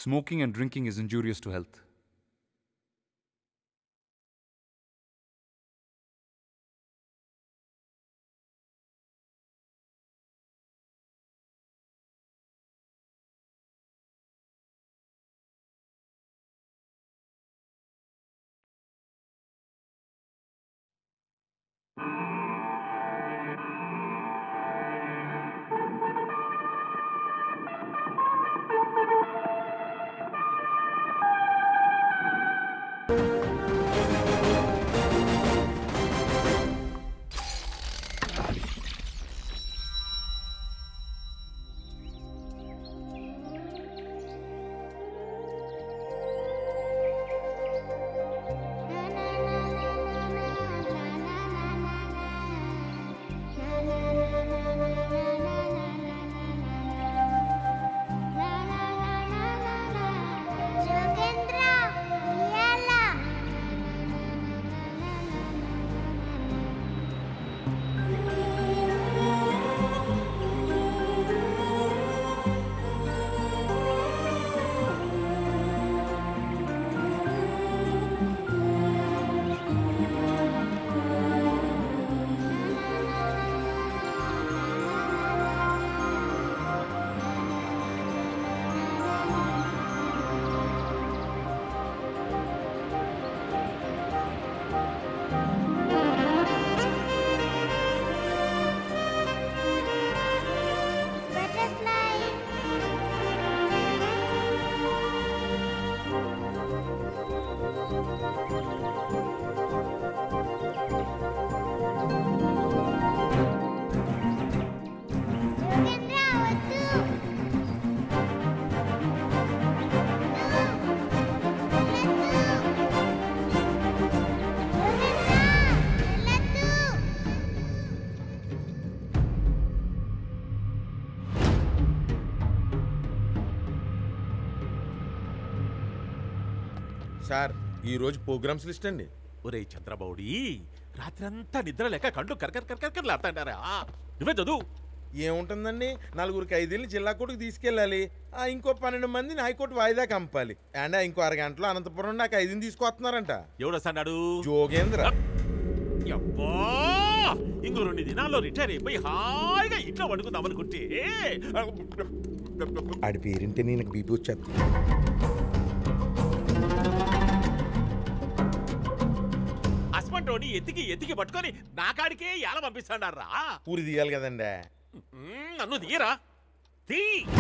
Smoking and drinking is injurious to health. Jogendra ఉయ్యాల butterfly Jogendra వద్దు sir ఈ రోజు ప్రోగ్రామ్స్ లిస్ట్ అండి ఒరే చంద్రబౌడి రాత్రంతా నిద్ర లేక కళ్ళు కరకర కరకర లాడతాడారా నువ్వే చదువు ఏముంటుందండి నలుగురికి ఐదేళ్ళు జిల్లా కోర్టుకు తీసుకెళ్ళాలి ఆ ఇంకో పన్నెండు మందిని హైకోర్టు వాయిదా కంపాలి అండ్ ఇంకో అరగంటలో అనంతపురం నాకు ఐదుని తీసుకొస్తున్నారంట ఎవడొస్తాడు జోగేంద్ర యబ్బా ఇంకో రెండు దినాల్లో రిటైర్ అయిపోయి హాయిగా ఇంట్లో వండుకుందాం అనుకుంటే ఆడి పేరింటే నేను బీపీ వచ్చేస్తా హస్బెండ్ ఎతికి ఎతికి పట్టుకొని నా కాడికే ఎలా పంపిస్తాడారా ఊరి తీయాలి కదండి నన్ను తీయరా తీ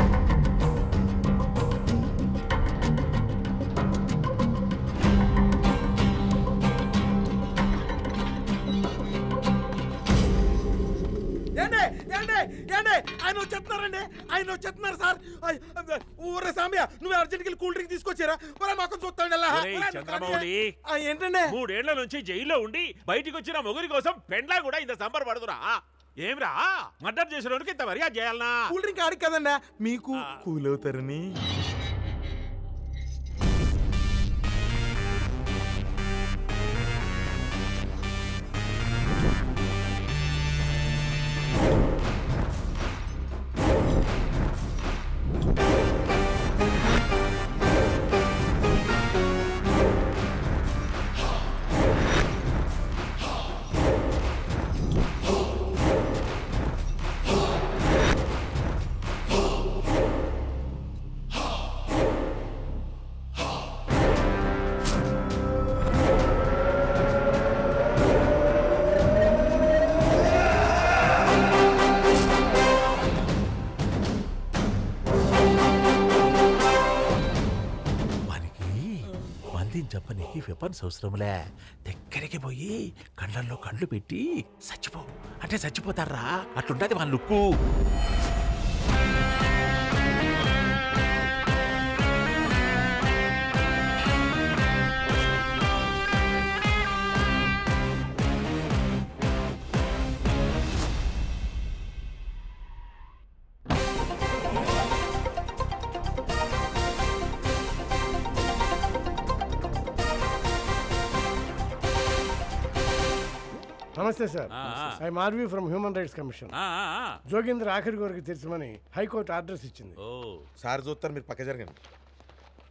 ఏండి ఏండి ఏండి ఆయన వచ్చేస్తున్నారండి ఆయన వచ్చేస్తున్నారు సార్ ఆయ్, ఊరే సామ్య నువ్వు అర్జెంట్కి వెళ్ళి కూల్ డ్రింక్ తీసుకొచ్చారా మరి మాకు చూస్తాండి అలా. ఒరేయ్ చంద్రమౌళి. ఆ, ఏంటండి మూడేళ్ల నుంచి జైల్లో ఉండి బయటికి వచ్చిన మొగురి కోసం పెండ్లా కూడా ఇంత సంబరపడుతురా ఏమ్రా మర్డర్ చేసినోడికి ఇంత మర్యాద చేయాలనా కూల్ డ్రింక్ ఆడికి కదండి మీకు ఆ. కూల్ అవుతారని మనకి మందిని చెప్పనీకి వెపన్స్ అవసరంలే దగ్గరికి పోయి కళ్ళల్లో కళ్ళు పెట్టి చచ్చిపో అంటే చచ్చిపోతారా అట్లుంటది వాళ్ళ లుక్కు నమస్తే sir ah, ah. I Marvi from human rights commission ah, ah, ఆ. జోగేంద్ర ఆఖరి వరకు తెరచమని హైకోర్టు ఆర్డర్స్ ఇచ్చింది ఓ సార్ చూస్తారు మీరు పక్క జరగండి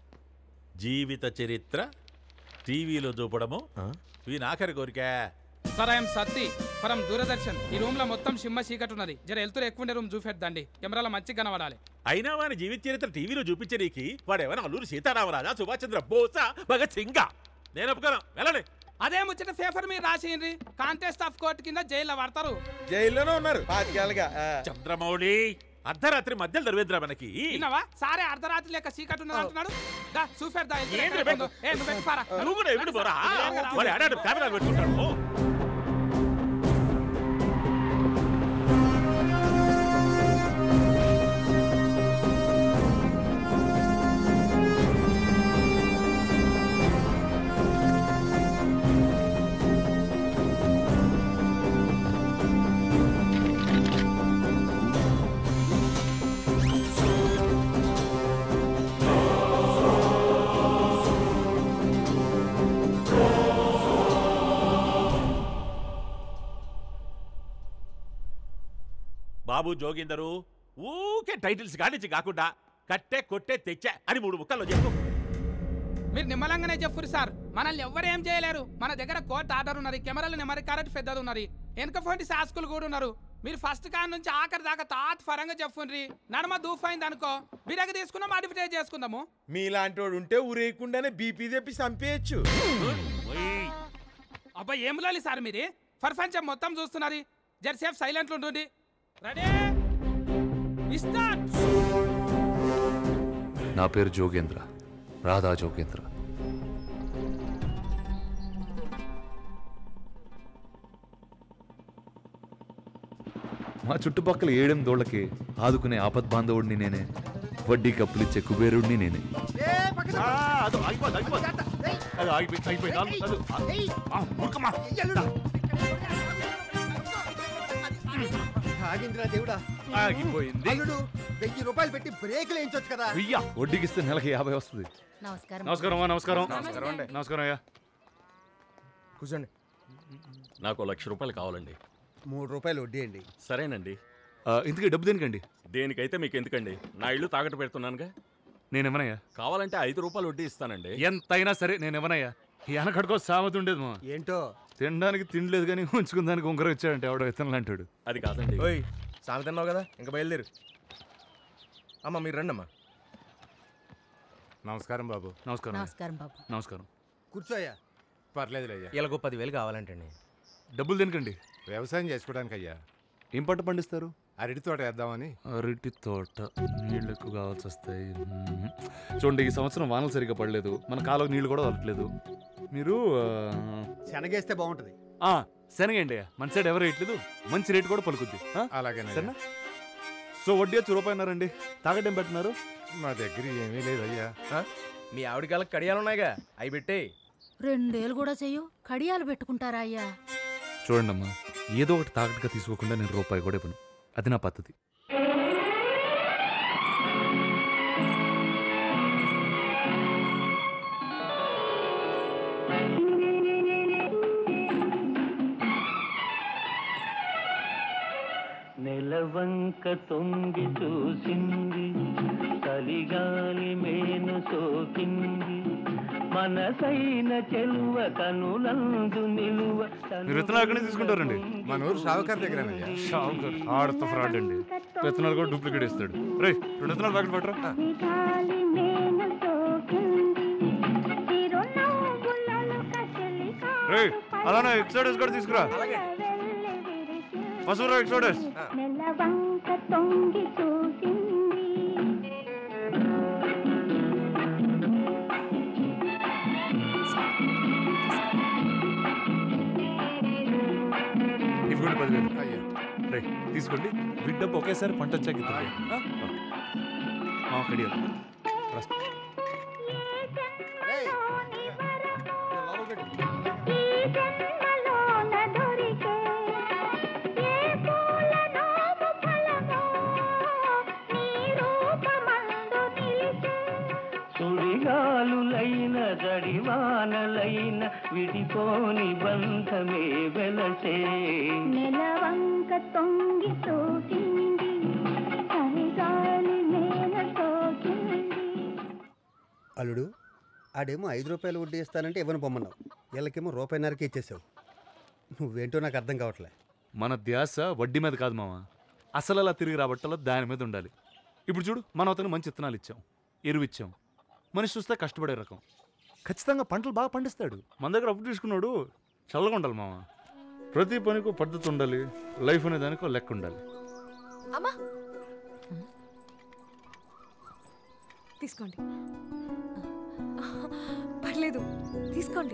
జీవిత చరిత్ర టీవీలో చూపడము వీని ఆఖరి కోరిక sir I'm Satti from Doordarshan ఈ రూమ్ లో మొత్తం సిమ్మ చీకటి ఉన్నది జర వెళ్తురు ఎక్కువ ఉండే రూమ్ చూపెద్దండి కెమెరాలో మంచిగా కనబడాలి అయినా వాని జీవిత చరిత్ర టీవీలో చూపించడానికి వాడేమైనా అల్లూరి సీతారామరాజా సుభాష్ చంద్ర బోసా భగత్ సింగా నేను ఒప్పుకోను వెళ్ళండి అదే ముచ్చట పేపర్ మీరు రాసిండ్రి కాంటెస్ట్ ఆఫ్ కోర్టు కింద జైల్లో పడతారు జైల్లోనే ఉన్నారు పాతికేళ్ళగా ఆ. చంద్రమౌళి అర్ధరాత్రి మధ్యలో దర్వేంద్ర మనకి విన్నావా సారే అర్ధరాత్రి లెక్క చీకటి ఉన్నది అంటున్నాడు దా చూపెడదా వెళ్తురు ఏంటి ఎక్కడ బెంగ? ఉందో. ఏ నువ్వు పెట్టి పారా. నువ్వు కూడా ఎప్పుడు పోరా అదే కదా. వాడు ఆడాడు కెమెరాలు పెట్టుకుంటాడు బాబు జోగిందరు ఊకే టైటిల్స్ కానించి కాకుండా కట్టే కొట్టే తెచ్చా అని మూడు ముక్కల్లో చెప్పు మీరు నిమ్మలంగానే చెప్పురు సార్ మనల్ని ఎవ్వరు ఏం చేయలేరు మన దగ్గర కోర్టు ఆర్డర్ ఉన్నది కెమెరాలు నెమరి కరెక్ట్ పెద్దది ఉన్నది వెనక ఫోన్ శాస్కులు కూడా ఉన్నారు మీరు ఫస్ట్ కాన్ నుంచి ఆఖరి దాకా తాత ఫరంగా చెప్పుండ్రి నడమ దూఫైంది అనుకో బిరగ తీసుకున్నాం అడ్వర్టైజ్ చేసుకుందాము మీలాంటి వాడు ఉంటే ఊరేయకుండానే బీపీ తెప్పి చంపేయచ్చు ఓయ్. అబ్బా ఏం లాలి సార్ మీరు ప్రపంచం మొత్తం చూస్తున్నది జరసేపు సైలెంట్ ఉంటుంది రెడీ స్టార్ట్ నా పేరు జోగేంద్ర రాధా జోగేంద్ర మా చుట్టుపక్కల ఏడెనిమిదోళ్ళకి ఆదుకునే ఆపద్ బాంధవుడిని నేనే వడ్డీ కప్పులు ఇచ్చే కుబేరుడిని నేనే ఆ, అదో ఆగిపోదు, ఆగిపోదు. అది ఆగిపోయి- అయిపోయింది. అది- అది- ఆ, ఊరుకోమ్మా. ఆగింద్రా దేవుడా ఆగిపోయింది అల్లుడు వెయ్యి రూపాయలు పెట్టి బ్రేకులు వేయించొచ్చు కదా వెయ్య వడ్డీకి ఇస్తే నెలకి యాభై వస్తుంది నమస్కారం నమస్కారం అమ్మా, నమస్కారం నమస్కారం అయ్యా కూర్చోండి నాకు లక్ష రూపాయలు కావాలండి మూడు రూపాయలు వడ్డీ అండి సరేనండి ఆ, ఇంతకీ డబ్బు దేనికండి దేనికైతే మీకు ఎందుకండి నా ఇల్లు తాకట్టు పెడుతున్నానుగా నేనేమనయ్యా కావాలంటే ఐదు రూపాయలు వడ్డీ ఇస్తానండి ఎంతైనా సరే నేనేమనయ్యా ఈ అనకడుకో సామెత ఉండేది మా ఏంటో తినడానికి తినలేదు కానీ ఉంచుకుందానికి ఉంగరం ఇచ్చాడంటే ఎవడో ఇతను అంటాడు అది కాదండి ఓయ్ సామెతన్నావు కదా ఇంకా బయలుదేరు అమ్మ మీరు రండి అమ్మా నమస్కారం బాబు నమస్కారం అయ్యా. నమస్కారం బాబు నమస్కారం కూర్చోయ్యా పర్లేదు అయ్యా ఇలాగో పదివేలు కావాలంటండి డబ్బులు దేనికండి వ్యవసాయం చేసుకోవడానికి అయ్యా ఏం పంట పండిస్తారు అరటి తోట వేద్దామని అరటి తోట నీళ్ళు ఎక్కువ కావాల్సి వస్తాయి మ్మ్. చూడండి ఈ సంవత్సరం వానలు సరిగ్గా పడలేదు మన కాలువ నీళ్ళు కూడా వదలట్లేదు మీరు ఆ, శనగేస్తే బాగుంటది ఆ, శనగండి మన సైడ్ ఎవరు వేయట్లేదు మంచి రేటు కూడా పలుకుద్ది ఆ? అలాగేనా సరేనా సో వడ్డీ వచ్చి రూపాయి అన్నారండి తాగడం పెట్టినారు మా దగ్గర ఏమీ లేదు అయ్యా మీ ఆవిడ కాళ్ళకి కడియాలు ఉన్నాయిగా అవి పెట్టే రెండేళ్ళు కూడా చెయ్యు కడియాలు పెట్టుకుంటారా అయ్యా చూడండి అమ్మా ఏదో ఒకటి తాకట్టుగా తీసుకోకుండా నేను రూపాయి కూడా ఇవ్వను అది నా పద్ధతి నెలవంక తొంగి చూసింది చలిగాలి మేను సోకింది మనసైన చెలువ కనులందు నిలువ మీరు విత్తనాలు ఎక్కడి నుంచి తీసుకుంటారండి మన ఊరు షావుకార్ దగ్గరేనయ్యా షావుకర్ ఆడతో ఫ్రాడ్ అండి విత్తనాలు కూడా డూప్లికేట్ ఇస్తాడు రే రెండు విత్తనాలు ప్యాకెట్ పట్టరా గాలి మేను సోకింది తిరునవ్వులలో కసిలి రే అలానే ఎక్సోడస్ కూడా తీసుకురా పసురా ఎక్సోడస్ నెలవంక తొంగి చూసింది ఇవ్వండి పదివేలు అయ్యా రే తీసుకోండి బిడ్డపు ఒకేసారి పంట వచ్చాక ఇద్దాం. ఆ? ఓకే. ఆ, కడియాలు. రాసుకో. ఏయ్, లోపల పెట్టు. ఈ జన్మలోన దొరికే ఏ పూల నోము ఫలమో నీ రూపమందు నిలిచే సుడిగాలులైన జడివానలైన విడిపోని బంధమే వెలసే నెలవంక తొంగి చూసింది చలిగాలి నేల సోకింది అల్లుడు ఆడేమో ఐదు రూపాయలు వడ్డీ ఇస్తానంటే ఇవ్వను పొమ్మన్నావు వీళ్ళకేమో రూపాయిన్నరకి ఇచ్చేసావు నువ్వేంటో నాకు అర్థం కావట్లే మన ధ్యాస వడ్డీ మీద కాదు మామ అసలు అలా తిరిగి రాబట్టాలో దాని మీద ఉండాలి ఇప్పుడు చూడు మనం అతను మంచి విత్తనాలు ఇచ్చాం ఎరువు ఇచ్చాం మనిషి చూస్తే కష్టపడే రకం ఖచ్చితంగా పంటలు బాగా పండిస్తాడు మన దగ్గర అప్పు తీసుకున్నాడు చల్లగా ఉండాలి మామ ప్రతి పనికి పద్ధతి ఉండాలి లైఫ్ అనే దానికి ఒక లెక్క ఉండాలి అమ్మా తీసుకోండి పర్లేదు తీసుకోండి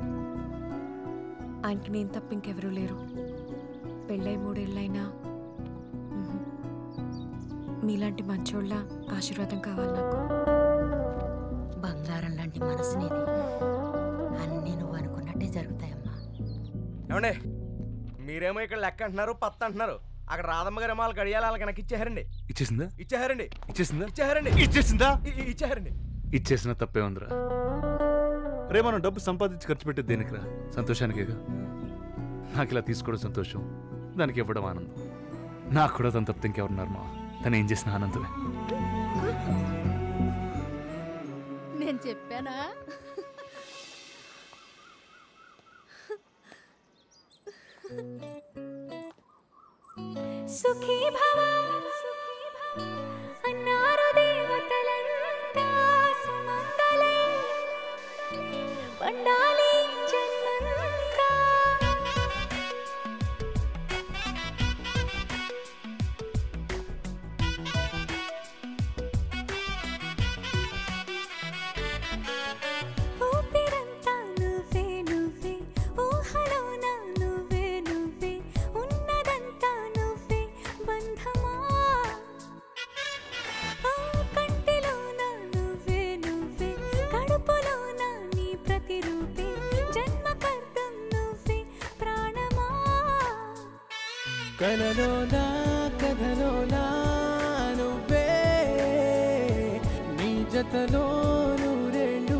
ఆయనకి నేను తప్ప ఇంకెవరూ లేరు పెళ్ళై మూడేళ్ళైనా మ్మ్. మీలాంటి మంచోళ్ళ ఆశీర్వాదం కావాలి నాకు బంగారం లాంటి మనసు నీది అన్నీ నువ్వు అనుకున్నట్టే జరుగుతాయమ్మా ఏమండే మీరేమో ఇక్కడ లెక్క అంటున్నారు పత్త అంటున్నారు అక్కడ రాధమ్మ గారు ఏమో వాళ్ళ గడియాలు వాళ్ళకి నాకు ఇచ్చేహారండి ఇచ్చేసిందా ఇచ్చేహారండి ఇచ్చేసిందా ఇచ్చేహారండి ఇచ్చేసిందా ఇ- ఇ- ఇచ్చేహారండి ఇచ్చేసిన తప్పే ఉందిరా రే మనం డబ్బు సంపాదించి ఖర్చు పెట్టేది దేనికిరా సంతోషానికేగా నాకు ఇలా తీసుకోవడం సంతోషం దానికి ఇవ్వడం ఆనందం నాకు కూడా తను తప్పితే ఇంకెవరున్నారు మా తను ఏం చేసిన ఆనందమే నేను చెప్పానా సుఖీ భవ అన్నారు దేవతలంతా సుమంగళే పండాలి జన్మంతా ఊపిరంతా నువ్వే నువ్వే ఊహలోన నువ్వే నువ్వే ఉన్నదంతా నువ్వే బంధమా ఆ కంటిలోన నువ్వే నువ్వే కడుపులోన నీ ప్రతిరూపే జన్మకర్తం నువ్వే ప్రాణమా కలలోనా కథలోనా నువ్వే నీ జతలో రెండు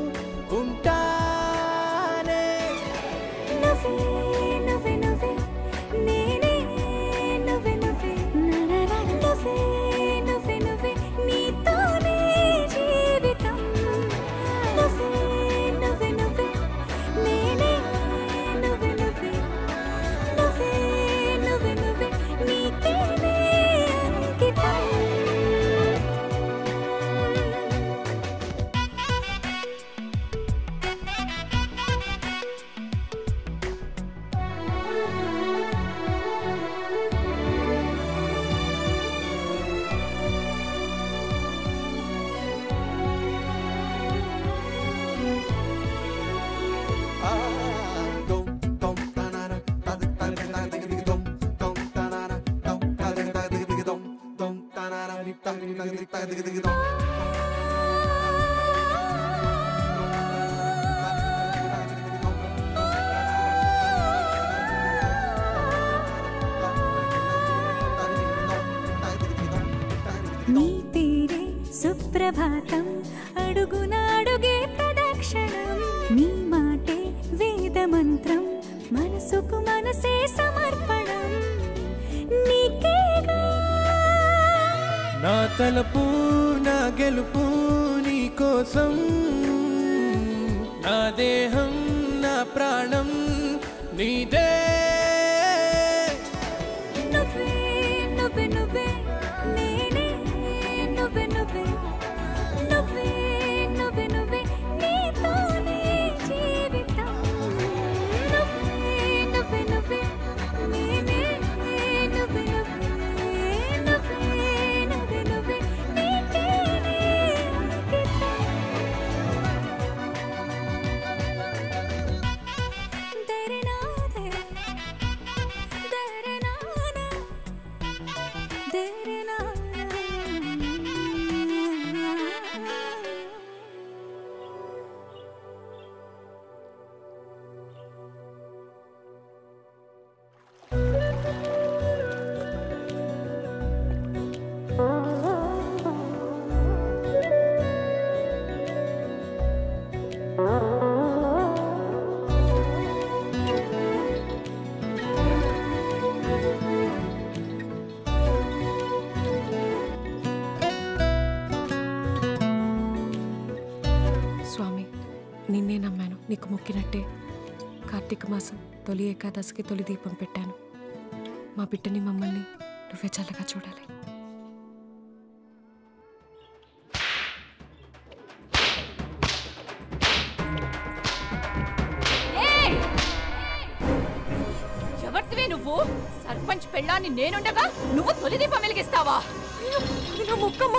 ఉంటానే నువ్వే నువ్వే నువ్వే నేనే నువ్వే నువ్వే నరర నువ్వే నువ్వే నువ్వే నీతోనే జీవితం నువ్వే నువ్వే నువ్వే నేనే నువ్వే నువ్వే నువ్వే నువ్వే నువ్వే నీకేనే అంకితం నీ పేరే సుప్రభాతం అడుగునాడుగే ప్రదక్షిణం నీ మాటే వేదమంత్రం మనసుకు మనసే సమర్పణం నీకేగా నా తలపు నా గెలుపు నీ కోసం నా దేహం నా ప్రాణం నీదే నువ్వే నువ్వే నువ్వే నేనే నువ్వే నువ్వే నువ్వే నువ్వే నువ్వే నీతోనే జీవితం నువ్వే నువ్వే నువ్వే నేనే నువ్వే నువ్వే నువ్వే నువ్వే నువ్వే నీకేనే అంకితం దరినాదే నీకు మొక్కినట్టే కార్తీక మాసం తొలి ఏకాదశికి తొలి దీపం పెట్టాను మా బిడ్డని మమ్మల్ని నువ్వే చల్లగా చూడాలి ఏయ్! ఎవరిదివే నువ్వు సర్పంచ్ పెళ్ళాన్ని నేనుండగా నువ్వు తొలి దీపం వెలిగిస్తావా ముక్కమ్మ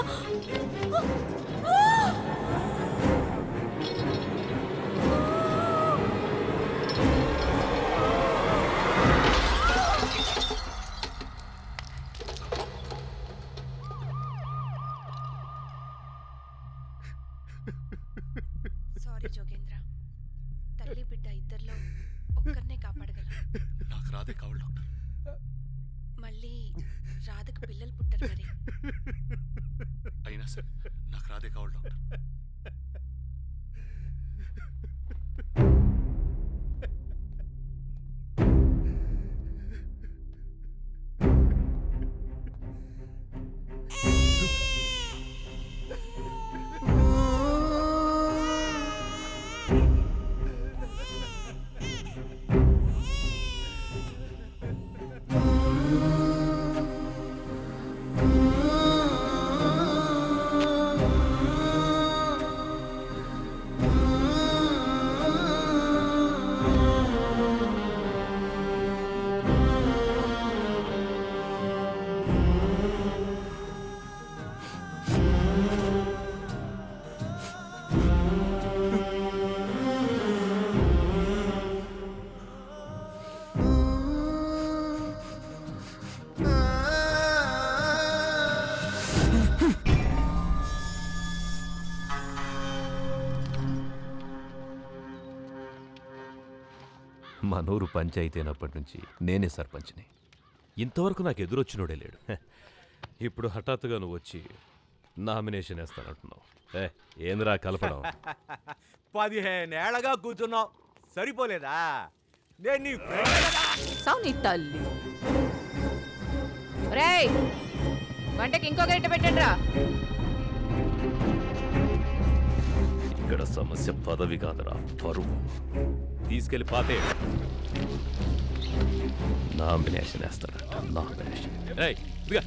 సారీ జోగేంద్ర తల్లి బిడ్డ ఇద్దరిలో ఒక్కరినే కాపాడగలం నాకు రాదే కావాలి డాక్టర్ మళ్ళీ రాధకు పిల్లలు పుట్టరు మరి అయినా సరే నాకు రాదే కావాలి డాక్టర్ మా నూరు పంచాయతీ అయినప్పటి నుంచి నేనే సర్పంచ్ని ఇంతవరకు నాకు ఎదురొచ్చినోడే లేడు హె, ఇప్పుడు హఠాత్తుగా నువ్వు వచ్చి నామినేషన్ వేస్తానంటున్నావు ఏ ఏందిరా కలపడం పదిహేనేళ్లగా కూర్చున్నావు సరిపోలేదా నేను నీ ఫ్రెండ్ కదా సావు నీ తల్లి రేయ్ వంటకి ఇంకో గరిట పెట్టండి రా ఇక్కడ సమస్య పదవి కాదురా పరువు తీసుకెళ్లి పాతే నామినేషన్ వేస్తాడట నామినేషన్ ఏయ్, ఇదిగా.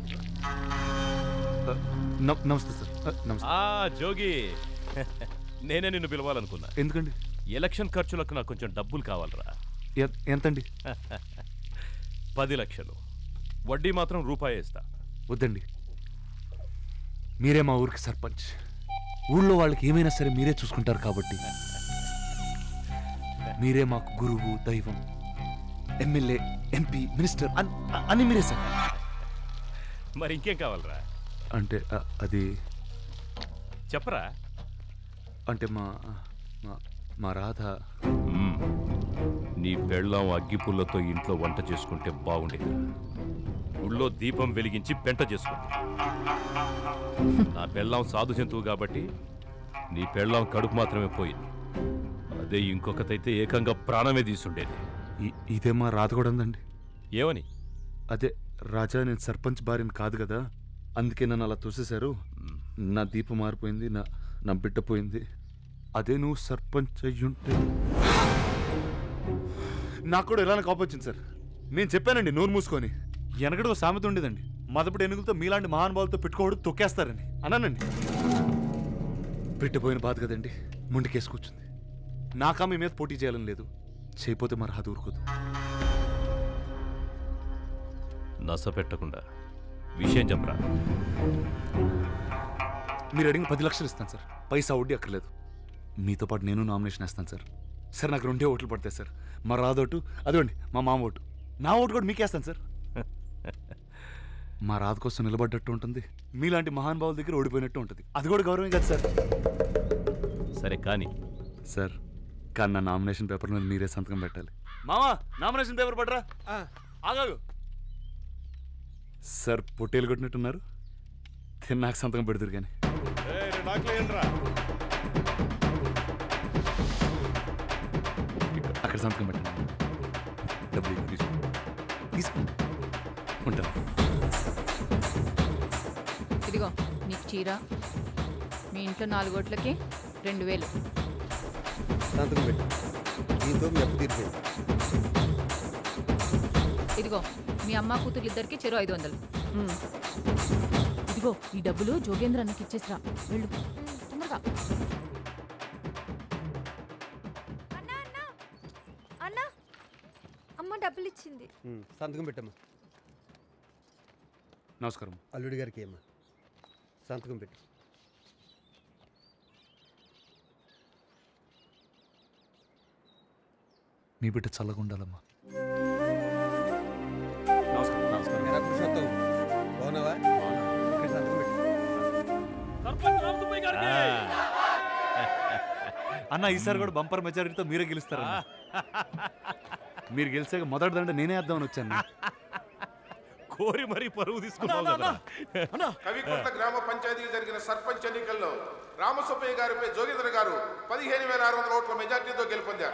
నమస్తే సార్ ఆ, నమస్తే ఆ జోగి నేనే నిన్ను పిలవాలనుకున్నా ఎందుకండి ఎలక్షన్ ఖర్చులకు నాకు కొంచెం డబ్బులు కావాలరా ఎ- ఎంతండి పది లక్షలు వడ్డీ మాత్రం రూపాయి ఇస్తా వద్దండి మీరే మా ఊరికి సర్పంచ్ ఊళ్ళో వాళ్ళకి ఏమైనా సరే మీరే చూసుకుంటారు కాబట్టి మీరే మాకు గురువు దైవం ఎమ్మెల్యే ఎంపీ మినిస్టర్ అన్- అన్ని మీరే సార్ మరి ఇంకేం కావాలరా అంటే ఆ, అది చెప్పరా అంటే మా మా- మా రాధ మ్మ్. నీ పెళ్ళాం అగ్గిపుల్లతో ఇంట్లో వంట చేసుకుంటే బాగుండేది ఊళ్ళో దీపం వెలిగించి పెంట చేసుకుంది నా పెళ్ళాం సాధు జంతువు కాబట్టి నీ పెళ్ళాం కడుపు మాత్రమే పోయింది అదే ఇంకొకతైతే ఏకంగా ప్రాణమే తీసుండేది ఇ- ఇదే మా రాధ కూడా ఉందండి ఏమని అదే రాజా నేను సర్పంచ్ భార్యను కాదు కదా అందుకే నన్ను అలా తోసేశారు నా దీపం మారిపోయింది నా నా బిడ్డ పోయింది అదే నువ్వు సర్పంచ్ అయ్యుంటే నాకు కూడా ఇలానే కోపం వచ్చింది సార్ నేను చెప్పానండి నోరు మూసుకొని వెనకడు సామెత ఉండేదండి మదపటి ఎనుగులతో మీలాంటి మహానుభావులతో పెట్టుకోవడం తొక్కేస్తారని అన్నానండి పెట్టిపోయిన బాధ కదండి ముందుకేసి కూర్చుంది నాకా మీ మీద పోటీ చేయాలని లేదు చేయపోతే మరి అది ఊరుకోదు నస పెట్టకుండా విషయం చెప్పరా మీరు అడిగిన పది లక్షలు ఇస్తాను సార్ పైసా వడ్డీ అక్కర్లేదు మీతో పాటు నేను నామినేషన్ వేస్తాను సార్ సార్ నాకు రెండే ఓట్లు పడతాయి సార్ మా రాదోటు అదిగోండి మా మామ ఓటు నా ఓటు కూడా మీకేస్తాను సార్ మా రాధ కోసం నిలబడ్డట్టు ఉంటుంది మీలాంటి మహానుభావుల దగ్గర ఓడిపోయినట్టు ఉంటుంది అది కూడా గౌరవం కదా సార్ సరే కానీ సార్ కానీ నా నామినేషన్ పేపర్ మీద మీరే సంతకం పెట్టాలి మామా నామినేషన్ పేపర్ పడరా ఆగాగు సార్ పొట్టేలు కొట్టినట్టున్నారు తిన్నాక సంతకం పెడుతురు కానీ ఇక్కడ- అక్కడ సంతకం పెట్టండి డబ్బులు ఇవ్వు, తీసుకో తీసుకోండి ఉంటాను ఇదిగో నీకు చీర మీ ఇంట్లో నాలుగోట్లకి రెండు వేలు సంతకం పెట్టు దీంతో మీ అప్పు తీరిపోయింది ఇదిగో మీ అమ్మ కూతురు ఇద్దరికి చెరు ఐదు వందలు ఇదిగో ఈ డబ్బులు జోగేంద్ర అన్నకి ఇచ్చేసిరా వెళ్ళు తొందరగా అన్నా అమ్మ డబ్బులు ఇచ్చింది ఉమ్, సంతకం పెట్టమ్మా నమస్కారం అల్లుడి గారికి ఏమ్మా సంతకం పెట్టు నీ బిడ్డ చల్లగా ఉండాలమ్మా ఎరా పురుషోత్తం బాగున్నావా ఇక్కడ సంతకం పెట్టు అన్న ఈసారి కూడా బంపర్ మెజారిటీతో మీరే గెలుస్తారు మీరు గెలిచాక మొదటి దండ నేనే వేద్దామని వచ్చాను కోరి మరీ పరువు తీసుకున్నావు కదరా. కవికుంట్ల గ్రామ పంచాయతీకి జరిగిన సర్పంచ్ ఎన్నికల్లో రామసుబ్బయ్య గారిపై జోగేంద్ర గారు పదిహేను వేల ఆరు వందల ఓట్ల మెజార్టీతో గెలుపొందారు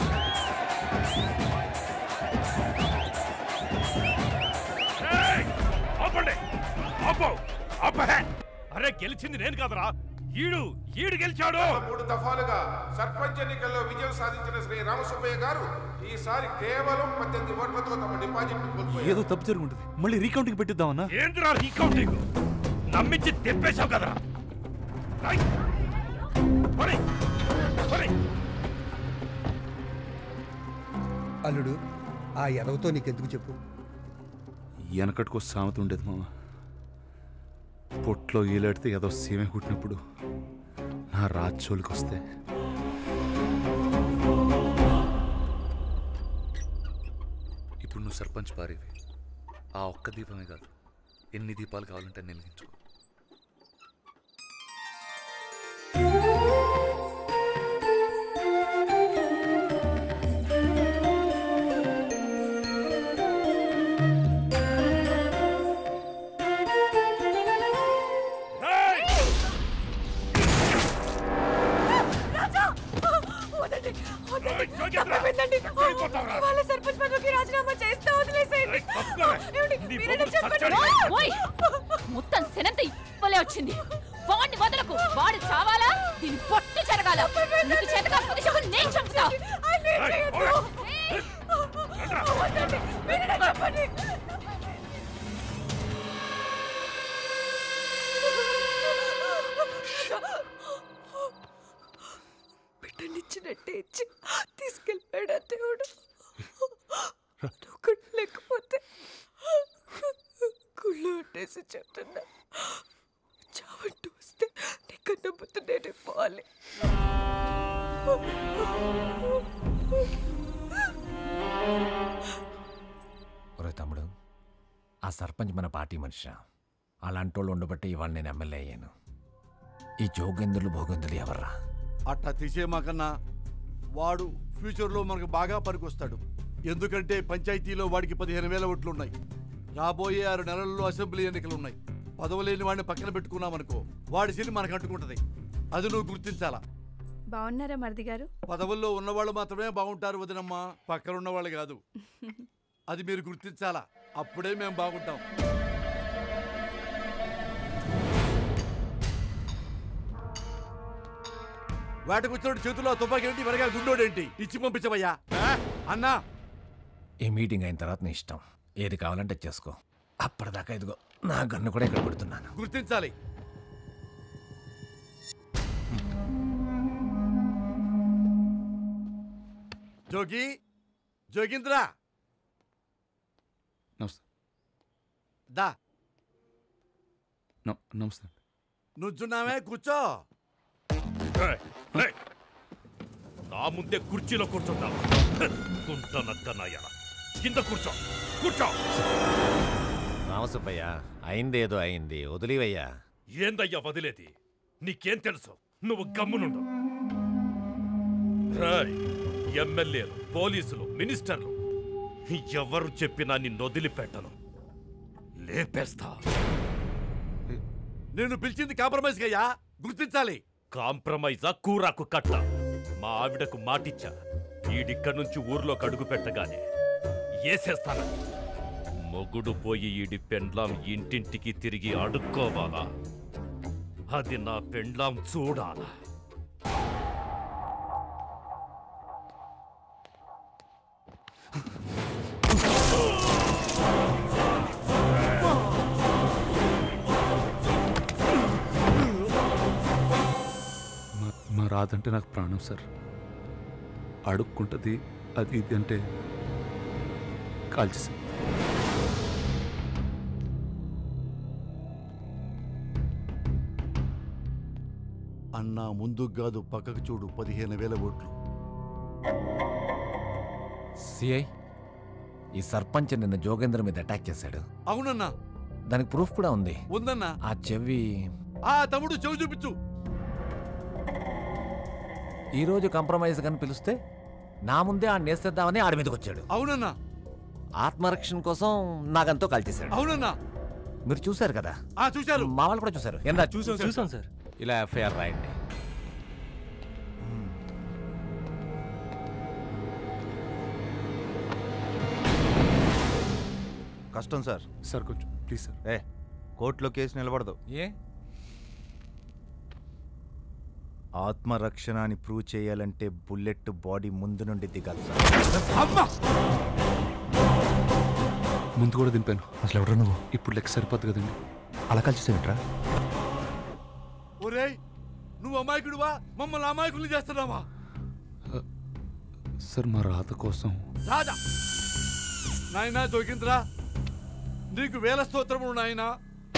ఆపండి ఆపో ఆపహే అరే గెలిచింది నేను కాదురా ఈడు ఈడు గెలిచాడు గత మూడు దఫాలుగా సర్పంచ్ ఎన్నికల్లో విజయం సాధించిన శ్రీ రామసుబ్బయ్య గారు ఈసారి కేవలం పద్దెనిమిది ఓట్లతో తమ డిపాజిట్ కోల్పోయారు ఏదో తప్పు జరుగుంటుంది మళ్ళీ రీకౌంటింగ్ పెట్టిద్దామన్నా ఏంద్రా రీకౌంటింగ్ నమ్మించి తెప్పేశావు కదరా రాయ్. ఒరేయ్, ఒరేయ్. అల్లుడు ఆ ఎదవతో నీకెందుకు చెప్పు వెనకటికో సామెత ఉండేది మామ పొట్లో ఈలాడితే ఏదో సీమె కుట్టినప్పుడు నా రాజ్యోలికి వస్తే ఇప్పుడు నువ్వు సర్పంచ్ పారేవి ఆ ఒక్క దీపమే కాదు ఎన్ని దీపాలు కావాలంటే నేను వెలిగించుకో రాజా వదండి వదండి తప్పైపోయిందండి వాళ్ళ సర్పంచ్ పదవికి రాజీనామా చేస్తే వదిలేసేయండి ఏమండి? మీరేనా చెప్పండి ఓయ్ మొత్తం సెనంత ఇప్పలే వచ్చింది వాడిని వదలకు వాడు చావాలా దీని పొట్టు జరగాల నీకు చేత కాకపోతే చెప్పు నేను చంపుతా ఆయన ఏం చేయొద్దు. వదండి. మీరేనా చెప్పండి బిడ్డనిచ్చినట్టే ఇచ్చి తీసుకెళ్ళిపోయాడు ఆ దేవుడు ఒకటి లేకపోతే గుళ్ళు ఉండేసి చెప్తున్నా చావంటూ వస్తే నీకన్నా ముందు నేనే పోవాలి ఒరే తమ్ముడు ఆ సర్పంచ్ మన పార్టీ మనిషి అలాంటి వాళ్ళు ఉండబట్టి ఇవాళ నేను ఎమ్మెల్యే అయ్యాను ఈ జోగేంద్రులు భోగేంద్రులు ఎవర్రా అట్టా తీసేమాకన్నా వాడు ఫ్యూచర్లో మనకు బాగా పనికొస్తాడు ఎందుకంటే పంచాయతీలో వాడికి పదిహేను వేల ఓట్లు ఉన్నాయి రాబోయే ఆరు నెలల్లో అసెంబ్లీ ఎన్నికలు ఉన్నాయి పదవులేని వాడిని పక్కన పెట్టుకున్నామనుకో వాడి సిరి మనకు అంటుకుంటది అది నువ్వు గుర్తించాలా బాగున్నారా మరిది గారు పదవుల్లో ఉన్నవాళ్ళు మాత్రమే బాగుంటారు వదినమ్మా పక్కన ఉన్నవాళ్ళు కాదు అది మీరు గుర్తించాలా అప్పుడే మేము బాగుంటాం వేటకొచ్చినోడు చేతుల్లో తుపాకీ ఏంటి వరగా గుండోడేంటి ఇచ్చి పంపించవయ్యా ఆ? అన్నా ఈ మీటింగ్ అయిన తర్వాత నీ ఇష్టం ఏది కావాలంటే చేసుకో అప్పటిదాకా ఇదిగో నా గన్ను కూడా ఇక్కడ పెడుతున్నాను గుర్తించాలి జోగి జోగింద్ర నమస్తే దా నమ- నమస్తే నుంచున్నామే కూర్చో ఏయ్, ఏయ్. నా ముందే కుర్చీలో కూర్చుంటా గుంట నక్క నాయన కింద కూర్చో కూర్చో రామసుబ్బయ్య అయింది ఏదో అయింది వదిలివయ్యా ఏందయ్యా వదిలేది నీకేం తెలుసు నువ్వు గమ్మునుండు రాయ్ ఎమ్మెల్యేలు పోలీసులు మినిస్టర్లు ఎవరు చెప్పినా నిన్ను వదిలిపెట్టను లేపేస్తా నేను పిలిచింది కాంప్రమైజ్ అయ్యా గుర్తించాలి కాంప్రమైజా కూరాకు కట్ట మా ఆవిడకు మాటిచ్చా ఈడిక్కడి నుంచి ఊర్లోకి అడుగు పెట్టగానే ఏసేస్తానని మొగుడు పోయి ఈడి పెండ్లాం ఇంటింటికి తిరిగి అడుక్కోవాలా అది నా పెండ్లాం చూడాలా రాదంటే నాకు ప్రాణం సార్ అడుక్కుంటుంది అది ఇది అంటే కాల్చేసాను అన్నా ముందుకు కాదు పక్కకు చూడు పదిహేను వేల ఓట్లు సిఐ ఈ సర్పంచ్ నిన్న జోగేంద్ర మీద అటాక్ చేశాడు అవునన్నా దానికి ప్రూఫ్ కూడా ఉంది ఉందన్నా ఆ చెవి ఆ తమ్ముడు చెవి చూపించు ఈ రోజు కంప్రమైజ్ అని పిలిస్తే నా ముందే ఆ నేసేద్దామని ఆడి మీదకి వచ్చాడు అవునన్నా ఆత్మరక్షణ కోసం నాగంతో కాల్చేశాడు అవునన్నా మీరు చూశారు కదా ఆ చూశారు మా వాళ్ళు కూడా చూశారు ఏందా చూశాం, చూశాం, సార్. ఇలా ఎఫ్ఐఆర్ రాయండి కష్టం సార్ సార్ కొంచెం ప్లీజ్ సార్ ఏ కోర్టులో కేసు నిలబడదు ఏ ఆత్మరక్షణ అని ప్రూవ్ చేయాలంటే బుల్లెట్ బాడీ ముందు నుండి దిగాలి సార్ ముందు కూడా దింపాను అసలు ఎవరు నువ్వు ఇప్పుడు లెక్క సరిపోద్ది కదండి అలా కలిసేవిట్రా ఒరేయ్ నువ్వు అమాయకుడివా మమ్మల్ని అమాయకుల్ని చేస్తున్నావా సార్ మా రాత కోసం రాజా నాయనా జోగింద్రా నీకు వేల స్తోత్రములు నాయనా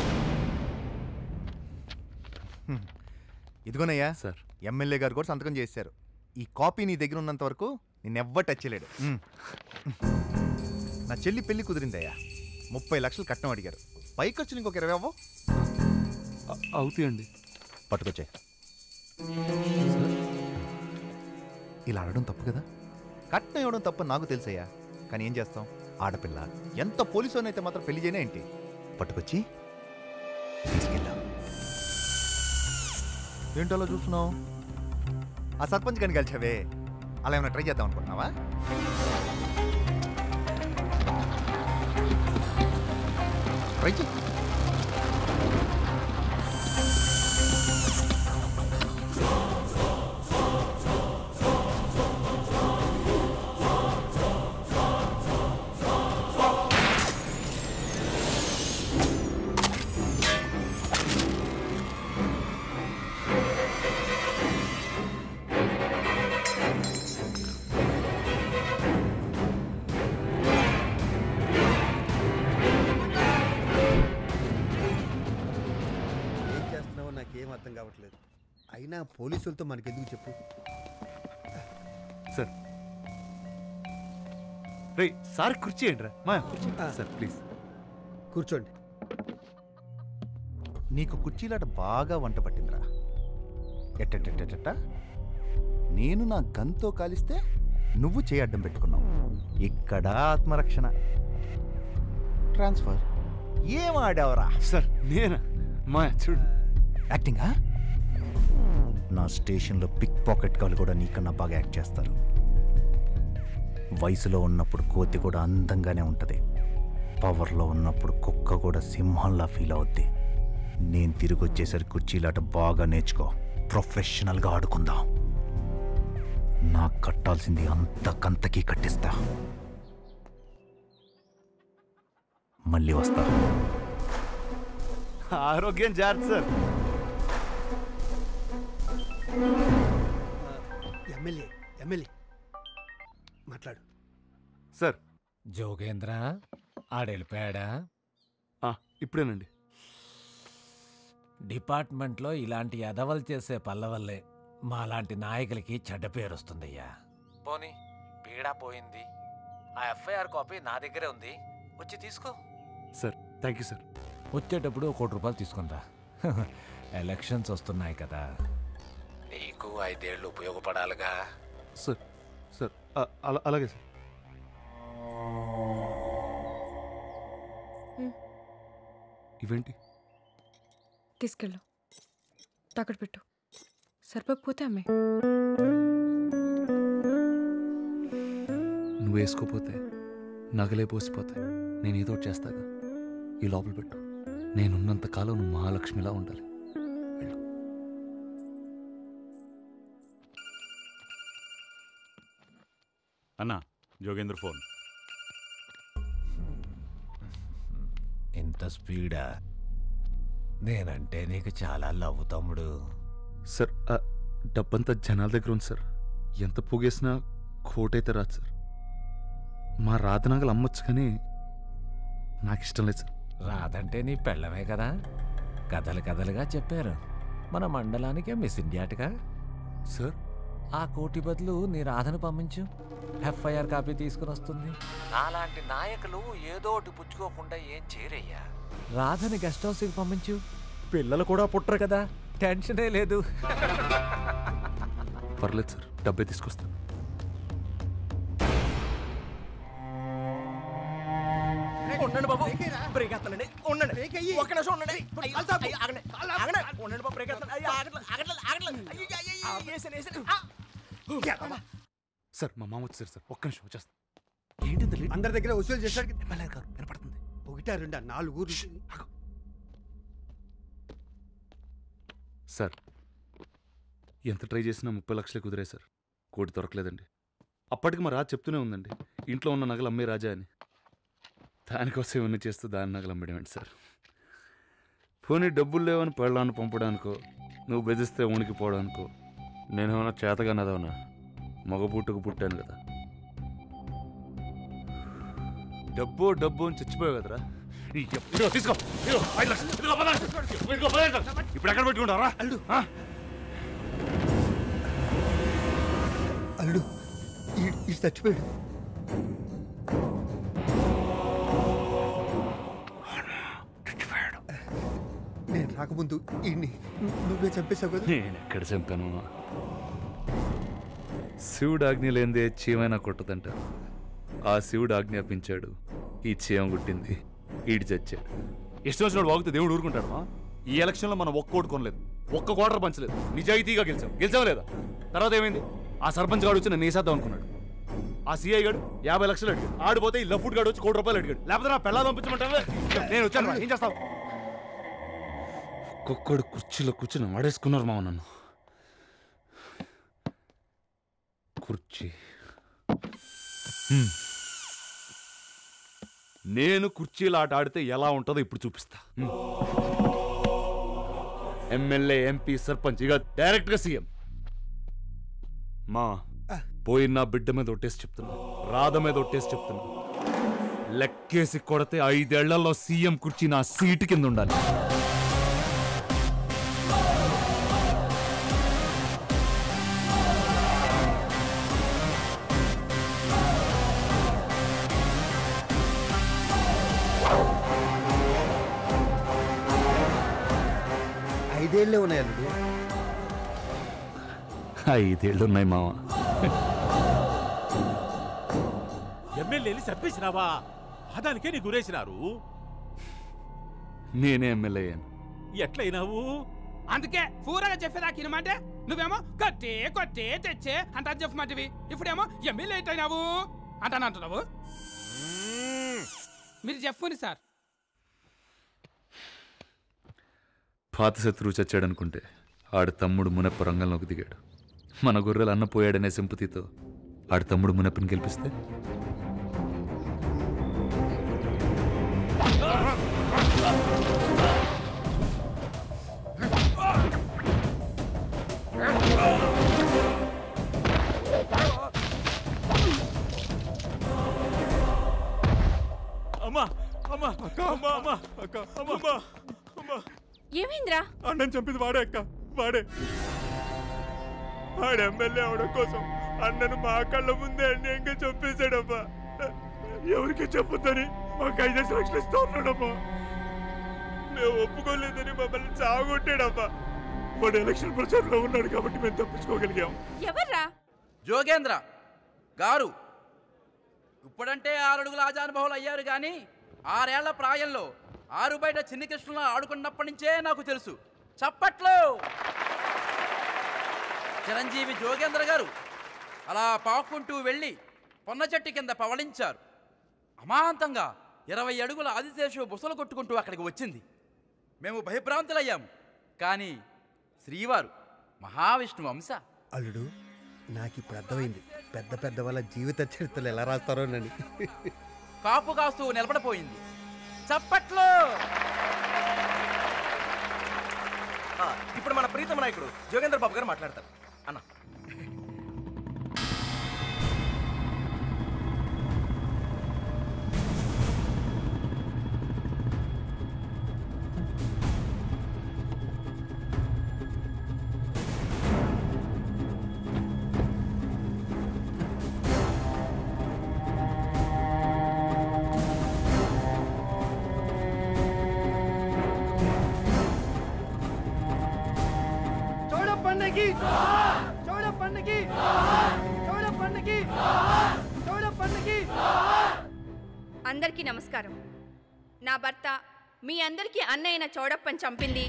ఇదిగోనయ్యా సార్ ఎమ్మెల్యే గారు కూడా సంతకం చేశారు ఈ కాపీ నీ దగ్గర ఉన్నంత వరకు నేను ఎవ్వరు టచ్ చేయలేడు మ్. నా చెల్లి పెళ్లి కుదిరిందయ్యా ముప్పై లక్షలు కట్నం అడిగారు పై ఖర్చులు ఇంకొక ఇరవై అవ్వవు అవుతాయండి పట్టుకొచ్చే ఇలా అడగడం తప్పు కదా కట్నం ఇవ్వడం తప్పు నాకు తెలుసయ్యా కానీ ఏం చేస్తాం ఆడపిల్ల ఎంత పోలీసు అయితే మాత్రం పెళ్లి చేయనే ఏంటి పట్టుకొచ్చి తీసుకెళ్ళాం ఏంటో అలా చూస్తున్నావు ఆ సర్పంచ్ కానీ కలిసావే అలా ఏమైనా ట్రై చేద్దాం అనుకుంటున్నావా ట్రై చేయి ఏం చేస్తున్నావో నాకేం అర్థం కావట్లేదు అయినా పోలీసులతో మనకెందుకు చెప్పు సార్ రే సార్ కుర్చీ ఏంట్రా మా కుర్చీ సార్ ప్లీజ్ కూర్చోండి నీకు కుర్చీలాట బాగా వంట పట్టిందిరా ఎట్టెట్టెట్టెట్ట నేను నా గన్తో కాలిస్తే నువ్వు చేయి అడ్డం పెట్టుకున్నావు ఇక్కడ ఆత్మరక్షణ ట్రాన్స్ఫర్ ఏం ఆడావరా సార్ నేనా మా చూడు యాక్టింగా నా స్టేషన్లో పిక్ పాకెట్ కాలు కూడా నీకన్నా బాగా యాక్ట్ చేస్తారు వయసులో ఉన్నప్పుడు కోతి కూడా అందంగానే ఉంటుంది పవర్లో ఉన్నప్పుడు కుక్క కూడా సింహంలా ఫీల్ అవుద్ది నేను తిరిగి వచ్చేసరికి కుర్చీలాట బాగా నేర్చుకో ప్రొఫెషనల్గా ఆడుకుందాం నాకు కట్టాల్సింది అంతకంతకీ కట్టిస్తా మళ్ళీ వస్తా ఆరోగ్యం జాగ్రత్త సార్ ఎమ్మెల్యే ఎమ్మెల్యే మాట్లాడు సార్ జోగేంద్ర ఆడెళ్ళిపోయాడా ఇప్పుడేనండి డిపార్ట్మెంట్లో ఇలాంటి ఎదవలు చేసే పళ్ళ వల్లే మాలాంటి నాయకులకి చెడ్డ పేరు వస్తుందయ్యా పోనీ పీడా పోయింది ఆ ఎఫ్ఐఆర్ కాపీ నా దగ్గరే ఉంది వచ్చి తీసుకో సార్ థ్యాంక్ యూ సార్ వచ్చేటప్పుడు ఒక కోటి రూపాయలు తీసుకుంటా ఎలక్షన్స్ వస్తున్నాయి కదా నీకు ఐదేళ్ళు ఉపయోగపడాలిగా సార్ సార్ అ- అలా అలాగే సార్ ఇవేంటి తీసుకెళ్ళు తాకట్టు పెట్టు సరిపోకపోతే అమ్మే నువ్వు వేసుకోపోతే నగలే పోసిపోతాయి నేను ఏదో ఒకటి చేస్తాగా ఈ లోపల పెట్టు నేనున్నంత కాలం నువ్వు మహాలక్ష్మిలా ఉండాలి అన్నా జోగేంద్ర ఫోన్ ఇంత స్పీడా నేనంటే నీకు చాలా లవ్ తమ్ముడు సార్ అ- డబ్బంతా జనాల దగ్గర ఉంది సార్ ఎంత పోగేసినా కోటైతే రాదు సార్ మా రాధనాగలు అమ్మొచ్చు కానీ నాకు ఇష్టం లేదు సార్ రాదంటే నీ పెళ్ళమే కదా కథలు కథలుగా చెప్పారు మన మండలానికే మిస్ ఇండియాటుగా సార్ ఆ కోటి బదులు నీ రాధను పంపించు ఎఫ్ఐఆర్ కాపీ తీసుకుని వస్తుంది నాలాంటి నాయకులు ఏదో ఒకటి పుచ్చుకోకుండా ఏం చేయరయ్యా రాధని గెస్ట్ హౌస్కి పంపించు పిల్లలు కూడా పుట్టరు కదా టెన్షనే లేదు పర్లేదు సార్ డబ్బే తీసుకొస్తాను ఉండండి బాబు బ్రేక్ వేస్తానండి ఉండండి ఒక్క నిమిషం ఉండండి అయ్య, అయ్య, ఆగండి ఆగండి ఉండండి బాబు బ్రేక్ వేస్తాను అయ్య, ఆగట్లేదు ఆగట్లేదు ఆగట్లేదు అయ్య, అయ్య, అయ్య, వేసాను వేసాను ఆ! సార్ మా మామ వచ్చారు సార్ ఒక్క నిమిషం వచ్చేస్తా అందరి దగ్గర వసూలు చేశాడు వినపడుతుంది ఒకటా రెండా నాలుగు ఊర్లు సార్ ఎంత ట్రై చేసినా ముప్పై లక్షలే కుదిరాయి సార్ కోటి దొరకలేదండి అప్పటికి మా రాజు చెప్తూనే ఉందండి ఇంట్లో ఉన్న నగలు అమ్మే రాజా అని దానికోసం ఇవన్నీ చేస్తూ దాని నగలు అమ్మడమేంటి సార్ పోనీ డబ్బులు లేవని పెళ్ళాన్ని పంపడానికో నువ్వు బెదిస్తే ఉనికిపోవడానికో నేనేమన్నా చేతగానదవనా మగ పుట్టుకు పుట్టాను కదా డబ్బు డబ్బు అని చచ్చిపోయావు కదరా ఈ ఎప్- ఇదిగో తీసుకో ఇదిగో ఐదు లక్షలు ఇదిగో పదహారు లక్షలు. ఇదిగో పదహారు లక్షలు. ఇప్పుడు ఎక్కడ పెట్టుకుంటారా అల్లు అల్లుడు ఈ ఈ చచ్చిపోయాడు నేను రాకముందు ఈ నువ్వే చంపేశావు కదా నేను ఎక్కడ చంపాను శివుడు ఆజ్ఞ లేనిదే చీమైనా కొట్టదంట ఆ శివుడు ఆజ్ఞాపించాడు ఈ చీమ గుట్టింది ఈడి చచ్చాడు ఇష్టం వచ్చినప్పుడు వాగితే దేవుడు ఊరుకుంటాడు ఈ ఎలక్షన్లో మనం ఒక్క ఓటు కొనలేదు ఒక్క కోటర్ పంచలేదు నిజాయితీగా గెలిచాం గెలిచాం లేదా తర్వాత ఏమైంది ఆ సర్పంచ్ గాడు వచ్చి నన్ను వేసేద్దాం అనుకున్నాడు ఆ సిఐ గాడు యాభై లక్షలు అడిగాడు ఆడిపోతే ఈ లఫుడ్ గాడు వచ్చి కోటి రూపాయలు అడిగాడు లేకపోతే నా పెళ్ళా పంపించమంటావా నేను వచ్చాను రా, ఏం చేస్తావు ఒక్కొక్కడు కుర్చీలో కూర్చుని వాడేసుకున్నారు మామ నన్ను కుర్చీ హ్మ్. నేను కుర్చీలు ఆట ఆడితే ఎలా ఉంటుందో ఇప్పుడు చూపిస్తా హ్మ్. ఎమ్మెల్యే ఎంపీ సర్పంచ్ ఇక డైరెక్ట్ గా సీఎం మా పోయిన నా బిడ్డ మీద ఒట్టేసి చెప్తున్నా రాధ మీద ఒట్టేసి చెప్తున్నా లెక్కేసి కొడితే ఐదేళ్లలో సీఎం కుర్చీ నా సీటు కింద ఉండాలి ఐదేళ్లే ఉన్నాయి అల్లుడు ఐదేళ్ళు ఉన్నాయి మామ ఎమ్మెల్యేని చంపేసినావా అదానికే నీ గురేసినారు నేనే ఎమ్మెల్యే అయ్యాను ఎట్లయినావు అందుకే పూరగా చెప్పేదాకా ఇనమంటే నువ్వేమో కొట్టే కొట్టే తెచ్చే అంటా చెప్పమంటివి ఇప్పుడేమో ఎమ్మెల్యే అయినావు అంటాను అంటున్నావు మీరు చెప్పుని సార్ పాత శత్రువు చచ్చాడనుకుంటే ఆడి తమ్ముడు మునప్ప రంగంలోకి దిగాడు మన గొర్రెలు అన్న పోయాడనే సింపతితో ఆడి తమ్ముడు మునప్పని గెలిపిస్తే అమ్మా అమ్మా అమ్మా అమ్మా అక్క అమ్మా అమ్మా ఏమైందిరా అన్నం చంపింది వాడే అక్క వాడే వాడు ఎమ్మెల్యే అవడం కోసం అన్నను మా కళ్ళ ముందే అన్యాయంగా చంపేశాడమ్మా ఎవరికి చెప్పొద్దని మాకు ఐదేసి లక్షలు ఇస్తా ఉన్నాడమ్మా మేము ఒప్పుకోలేదని మమ్మల్ని చావగొట్టాడమ్మా వాడు ఎలక్షన్ ప్రచారంలో ఉన్నాడు కాబట్టి మేము తప్పించుకోగలిగాం ఎవర్రా జోగేంద్ర గారు ఇప్పుడంటే ఆరడుగుల ఆజానుభవాలు అయ్యారు కానీ ఆరేళ్ల ప్రాయంలో ఆరు బయట చిన్ని కృష్ణలో ఆడుకున్నప్పటి నుంచే నాకు తెలుసు చప్పట్లు చిరంజీవి జోగేంద్ర గారు అలా పాక్కుంటూ వెళ్ళి పొన్న చెట్టు కింద పవళించారు అమాంతంగా ఇరవై అడుగుల ఆదిశేషు బుసలు కొట్టుకుంటూ అక్కడికి వచ్చింది మేము భయభ్రాంతులయ్యాము కానీ శ్రీవారు మహావిష్ణువు అంశ అల్లుడు నాకు ఇప్పుడు అర్థమైంది పెద్ద పెద్ద వాళ్ళ జీవిత చరిత్రలు ఎలా రాస్తారోనని కాపు కాస్తూ నిలబడిపోయింది చప్పట్లు ఆ, ఇప్పుడు మన ప్రీతమ నాయకుడు జోగేంద్ర బాబు గారు మాట్లాడతారు అన్న చౌడప్పన్నకి చౌడప్పన్నకి చౌడప్పన్నకి చౌడప్పన్నకి అందరికీ నమస్కారం నా భర్త మీ అందరికీ అన్నయ్యన చౌడప్పని చంపింది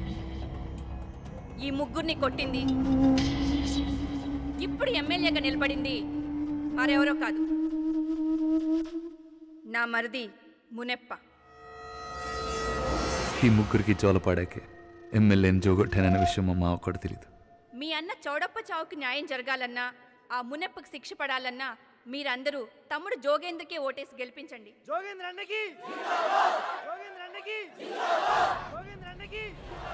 ఈ ముగ్గురిని కొట్టింది ఇప్పుడు ఎమ్మెల్యేగా నిలబడింది మరెవరో కాదు నా మరిది మునెప్ప ఈ ముగ్గురికి జోలపాడాకే ఎమ్మెల్యేని జోగొట్టాననే విషయం మా మావ కూడా తెలియదు మీ అన్న చౌడప్ప చావుకి న్యాయం జరగాలన్నా ఆ మునెప్పకి శిక్ష పడాలన్నా మీరందరూ తమ్ముడు జోగేంద్రకే ఓటేసి గెలిపించండి జోగేంద్ర అన్నకి జోగేంద్ర అన్నకి జోగేంద్ర అన్నకి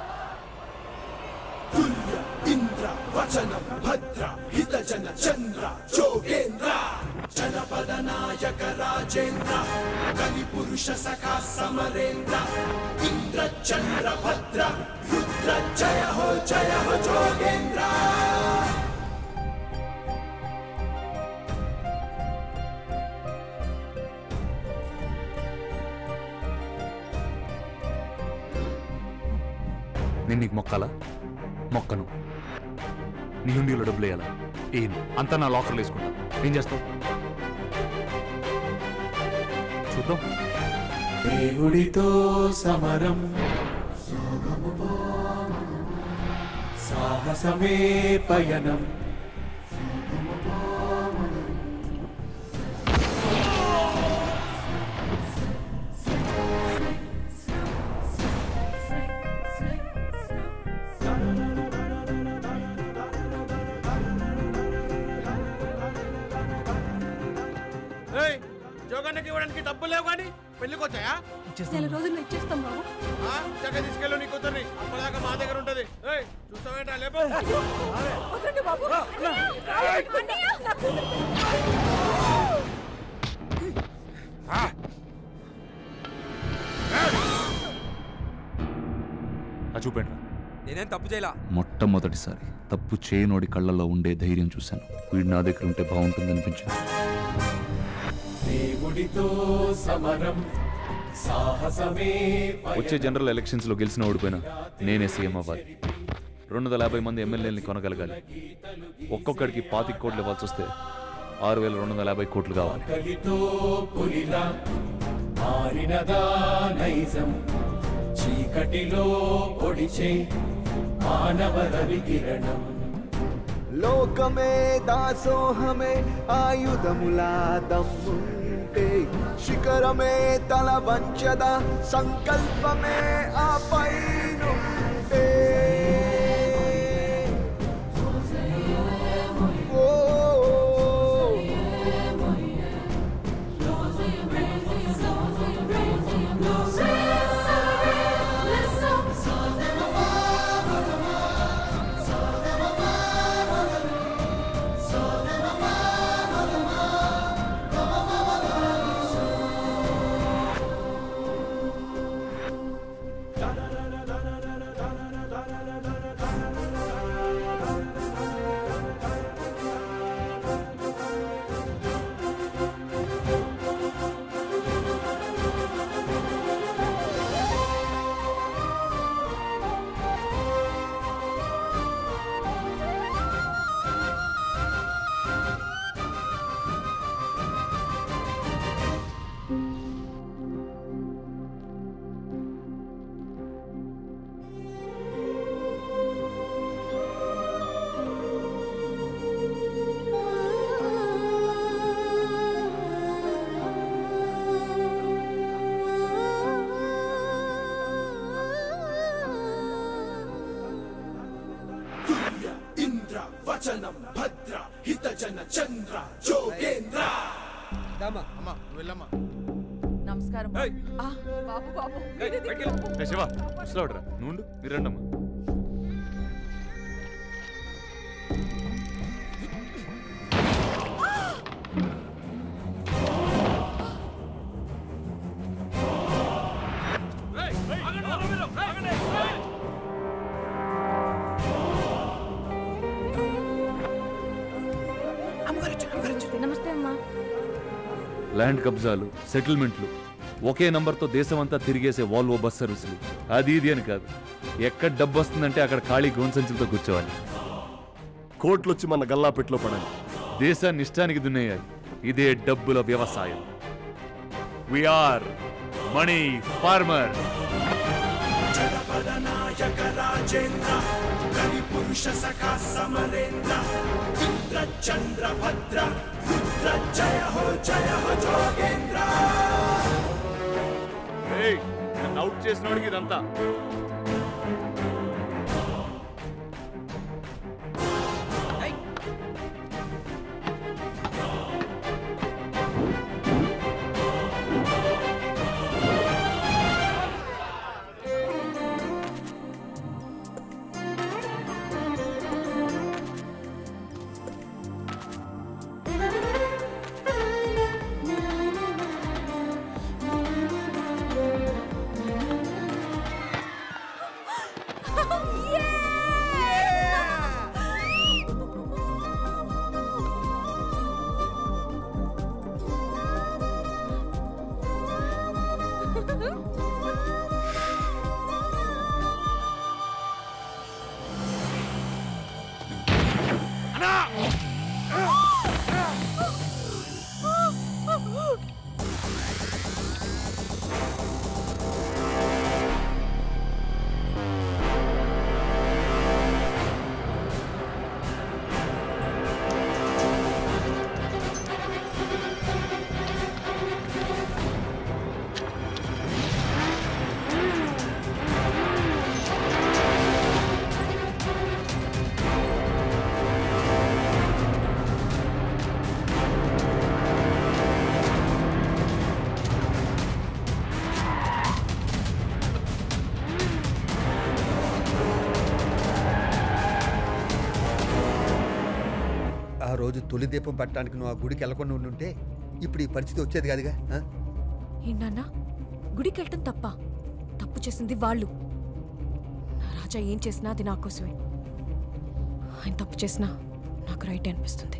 ఇంద్ర వచనం భద్ర హిత జన చంద్ర జోగేంద్ర జనపద నాయక రాజేంద్ర కలి పురుష సఖా సమరేంద్ర ఇంద్ర చంద్ర భద్ర రుద్ర జయ హో జయ హో జోగేంద్ర నేను నీకు మొక్కాలా మొక్కను నీ హుండీలో డబ్బులు వేయాలా ఏం అంతా నా లాకర్లో వేసుకుంటా ఏం చేస్తావు చూద్దాం దేవుడితో సమరం సాహసమే పయనం ఏయ్, జోగన్నకి ఇవ్వడానికి డబ్బులు లేవు కానీ పెళ్లికి వచ్చాయా నెల రోజుల్లో ఇచ్చేస్తాం బాబు ఆ, చక్కగా తీసుకెళ్ళు నీ కూతుర్ని అప్పటిదాకా మా దగ్గర ఉంటది ఏయ్ చూస్తావేంటా లేపు వదలండి బాబు ఆ చూపండి నేనేం తప్పు చేయలా మొట్టమొదటిసారి తప్పు చేయనోడి కళ్ళల్లో ఉండే ధైర్యం చూశాను వీడు నా దగ్గర ఉంటే బాగుంటుంది అనిపించింది దేవుడితో సమరం సాహసమే వచ్చే జనరల్ ఎలక్షన్స్ లో గెలిచిన ఓడిపోయినా నేనే సీఎం అవ్వాలి రెండు వందల యాభై మంది ఎమ్మెల్యేలని కొనగలగాలి ఒక్కొక్కడికి పాతిక కోట్లు ఇవ్వాల్సి వస్తే ఆరు వేల రెండు వందల యాభై కోట్లు కావాలి కలితో పులిలా మారినదా నైజం చీకటిలో పొడిచే మానవ రవి కిరణం లోకమే దాసోహమే ఆయుధములా దమ్ముంటే శిఖరమే తల వంచద సంకల్పమే ఆ పైనుంటే ఓ ఇంద్ర వచనం భద్ర హిత జన చంద్ర జోగేంద్ర అమ్మా నువ్వు వెళ్ళమ్మా నమస్కారం ఆ, బాబు బాబు మీరే దిక్కు బాబు. ఏ శివ ముసలాడురా నువ్వు ఉండు, మీరు రండమ్మా ల్యాండ్ కబ్జాలు సెటిల్మెంట్లు ఒకే నంబర్తో దేశమంతా తిరిగేసే వాల్వో బస్ సర్వీసులు అది ఇది అని కాదు ఎక్కడ డబ్బు వస్తుందంటే అక్కడ ఖాళీ గోన్ సంచులతో కూర్చోవాలి కోట్లు వచ్చి మన గల్లాపెట్లో పడాలి దేశాన్ని ఇష్టానికి దున్నేయాలి ఇదే డబ్బుల వ్యవసాయం వీఆర్ మనీ ఫార్మర్ జనపద నాయక రాజేంద్ర కవి పురుష సఖా సమరేంద్ర ఇంద్ర చంద్ర భద్ర రుద్ర జయ హో జయ హో జోగేంద్ర అవుట్ చేసినోడికి ఇదంతా ఆ రోజు తొలి దీపం పట్టడానికి నువ్వు ఆ గుడికి వెళ్ళకుండా ఉండుంటే ఇప్పుడు ఈ పరిస్థితి వచ్చేది కాదుగా ఆ? ఏంటన్నా గుడికి వెళ్ళటం తప్ప తప్పు చేసింది వాళ్ళు నా రాజా ఏం చేసినా అది నా కోసమే ఆయన తప్పు చేసినా నాకు రైట్ అనిపిస్తుంది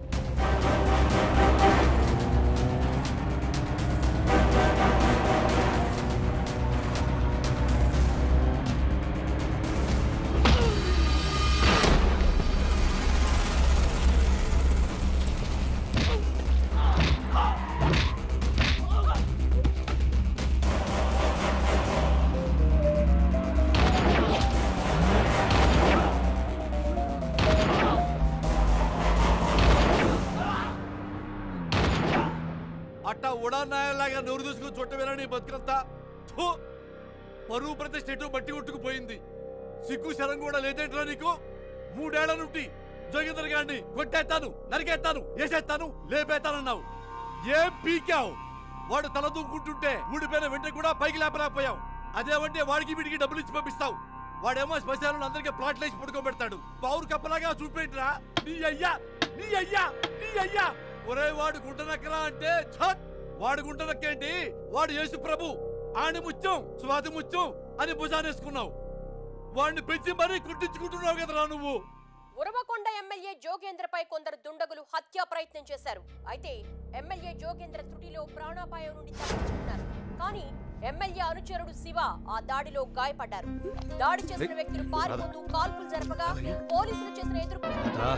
అట్టా ఉడానాయలాగా నోరు దూసుకుని చుట్టవేనా నీ బతుకంతా థూ! పరువు ప్రతిష్ట ఎటు బట్టి కొట్టుకుపోయింది సిగ్గు శరం కూడా లేదేంట్రా నీకు మూడేళ్ల నుండి జోగేందర్ గారిని కొట్టేస్తాను నరికేస్తాను వేసేస్తాను లేపేస్తానన్నావు ఏం పీకావు వాడు తల దూకుంటుంటే ఊడిపోయిన వెంట కూడా పైకి లేపలేకపోయావు అదేమంటే వాడికి వీడికి డబ్బులు ఇచ్చి పంపిస్తావు వాడేమో శ్మశానంలో అందరికీ ప్లాట్లు వేసి పడుకోబెడతాడు పావురు కప్పలాగా చూపేంట్రా నీ అయ్యా నీ అయ్యా నీ అయ్యా ఒరే వాడు గుంటనక్కరా అంటే ఛత్! వాడు గుంటనక్కేంటి వాడు యేసు ప్రభు ఆని ముత్యం స్వాతి ముత్యం అని భుజానేసుకున్నావు వాడిని పెంచి మరీ కుట్టించుకుంటున్నావు కదరా నువ్వు ఉరవకొండ ఎమ్మెల్యే జోగేంద్రపై కొందరు దుండగులు హత్యా ప్రయత్నం చేశారు అయితే ఎమ్మెల్యే జోగేంద్ర త్రుటిలో ప్రాణాపాయం నుండి తప్పించుకున్నారు కానీ ఎమ్మెల్యే అనుచరుడు శివ ఆ దాడిలో గాయపడ్డారు దాడి చేసిన వ్యక్తులు పారిపోతూ కాల్పులు జరపగా పోలీసులు చేసిన ఎదుర్కొ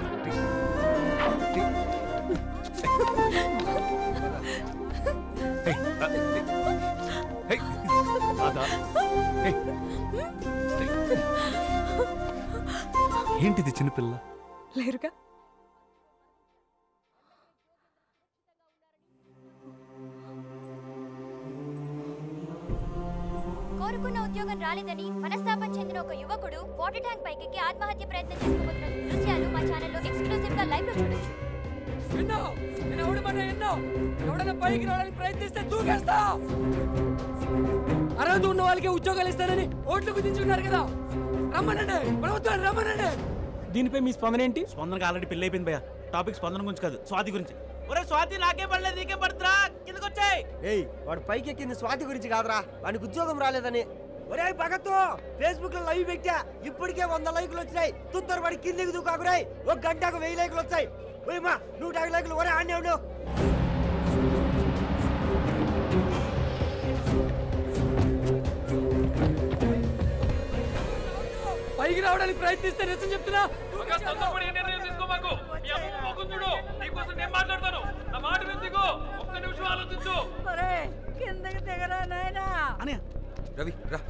ఏంటిది చిన్నపిల్ల లేరుగా కోరుకున్న ఉద్యోగం రాలేదని మనస్తాపం చెందిన ఒక యువకుడు వాటర్ ట్యాంక్ పైకి ఆత్మహత్య ప్రయత్నం చేసుకోబోతున్న దృశ్యాలు మా ఛానల్లో ఎక్స్క్లూజివ్ గా లైవ్ లో చూడొచ్చు విన్నో నేను ఎవడమన్నా ఎన్నో ఎవడన్నా పైకి రావడానికి ప్రయత్నిస్తే దూకేస్తా అర్హత ఉన్న వాళ్ళకి ఉద్యోగాలు ఇస్తారని ఓట్లు కుదించుకున్నారు కదా రమ్మనండి ప్రభుత్వాన్ని రమ్మనండి దీనిపై మీ స్పందన ఏంటి స్పందనకు ఆల్రెడీ పెళ్లి అయిపోయింది భయ టాపిక్ స్పందన గురించి కాదు స్వాతి గురించి ఒరే స్వాతి నాకే పడలేదు నీకే పడుతురా కిందకి వచ్చాయి ఏయ్ వాడు పైకి ఎక్కింది స్వాతి గురించి కాదురా వానికి ఉద్యోగం రాలేదని ఒరే భగత్ ఫేస్బుక్ లో లైవ్ పెట్టా ఇప్పటికే వంద లైకులు వచ్చినాయి తుత్తరు వాడి కిందికి దూకాకురాయి ఒక గంటకు వెయ్యి లైకులు వచ్చాయి ఓయమ్మా నూట యాభై లైకులు ఒరే ఆడి ఉండు పైకి రావడానికి ప్రయత్నిస్తే నిజం చెప్తున్నా నిర్ణయం తీసుకోమాకు మీ అమ్మ మొగుందుడు నీకోసం నేను మాట్లాడతాను నా మాట విందిగో ఒక్క నిమిషం ఆలోచించు కిందకి దిగరా నాయనా రవి రా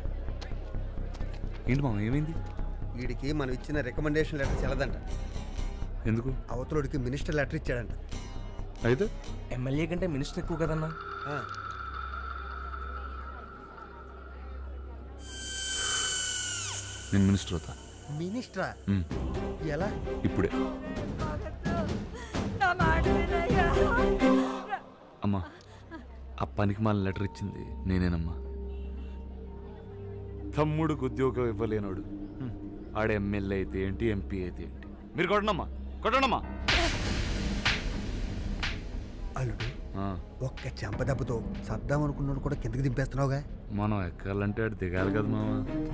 ఏంటి మామ ఏమైంది వీడికి మనం ఇచ్చిన రికమెండేషన్ లెటర్ చెల్లదంట ఎందుకు అవతలుడికి మినిస్టర్ లెటర్ ఇచ్చాడంట అయితే ఎమ్మెల్యే కంటే మినిస్టర్ ఎక్కువ కదన్నా నేను మినిస్టర్ అవుతా మినిస్టరా మ్, ఎలా ఇప్పుడే నా మాట వినయ్యా అమ్మా ఆ పనికి మాల లెటర్ ఇచ్చింది నేనేనమ్మా తమ్ముడికి ఉద్యోగం ఇవ్వలేనోడు హ్మ్. ఆడ ఎమ్మెల్యే అయితే ఏంటి ఎంపీ అయితే ఏంటి మీరు కొట్టనమ్మా కొట్టండమ్మా అల్లుడు ఆ, ఒక్క చెంపదెబ్బతో సర్దాం అనుకున్నాడు కూడా కిందకి దింపేస్తున్నావుగా మనం ఎక్కాలంటే ఆడు దిగాలి కదా మామ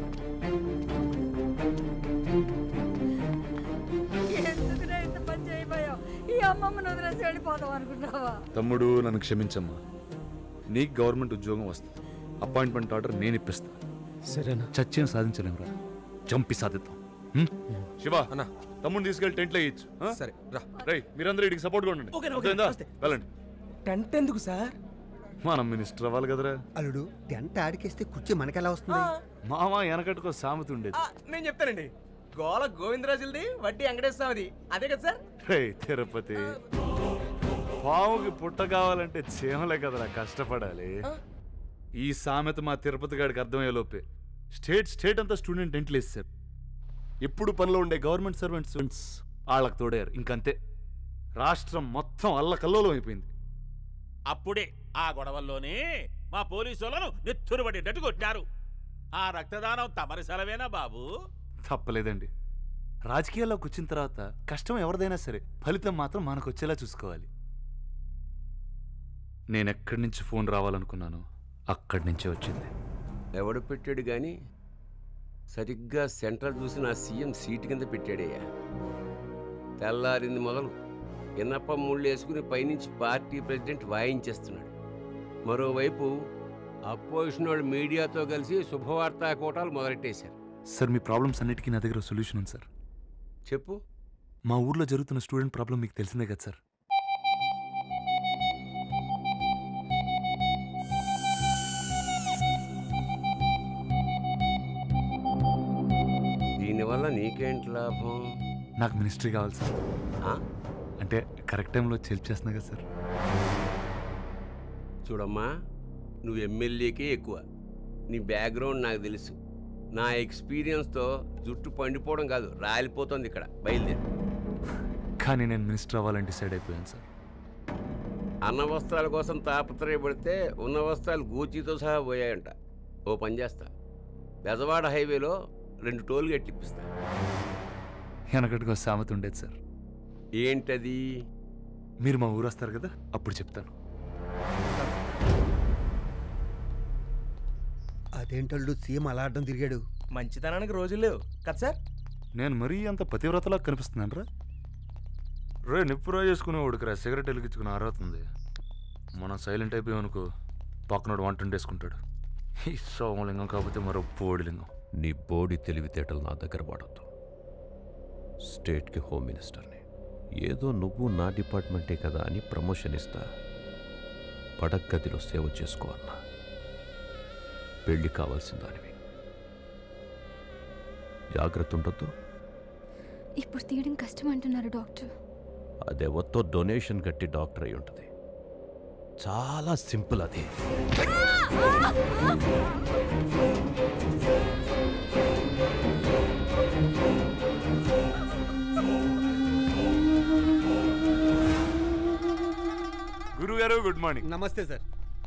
ఎందుకురా ఇంత పని చేయబోయావు ఈ అమ్మమ్మను వదిలేసి వెళ్ళిపోదాం అనుకున్నావా తమ్ముడు నన్ను క్షమించమ్మా నీకు గవర్నమెంట్ ఉద్యోగం వస్తుంది అపాయింట్మెంట్ ఆర్డర్ నేను ఇప్పిస్తా సరేనా చచ్చిన సాధించలేమురా చంపి సాధిద్దాం హ్మ్? శివ అన్న తమ్ముడిని తీసుకెళ్ళి టెంట్లో వేయచ్చు సరే రా రై మీరందరూ ఇడికి సపోర్ట్గా ఉండండి ఓకే, ఓకే, అర్థమైందా? వస్తే. వెళ్ళండి టెంట్ ఎందుకు సార్ మనం మినిస్టర్ అవ్వాలి కదరా అల్లుడు టెంట్ ఆడికేస్తే కుర్చీ మనకెలా వస్తుంది మామ వెనకట్టుకో సామెత ఉండేది ఆ, నేను చెప్తానండి గోల గోవిందరాజులది వడ్డీ వెంకటేశ్వరది అదే కదా సార్ రే తిరుపతి పావుకి పుట్ట కావాలంటే చీమలే కదరా కష్టపడాలి ఈ సామెత మా తిరుపతి గాడికి అర్థమయ్యేలోపే స్టేట్ స్టేట్ అంతా స్టూడెంట్ ఎంట్లు వేస్తారు ఎప్పుడు పనిలో ఉండే గవర్నమెంట్ సర్వెంట్ స్టూడెంట్స్ వాళ్ళకి తోడారు ఇంకంతే రాష్ట్రం మొత్తం అల్లకల్లోలం అయిపోయింది అప్పుడే ఆ గొడవల్లోనే మా పోలీసు వాళ్ళను నెత్తురు పడేటట్టు కొట్టారు ఆ రక్తదానం తమరి సెలవేనా బాబు తప్పలేదండి రాజకీయాల్లోకి వచ్చిన తర్వాత కష్టం ఎవరిదైనా సరే ఫలితం మాత్రం మనకు వచ్చేలా చూసుకోవాలి నేను ఎక్కడి నుంచి ఫోన్ రావాలనుకున్నాను అక్కడి నుంచే వచ్చింది ఎవడు పెట్టాడు గాని సరిగ్గా సెంటర్ చూసి నా సీఎం సీటు కింద పెట్టాడయ్యా తెల్లారింది మొదలు ఎన్నప్ప ముళ్ళు వేసుకుని పైనుంచి పార్టీ ప్రెసిడెంట్ వాయించేస్తున్నాడు మరోవైపు అపోజిషన్ వాళ్ళు మీడియాతో కలిసి శుభవార్తా కోటాలు మొదలెట్టేశారు సార్ మీ ప్రాబ్లమ్స్ అన్నిటికీ నా దగ్గర సొల్యూషన్ ఉంది సార్ చెప్పు మా ఊర్లో జరుగుతున్న స్టూడెంట్ ప్రాబ్లం మీకు తెలిసిందే కదా సార్ దీనివల్ల నీకేంటి లాభం నాకు మినిస్ట్రీ కావాలి సార్ ఆ? అంటే కరెక్ట్ టైంలో వచ్చి హెల్ప్ చేస్తున్నా కదా సార్ చూడమ్మా నువ్వు ఎమ్మెల్యేకే ఎక్కువ నీ బ్యాక్గ్రౌండ్ నాకు తెలుసు నా ఎక్స్పీరియన్స్తో జుట్టు పండిపోవడం కాదు రాలిపోతుంది ఇక్కడ బయలుదేరి కానీ నేను మినిస్టర్ అవ్వాలని డిసైడ్ అయిపోయాను సార్ అన్న వస్త్రాల కోసం తాపత్రయపడితే ఉన్న వస్త్రాలు గూచీతో సహా పోయాయంట ఓ పని చేస్తా బెజవాడ హైవేలో రెండు టోల్ గేట్లు ఇప్పిస్తా వెనకటికి ఒక సామెత ఉండేది సార్ ఏంటది మీరు మా ఊరు వస్తారు కదా అప్పుడు చెప్తాను అదేంటల్లుడు సీఎం అలా అడ్డం తిరిగాడు మంచితనానికి రోజులు లేవు కదా సార్ నేను మరీ అంత పతివ్రతలా కనిపిస్తున్నాను రా రే నిప్పురా చేసుకునేవాడికి రా సిగరెట్ వెలిగించుకుని ఆరవుతుంది మనం సైలెంట్ అయిపోయామనుకో పక్కనోడు వంట వండేసుకుంటాడు ఈ సోమలింగం కాకపోతే మరో పోడిలింగం నీ బోడి తెలివితేటలు నా దగ్గర వాడద్దు స్టేట్కి హోమ్ మినిస్టర్ని ఏదో నువ్వు నా డిపార్ట్మెంటే కదా అని ప్రమోషన్ ఇస్తా పడగ్గదిలో సేవ చేసుకో అన్నా పెళ్లి కావాల్సిన దానివి జాగ్రత్త ఉండొద్దు ఇప్పుడు తీయడం కష్టం అంటున్నారు డాక్టర్ అదెవత్తో డొనేషన్ కట్టి డాక్టర్ అయి ఉంటుంది చాలా సింపుల్ అది గురుగారు గుడ్ మార్నింగ్ నమస్తే సార్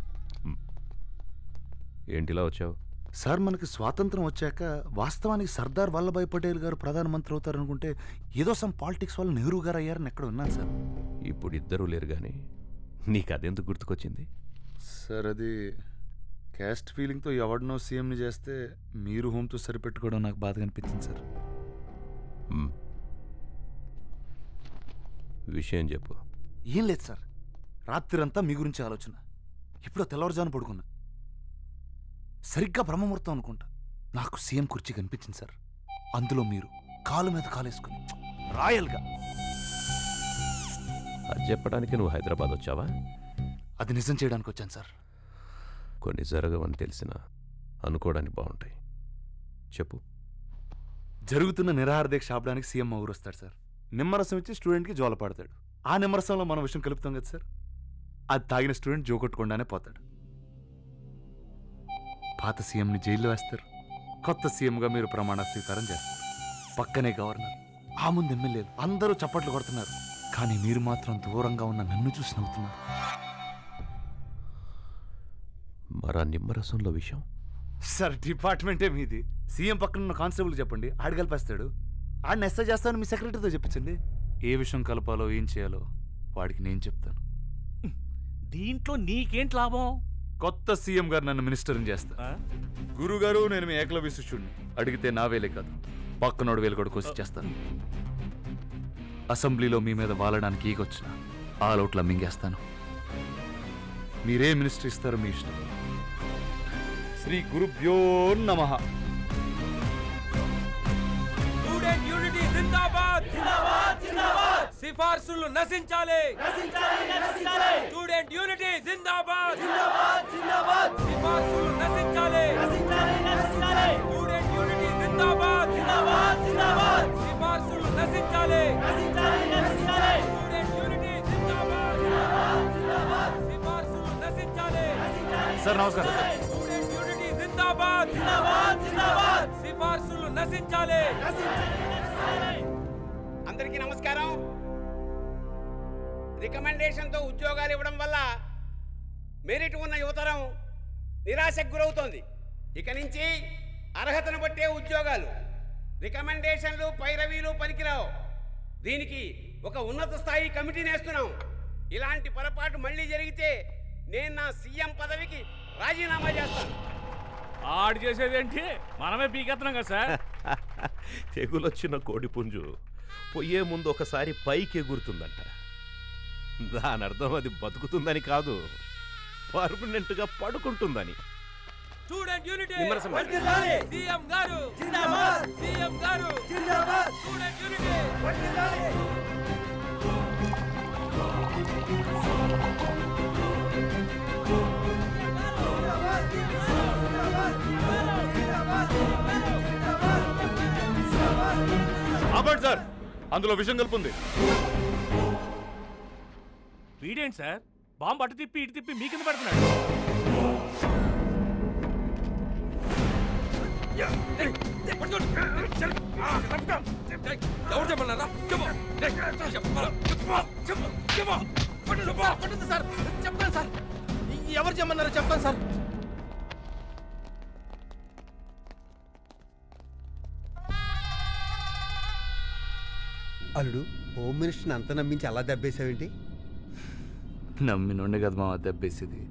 ఏంటిలా వచ్చావు సార్ మనకి స్వాతంత్రం వచ్చాక వాస్తవానికి సర్దార్ వల్లభాయ్ పటేల్ గారు ప్రధానమంత్రి అవుతారనుకుంటే ఏదో సమ్ పాలిటిక్స్ వాళ్ళు నెహ్రూ గారు అయ్యారని ఎక్కడ ఉన్నాను సార్ ఇప్పుడు ఇద్దరూ లేరు కానీ నీకు అదెందుకు గుర్తుకొచ్చింది సార్ అది క్యాస్ట్ ఫీలింగ్తో ఎవడినో సీఎంని చేస్తే మీరు హోమ్తో సరిపెట్టుకోవడం నాకు బాధగా అనిపించింది సార్ మ్. విషయం చెప్పు ఏం లేదు సార్ రాత్రిరంతా మీ గురించి ఆలోచన ఇప్పుడు తెల్లవారుజాను పడుకున్నా సరిగ్గా బ్రహ్మముహూర్తం అనుకుంటా నాకు సీఎం కుర్చీ కనిపించింది సార్ అందులో మీరు కాలు మీద కాలేసుకుని రాయల్గా అది చెప్పడానికి నువ్వు హైదరాబాద్ వచ్చావా అది నిజం చేయడానికి వచ్చాను సార్ కొన్ని జరగవని తెలిసిన అనుకోవడానికి బాగుంటాయి చెప్పు జరుగుతున్న నిరాహార దీక్ష ఆపడానికి సీఎం మా ఊరు వస్తాడు సార్ నిమ్మరసం ఇచ్చి స్టూడెంట్కి జోల పాడతాడు ఆ నిమ్మరసంలో మనం విషయం కలుపుతాం కదా సార్ అది తాగిన స్టూడెంట్ జోకొట్టుకుండానే పోతాడు పాత సీఎంని జైల్లో వేస్తారు కొత్త సీఎంగా మీరు ప్రమాణ స్వీకారం చేస్తారు పక్కనే గవర్నర్ ఆ ముందు ఎమ్మెల్యేలు అందరూ చప్పట్లు కొడుతున్నారు కానీ మీరు మాత్రం దూరంగా ఉన్న నన్ను చూసి నవ్వుతున్నారు మరా నిమ్మరసంలో విషయం సార్ డిపార్ట్మెంటే మీది సీఎం పక్కన ఉన్న కానిస్టేబుల్ చెప్పండి ఆడు కలిపేస్తాడు ఆడిని ఎస్ఐ చేస్తాను మీ సెక్రటరీతో చెప్పించండి ఏ విషయం కలపాలో ఏం చేయాలో వాడికి నేను చెప్తాను దీంట్లో నీకేంటి లాభం కొత్త సీఎం గారు నన్ను మినిస్టర్ని చేస్తా గురుగారు నేను మీ ఏకలవ్య శిష్యుడిని అడిగితే నా వేలే కాదు పక్కనోడు వేలు కూడా కోసి చేస్తాను అసెంబ్లీలో మీ మీద వాలడానికి ఈగొచ్చిన ఆ లోట్ల మింగేస్తాను మీరే మినిస్టర్ ఇస్తారో మీ ఇష్టం శ్రీ గురుభ్యో నమః స్టూడెంట్ యూనిటీ జిందాబాద్ జిందాబాద్ జిందాబాద్ సిఫార్సులు నశించాలి నశించాలి నశించాలి స్టూడెంట్ యూనిటీ జిందాబాద్ జిందాబాద్ జిందాబాద్ సిఫార్సులు నశించాలి నశించాలి నశించాలి స్టూడెంట్ యూనిటీ జిందాబాద్ జిందాబాద్ జిందాబాద్ సిఫార్సులు నశించాలి నశించాలి నశించాలి స్టూడెంట్ యూనిటీ జిందాబాద్ జిందాబాద్ జిందాబాద్ సిఫార్సులు నశించాలి సార్ నమస్కారం స్టూడెంట్ యూనిటీ జిందాబాద్ జిందాబాద్ జిందాబాద్ సిఫార్సులు నశించాలి అందరికీ నమస్కారం రికమెండేషన్తో ఉద్యోగాలు ఇవ్వడం వల్ల మెరిట్ ఉన్న యువతరం నిరాశకు గురవుతోంది ఇక నుంచి అర్హతను బట్టే ఉద్యోగాలు రికమెండేషన్లు పైరవీలు పనికిరావు దీనికి ఒక ఉన్నత స్థాయి కమిటీని వేస్తున్నాం ఇలాంటి పొరపాటు మళ్ళీ జరిగితే నేను నా సీఎం పదవికి రాజీనామా చేస్తాను ఆడు చేసేదేంటి మనమే పీకెత్తున్నాం కదా సార్ తెగులొచ్చిన కోడి పుంజు పొయ్యే ముందు ఒకసారి పైకి ఎగురుతుందంట దాని అర్థం అది బతుకుతుందని కాదు పర్మనెంట్గా పడుకుంటుందని స్టూడెంట్ యూనిటీ నిమ్మరసం పట్టు. వర్ధిల్లాలి. సీఎం గారు జిందాబాద్ సీఎం గారు జిందాబాద్ స్టూడెంట్ యూనిటీ వర్ధిల్లాలి. ఆపండి సార్ అందులో విషయం కలుపుంది వీడేంటి సార్ బాంబు అటు తిప్పి ఇటు తిప్పి మీ కింద పెడుతున్నాడు ఎవరు చెప్పన్నారా చెప్పు చెప్పాలా చెప్పు చెప్పు చెప్పు పట్టు పట్టుంది సార్ చెప్తాను సార్ ఎవరు చెప్పన్నారో చెప్తాను సార్ అల్లుడు హోమ్ మినిస్టర్ని అంత నమ్మించి అలా దెబ్బేసావేంటి నమ్మినుండే కదా మామ దెబ్బేసేది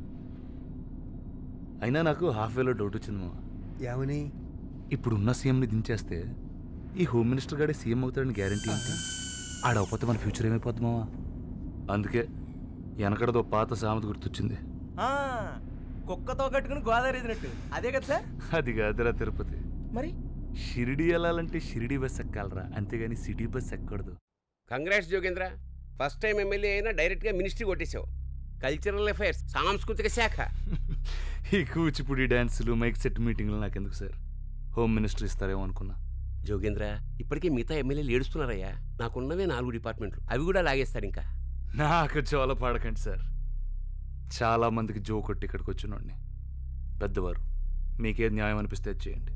అయినా నాకు హాఫ్ వేలో డౌట్ వచ్చింది మామ ఏమని ఇప్పుడున్న సీఎంని దించేస్తే ఈ హోమ్ మినిస్టర్ గాడే సీఎం అవుతాడని గ్యారంటీ ఏంటి ఆడవపోతే మన ఫ్యూచర్ ఏమైపోద్ది మావా అందుకే వెనకడదో పాత సామెత గుర్తొచ్చింది కుక్కతో కట్టుకుని గోదావరి ఎదినట్టు అదే కదా సార్ అది కాదురా తిరుపతి మరి షిరిడి వెళ్ళాలంటే షిరిడి బస్ ఎక్కాలరా అంతేగాని సిటీ బస్ ఎక్కకూడదు congrats Jogendra first time MLA అయినా డైరెక్ట్గా మినిస్ట్రీ కొట్టేశావు కల్చరల్ అఫైర్స్ సాంస్కృతిక శాఖ ఈ కూచిపూడి డ్యాన్సులు మైక్ సెట్ మీటింగ్లు నాకెందుకు సార్ హోమ్ మినిస్టర్ ఇస్తారేమో అనుకున్నా జోగేంద్ర ఇప్పటికే మిగతా ఎమ్మెల్యేలు ఏడుస్తున్నారయ్యా నాకున్నవే నాలుగు డిపార్ట్మెంట్లు అవి కూడా లాగేస్తారు ఇంకా నాకు జోల పాడకండి సార్ చాలా మందికి జో కొట్టి ఇక్కడికి వచ్చినోడిని పెద్దవారు మీకేది న్యాయం అనిపిస్తే అది చేయండి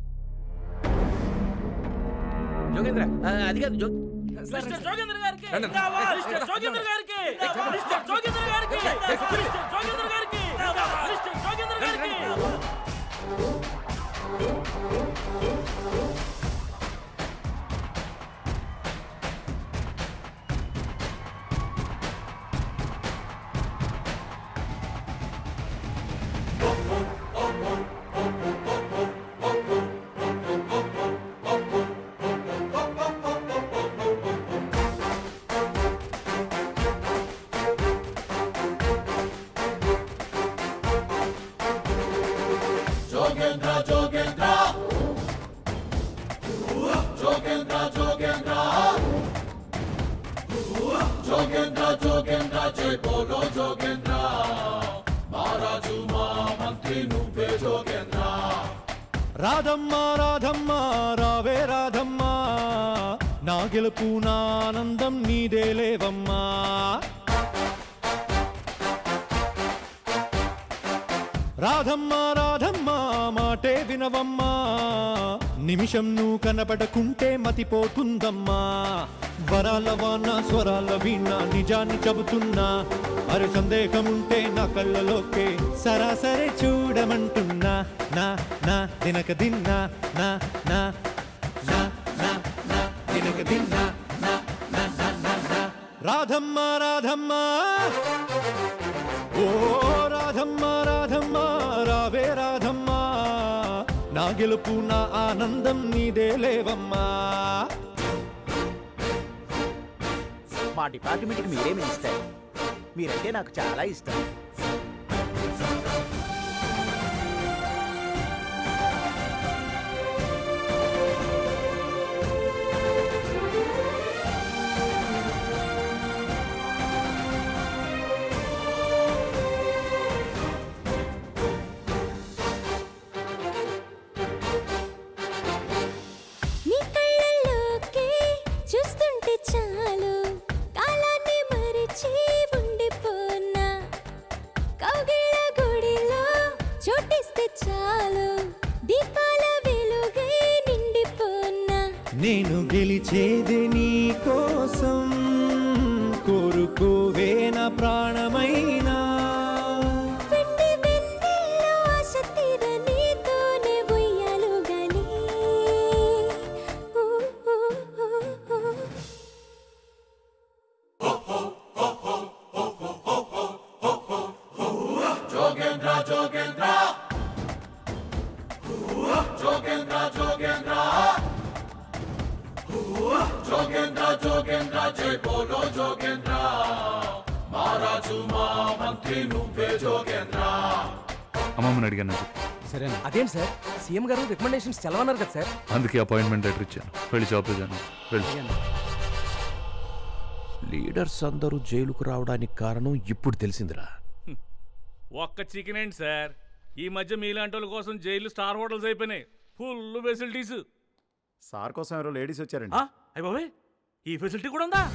జోగేంద్ర ఆ, అది కాదు జో మిస్టర్ జోగేంద్ర గారికి రండి. జిందాబాద్. మిస్టర్ జోగేంద్ర గారికి మిస్టర్ జోగేంద్ర గారికి మిస్టర్ జోగేంద్ర గారికి మిస్టర్ జోగేంద్ర గారికి జోగేంద్ర జోగేంద్ర జోగేంద్ర జోగేంద్ర జోగేంద్ర జోగేంద్ర జై బోలో జోగేంద్ర మహారాజు మా మంత్రి నువ్వే జోగేంద్ర రాధమ్మ రాధమ్మ రావే రాధమ్మ నా గెలుపు నా ఆనందం నీదే లేవమ్మా రాధమ్మ రాధమ్మ మాటే వినవమ్మా నిమిషం నువ్వు కనపడకుంటే మతిపోతుందమ్మా వరాల వాన స్వరాల వీణ నిజాన్ని చెబుతున్నా అరే సందేహం ఉంటే నా కళ్ళలోకే సరాసరి చూడమంటున్నా నా నా దినక దిన్నా నా నా నా నా నా దినక దిన్నా నా నా నా నా నా రాధమ్మ రాధమ్మ ఓ రాధమ్మ రాధమ్మ రావే రాధమ్మ నా గెలుపు నా ఆనందం నీదే లేవమ్మా మా డిపార్ట్మెంట్కి మీరే మినిస్టర్ మీరంటే నాకు చాలా ఇష్టం నీ కళ్ళల్లోకి చూస్తుంటే చాలు కాలాన్ని మరిచి ఉండిపోనా కౌగిళ్ళ గుడిలో చోటిస్తే చాలు దీపాల వెలుగై నిండిపోనా నేను గెలిచేది నీ కోసం కోరుకోవే నా ప్రాణమైనా వెండి వెన్నెల్లో ఆశ తీర నీతోనే ఉయ్యాలు గాని ఊ, ఊ, ఊ, ఊ. జోగేంద్ర జోగేంద్ర జోగేంద్ర జోగేంద్ర జోగేంద్ర జోగేంద్ర జై బోలో జోగేంద్ర మహారాజు మా మంత్రి నువ్వే జోగేంద్ర అమ్మమ్మని అడిగాను సరే అదేంటి సార్ సీఎం గారు రికమెండేషన్స్ చదవన్నారు కదా సార్ అందుకే అపాయింట్మెంట్ లెటర్ ఇచ్చాను వెళ్ళి జాబ్ చేశాను వెళ్ళి లీడర్స్ అందరూ జైలుకు రావడానికి కారణం ఇప్పుడు తెలిసిందిరా ఒక్క చికెన్ ఏంటి సార్ ఈ మధ్య మీలాంటి వాళ్ళ కోసం జైలు స్టార్ హోటల్స్ అయిపోయినాయి ఫుల్ ఫెసిలిటీస్ సార్ కోసం ఎవరో లేడీస్ వచ్చారండి అయ్య బాబాయ్ ఈ ఫెసిలిటీ కూడా ఉందా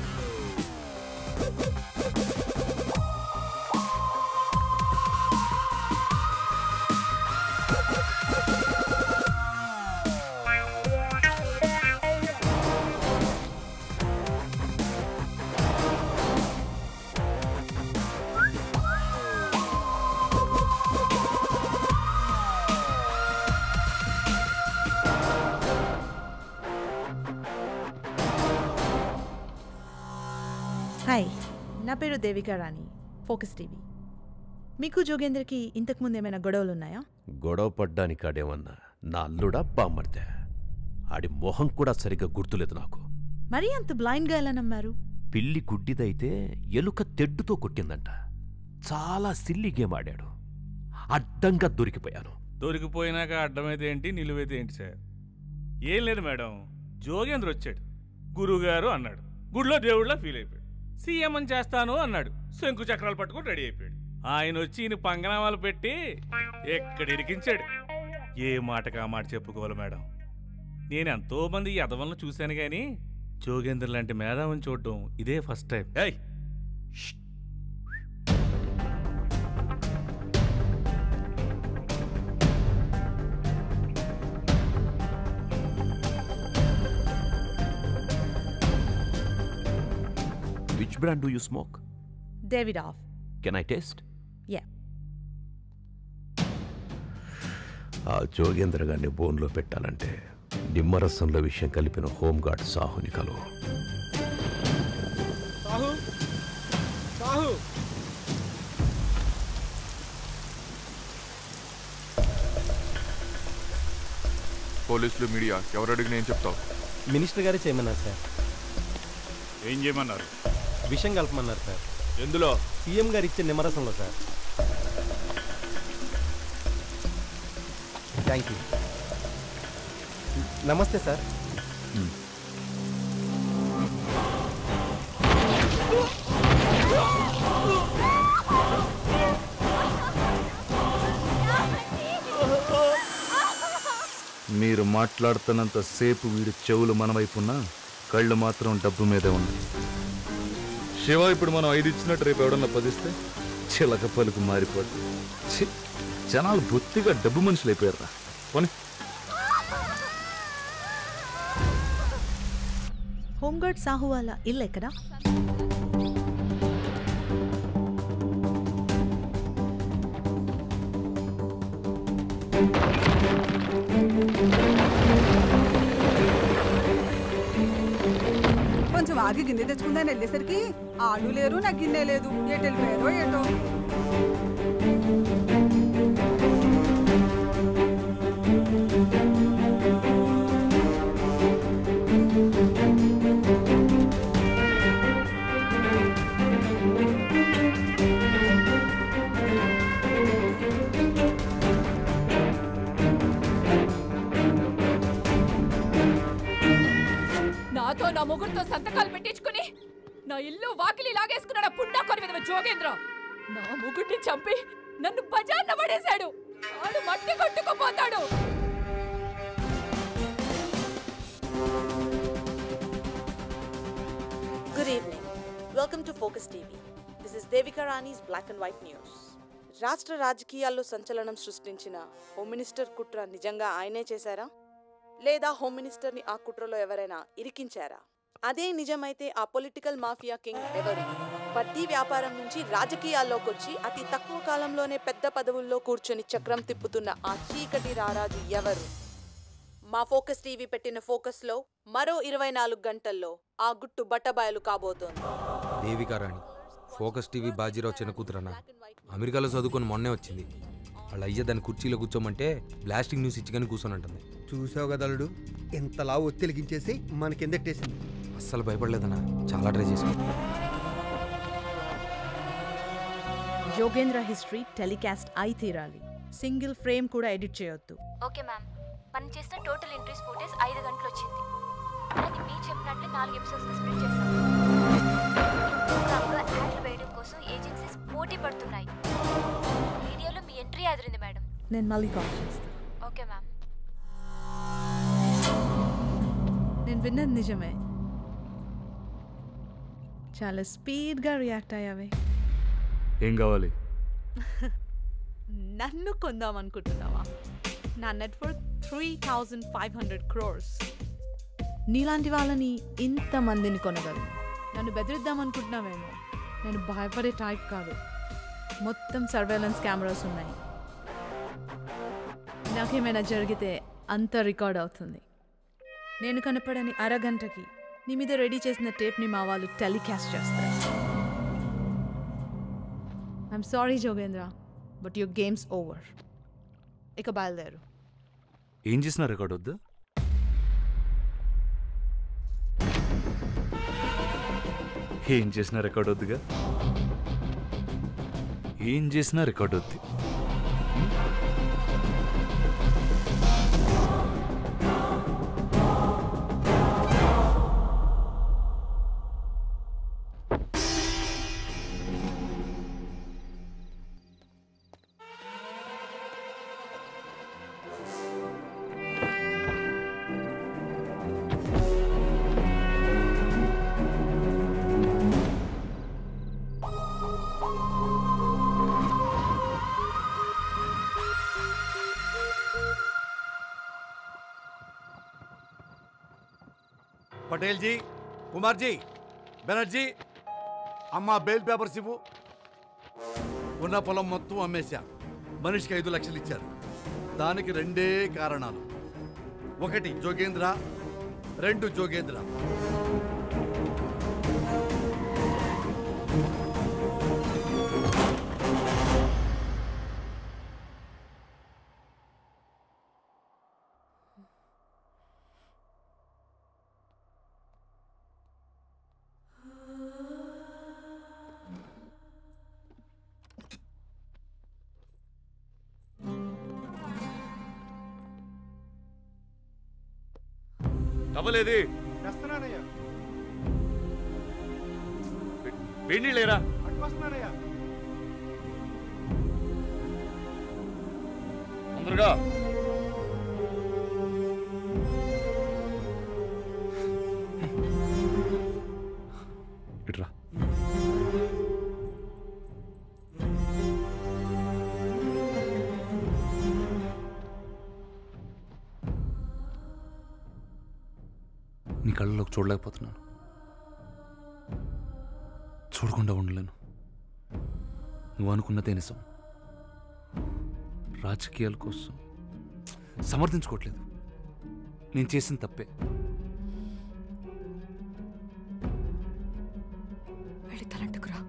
హాయ్ నా పేరు దేవికా రాణి ఫోకస్ టీవీ మీకు జోగేంద్రకి ఇంతకుముందు ఏమైనా గొడవలు ఉన్నాయా గొడవ పడ్డానికి ఆడేమన్నా నా అల్లుడా బామ్మర్దే ఆడి మొహం కూడా సరిగ్గా గుర్తులేదు నాకు మరీ అంత బ్లైండ్గా ఎలా నమ్మారు పిల్లి గుడ్డిదైతే ఎలుక తెడ్డుతో కొట్టిందంట చాలా సిల్లి గేమ్ ఆడాడు అడ్డంగా దొరికిపోయాను దొరికిపోయినాక అడ్డమైతే ఏంటి నిలువైతే ఏంటి సార్ ఏం లేదు మేడం జోగేంద్ర వచ్చాడు గురువుగారు అన్నాడు గుడిలో దేవుళ్ళ ఫీల్ అయిపోయాడు సీఎం అని చేస్తాను అన్నాడు శంకు చక్రాలు పట్టుకొని రెడీ అయిపోయాడు ఆయన వచ్చి ఈయన పంగనామాలు పెట్టి ఎక్కడ ఇరికించాడు ఏ మాటకు ఆ మాట చెప్పుకోవాలి మేడం నేను ఎంతో మంది యదవలను చూశాను కానీ జోగేంద్ర లాంటి మేధావిని చూడటం ఇదే first time hey which brand do you smoke Davidoff can I taste yeah ఆ జోగేంద్ర గారిని బోన్లో పెట్టాలంటే నిమ్మరసంలో విషయం కలిపిన హోంగార్డ్ సాహుని కలువు సాహు సాహు పోలీసులు మీడియా ఎవరు అడిగిన ఏం చెప్తావు మినిస్టర్ గారే చేయమన్నారు సార్ ఏం చేయమన్నారు విషయం కలపమన్నారు సార్ ఎందులో సీఎం గారు ఇచ్చే నిమ్మరసంలో సార్ థ్యాంక్ యూ నమస్తే సార్ మీరు మాట్లాడుతున్నంత సేపు వీడి చెవులు మన వైపు ఉన్నా కళ్ళు మాత్రం డబ్బు మీదే ఉన్నాయి శివ ఇప్పుడు మనం ఐదు ఇచ్చినట్టు రేపు ఎవడన్నా పదిస్తే చిలక పలుకు మారిపోతుంది ఛీ, జనాలు బొత్తిగా డబ్బు మనుషులు అయిపోయారా పోనీ హోంగార్డ్ సాహు వాళ్ళ ఇల్లు ఎక్కడా కొంచెం ఆగి గిన్నె తెచ్చుకుందని వెళ్ళేసరికి ఆడు లేరు నా గిన్నె లేదు ఎటు వెళ్ళిపోయారో ఏటో నాతో నా ముగ్గురితో సంతకాలు పెట్టించుకుని నా ఇల్లు వాకిలి లాగేసుకున్నాడు పుండా కొని మీద జోగేంద్ర నా ముగ్గురిని చంపి నన్ను బజార్న పడేశాడు ఆడు మట్టి కొట్టుకుపోతాడు good evening welcome to Focus TV this is Devika Rani's black and white news రాష్ట్ర రాజకీయాల్లో సంచలనం సృష్టించిన హోమ్ మినిస్టర్ కుట్ర నిజంగా ఆయనే చేశారా లేదా హోమ్ మినిస్టర్ని ఆ కుట్రలో ఎవరైనా ఇరికించారా అదే నిజమైతే ఆ పొలిటికల్ మాఫియా కింగ్ ఎవరు వడ్డీ వ్యాపారం నుంచి రాజకీయాల్లోకి వచ్చి అతి తక్కువ కాలంలోనే పెద్ద పదవుల్లో కూర్చొని చక్రం తిప్పుతున్న ఆ చీకటి రారాజు ఎవరు మా ఫోకస్ టీవీ పెట్టిన ఫోకస్లో మరో ఇరవై నాలుగు గంటల్లో ఆ గుట్టు బట్టబయలు కాబోతోంది దేవికా రాణి ఫోకస్ టీవీ బాజీరావు చిన్న కూతురన్న అమెరికాలో చదువుకొని మొన్నే వచ్చింది వాళ్ళ అయ్య దాని కుర్చీలో కూర్చోమంటే బ్లాస్టింగ్ న్యూస్ ఇచ్చిగానే కూర్చొని ఉంటుంది చూసావు కదా అల్లుడు ఇంతలా ఒత్తిలిగించేసి మన కిందెట్టేసింది అస్సలు భయపడలేదన్న చాలా ట్రై చేసాను జోగేంద్ర హిస్టరీ టెలికాస్ట్ అయి తీరాలి సింగిల్ ఫ్రేమ్ కూడా ఎడిట్ చేయొద్దు ఓకే మ్యామ్ మనం చేసిన టోటల్ ఎంట్రీస్ ఫోటేజ్ ఐదు గంటలు వచ్చింది అది మీరు చెప్పినట్లే నాలుగు ఎపిసోడ్స్ స్ప్లిట్ చేస్తాం ప్రోగ్రామ్లో యాడ్లు వేయడం కోసం ఏజెన్సీస్ పోటీ పడుతున్నాయి వీడియోలో మీ ఎంట్రీ ఎదిరింది మేడం నేను మళ్ళీ కాల్ చేస్తాను ఓకే మ్యామ్ నేను విన్నది నిజమే చాలా స్పీడ్గా రియాక్ట్ అయ్యావే ఏం కావాలి నన్ను కొందాం అనుకుంటున్నావా నా network three thousand five hundred crores నీలాంటి వాళ్ళని ఇంతమందిని కొనగలను నన్ను బెదిరిద్దాం అనుకుంటున్నావేమో నేను భయపడే టైప్ కాదు మొత్తం సర్వేలెన్స్ కెమెరాస్ ఉన్నాయి నాకేమైనా జరిగితే అంత రికార్డ్ అవుతుంది నేను కనపడని అరగంటకి నీ మీద రెడీ చేసిన టేప్ని మా వాళ్ళు టెలికాస్ట్ చేస్తారు I'm sorry Jogendra but your game's over ఇక బయలుదేరు ఏం చేసినా రికార్డ్ వద్దు ఏం చేసినా రికార్డ్ వద్దుగా ఏం చేసినా రికార్డ్ వద్దు పటేల్ జీ కుమార్ జీ బెనర్జీ అమ్మ బెయిల్ పేపర్స్ ఇవ్వు ఉన్న పొలం మొత్తం అమ్మేశా మనిషికి ఐదు లక్షలు ఇచ్చారు దానికి రెండే కారణాలు ఒకటి జోగేంద్ర రెండు జోగేంద్ర అవ్వలేది తెస్తున్నానయ్యా వేడి లేరా పట్టుకొస్తున్నానయ్యా తొందరగా నీ కళ్ళలోకి చూడలేకపోతున్నాను చూడకుండా ఉండలేను నువ్వు అనుకున్నదే నిజం రాజకీయాల కోసం సమర్థించుకోవట్లేదు నేను చేసిన తప్పే వెళ్ళి తలంటుకురా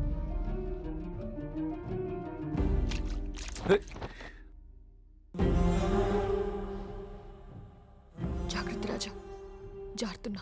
జాగ్రత్త రాజా జారుతున్నా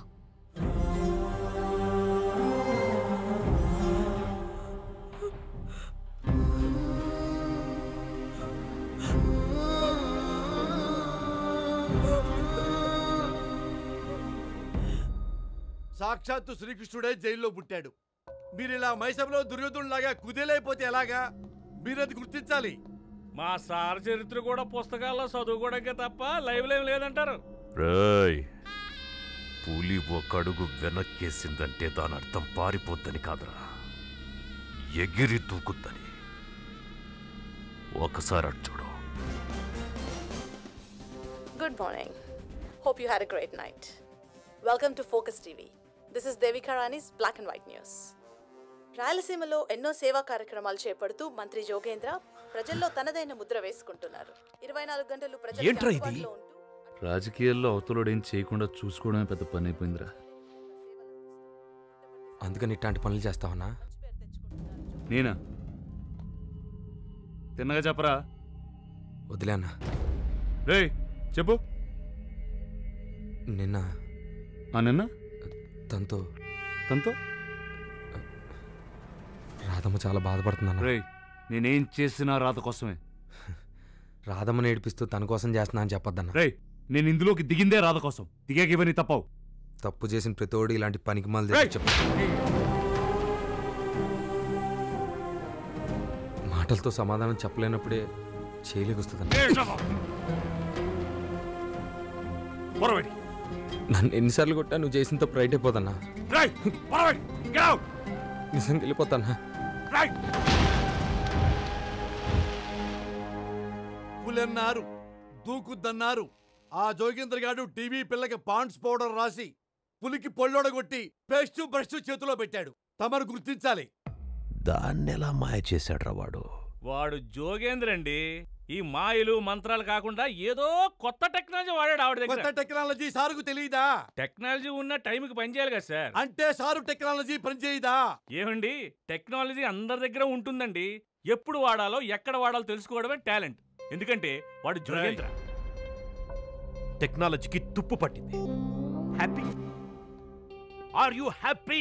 సాక్షాత్తు శ్రీకృష్ణుడే జైల్లో పుట్టాడు మీరు ఇలా మైసభలో దుర్యోధనులాగా కుదేలైపోతే ఎలాగా మీరది గుర్తించాలి మా సార్ చరిత్ర కూడా పుస్తకాల్లో చదువుకోవడానికే తప్ప లైవ్ ఏం లేదంటారు రేయ్ పులి ఒక అడుగు వెనక్కేసిందంటే దాని అర్థం పారిపోద్దని కాదురా ఎగిరి దూకుద్దని ఒకసారి అటు చూడు Good morning. Hope you had a great night. Welcome to Focus TV. This is Devika Rani's Black and White News. రాయలసీమలో ఎన్నో సేవా కార్యక్రమాలు చేపడుతూ మంత్రి జోగేంద్ర ప్రజల్లో తనదైన ముద్ర వేసుకుంటున్నారు ఇరవై నాలుగు గంటలు ప్రజలకు ఏంట్రా ఇది? అందుబాటులో ఉంటూ రాజకీయాల్లో అవతలోడు ఏం చేయకుండా చూసుకోవడమే పెద్ద పని అయిపోయిందిరా అందుకని ఇట్లాంటి పనులు చేస్తావన్నా నేనా తిన్నగా చెప్పరా వదిలే అన్నా రే చెప్పు నిన్న ఆ నిన్న తనతో తనతో రాధమ్మ చాలా బాధపడుతుందన్న రే నేనేం చేసినా రాత కోసమే రాధమ్మని ఏడిపిస్తూ తన కోసం చేస్తున్నా అని చెప్పొద్దన్న రే నేను ఇందులోకి దిగిందే రాత కోసం దిగాక ఇవన్నీ తప్పవు తప్పు చేసిన ప్రతోడు ఇలాంటి పనికి మాల రేయ్! చెప్పు మాటలతో సమాధానం చెప్పలేనప్పుడే చేయలేకొస్తుందన్న పొరబడి నన్ను ఎన్నిసార్లు కొట్టా నువ్వు చేసిన తప్పు రైట్ అయిపోదన్నా రేయ్ పొరబడి గెట్ అవుట్ నిజంగా వెళ్ళిపోతానా రైట్ పులన్నారు దూకుద్దన్నారు ఆ జోగేంద్ర గాడు టీవీ పిల్లకి పాండ్స్ పౌడర్ రాసి పులికి పొళ్ళొడగొట్టి పేస్టు బ్రష్ చేతిలో పెట్టాడు తమరు గుర్తించాలి దాన్నెలా మాయ చేశాడ్రా వాడు వాడు జోగేంద్ర అండి ఈ మాయలు మంత్రాలు కాకుండా ఏదో కొత్త టెక్నాలజీ వాడాడు ఆవిడ కొత్త దగ్గర టెక్నాలజీ సారుకు తెలియదా టెక్నాలజీ ఉన్న టైంకి పనిచేయాలి కదా సార్ అంటే సారు టెక్నాలజీ పనిచేయదా ఏమండి టెక్నాలజీ అందరి దగ్గర ఉంటుందండి ఎప్పుడు వాడాలో ఎక్కడ వాడాలో తెలుసుకోవడమే టాలెంట్ ఎందుకంటే వాడు జోగేంద్ర టెక్నాలజీకి తుప్పు పట్టింది హ్యాపీ ఆర్ యు హ్యాపీ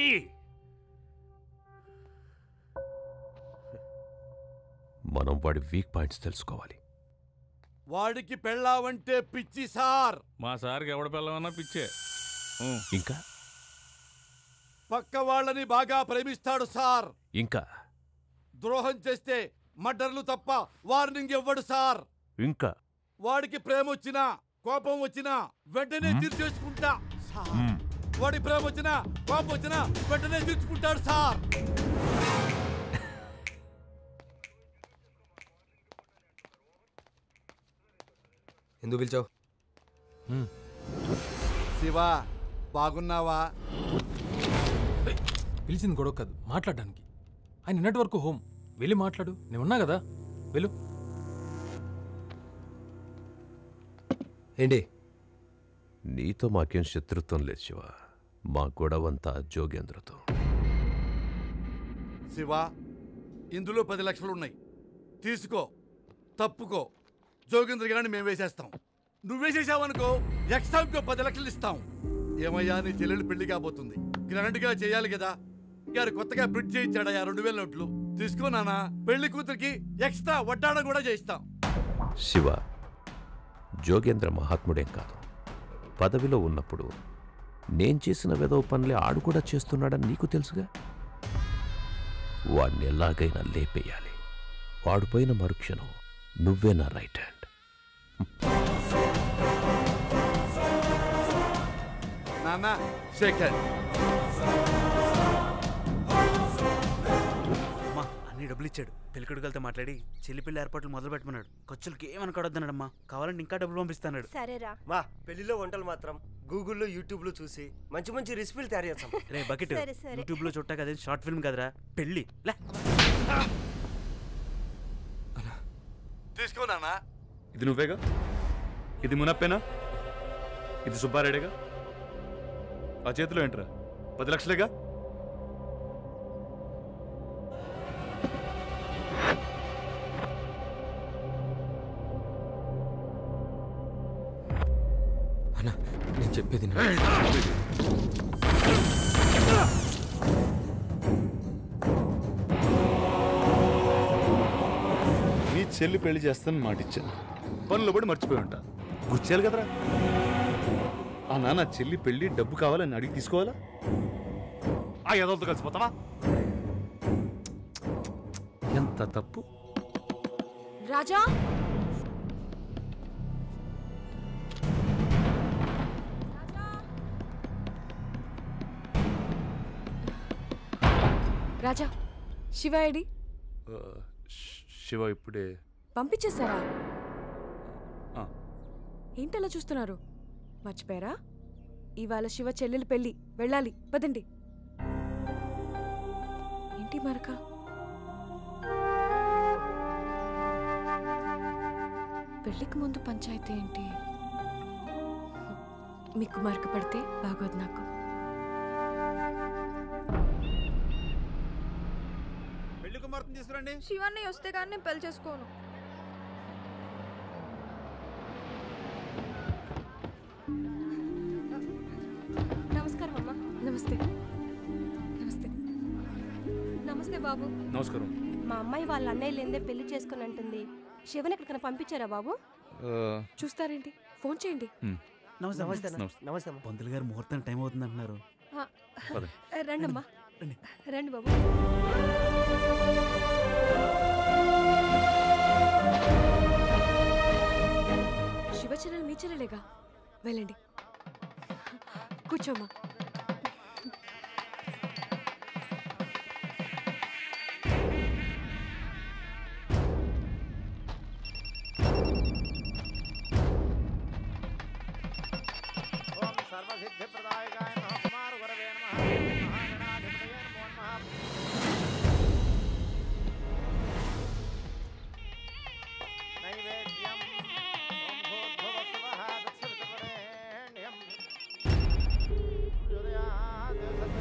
మనం వాడి వీక్ పాయింట్స్ తెలుసుకోవాలి వాడికి పెళ్ళావంటే పిచ్చి సార్ మా సార్కి ఎవడ పిల్లమన్నా పిచ్చే ఉం. ఇంకా పక్క వాళ్ళని బాగా ప్రేమిస్తాడు సార్ ఇంకా ద్రోహం చేస్తే మర్డర్లు తప్ప వార్నింగ్ ఇవ్వడు సార్ ఇంకా వాడికి ప్రేమ వచ్చినా కోపం వచ్చినా వెంటనే తీర్చేసుకుంటా సార్ మ్మ్. వాడి ప్రేమ వచ్చినా కోపం వచ్చినా వెంటనే తీర్చుకుంటాడు సార్ ఎందుకు పిలిచావు శివ బాగున్నావా పిలిచింది గొడవ కాదు మాట్లాడడానికి ఆయన నిన్నటి వరకు హోమ్ వెళ్ళి మాట్లాడు నేను ఉన్నా కదా వెళ్ళు ఏంటి నీతో మాకేం శత్రుత్వం లేదు శివ మా గొడవంతా జోగేంద్రతో శివ ఇందులో పది లక్షలు ఉన్నాయి తీసుకో తప్పుకో జోగేంద్ర గారిని మేము వేసేస్తాం నువ్వు వేసేసావనుకో ఎక్స్ట్రా ఇంకో పది లక్షలు ఇస్తాం ఏమయ్యా నీ చెల్లెలు పెళ్లి కాబోతుంది గ్రాండ్ గా చేయాలి కదా గారు కొత్తగా ప్రింట్ చేయించాడయ్యా రెండు వేల నోట్లు తీసుకో నానా పెళ్లి కూతురికి ఎక్స్ట్రా వడ్డాణ కూడా చేయిస్తాం శివ జోగేంద్ర మహాత్ముడేం కాదు పదవిలో ఉన్నప్పుడు నేను చేసిన వెదవ పనులే ఆడు కూడా చేస్తున్నాడని నీకు తెలుసుగా వాడిని ఎలాగైనా లేపేయాలి వాడు పోయిన మరుక్షణం నువ్వే నా రైట్ హ్యాండ్ నాన్న శేఖర్ అమ్మా అన్ని డబ్బులు ఇచ్చాడు పెళ్ళికొడుకులతో మాట్లాడి చెల్లి పెళ్లి ఏర్పాట్లు మొదలు పెట్టమన్నాడు ఖర్చులకి ఏమనుకోవద్దన్నాడమ్మా కావాలంటే ఇంకా డబ్బులు పంపిస్తాడు సరేరా మా పెళ్లిలో వంటలు మాత్రం గూగుల్లో యూట్యూబ్లో చూసి మంచి మంచి రెసిపీలు తయారు చేస్తాం రే బకెట్ సరే, సరే. యూట్యూబ్ లో చుట్టా కదా షార్ట్ ఫిల్మ్ కదరా పెళ్ళి లే తీసుకోనా ఇది నువ్వేగా ఇది మునప్పేనా ఇది సుబ్బారెడ్డిగా ఆ చేతిలో ఏంట్రా పది లక్షలేగా అన్న నేను చెప్పేది నా- నీ చెల్లి పెళ్లి చేస్తాను మాట ఇచ్చాను పనులు పడి మర్చిపోయి ఉంటా గుర్చేయాలి కదరా ఆ నాన్న చెల్లి పెళ్లి డబ్బు కావాలని అడిగి తీసుకోవాలా ఆ ఎదలతో కలిసిపోతావా ఎంత తప్పు రాజా రాజా శివ ఏడి ఆ, శ్- శివ ఇప్పుడే పంపించేశారా ఆ. ఏంటలా చూస్తున్నారు మర్చిపోయారా ఇవాళ శివ చెల్లెలి పెళ్ళి వెళ్ళాలి పదండి ఏంటి మరక పెళ్ళికి ముందు పంచాయతీ ఏంటి మీకు మరక పడితే బాగోదు నాకు పెళ్లి కుమార్తెను తీసుకురండి శివాన్ని వస్తే కానీ నేను పెళ్లి చేసుకోను నమస్కారం అమ్మా నమస్తే నమస్తే నమస్తే బాబు నమస్కారం మా అమ్మాయి వాళ్ళ అన్నయ్య లేదే పెళ్లి చేసుకుని అంటుంది శివన్ ఎక్కడికైనా పంపించారా బాబు చూస్తారేంటి ఫోన్ చేయండి నమస్తే నమస్తే అన్న. నమస్తే నమస్తే పంతులు గారు ముహూర్తం టైం అవుతుంది అంటున్నారు ఆ, పద. రండమ్మా రండి బాబు శివ చెల్లెలు మీ చెల్లెలేగా వెళ్ళండి కూర్చోమ్మా ఓం సర్వసిద్ధి ప్రదాయకాయ నమః కుమార గురవే నమః మహాగణాధిపతయే నమో నమః నైవేద్యం ఓం భూర్భువస్సువః తత్సవితుర్వరేణ్యం ఉదయాత్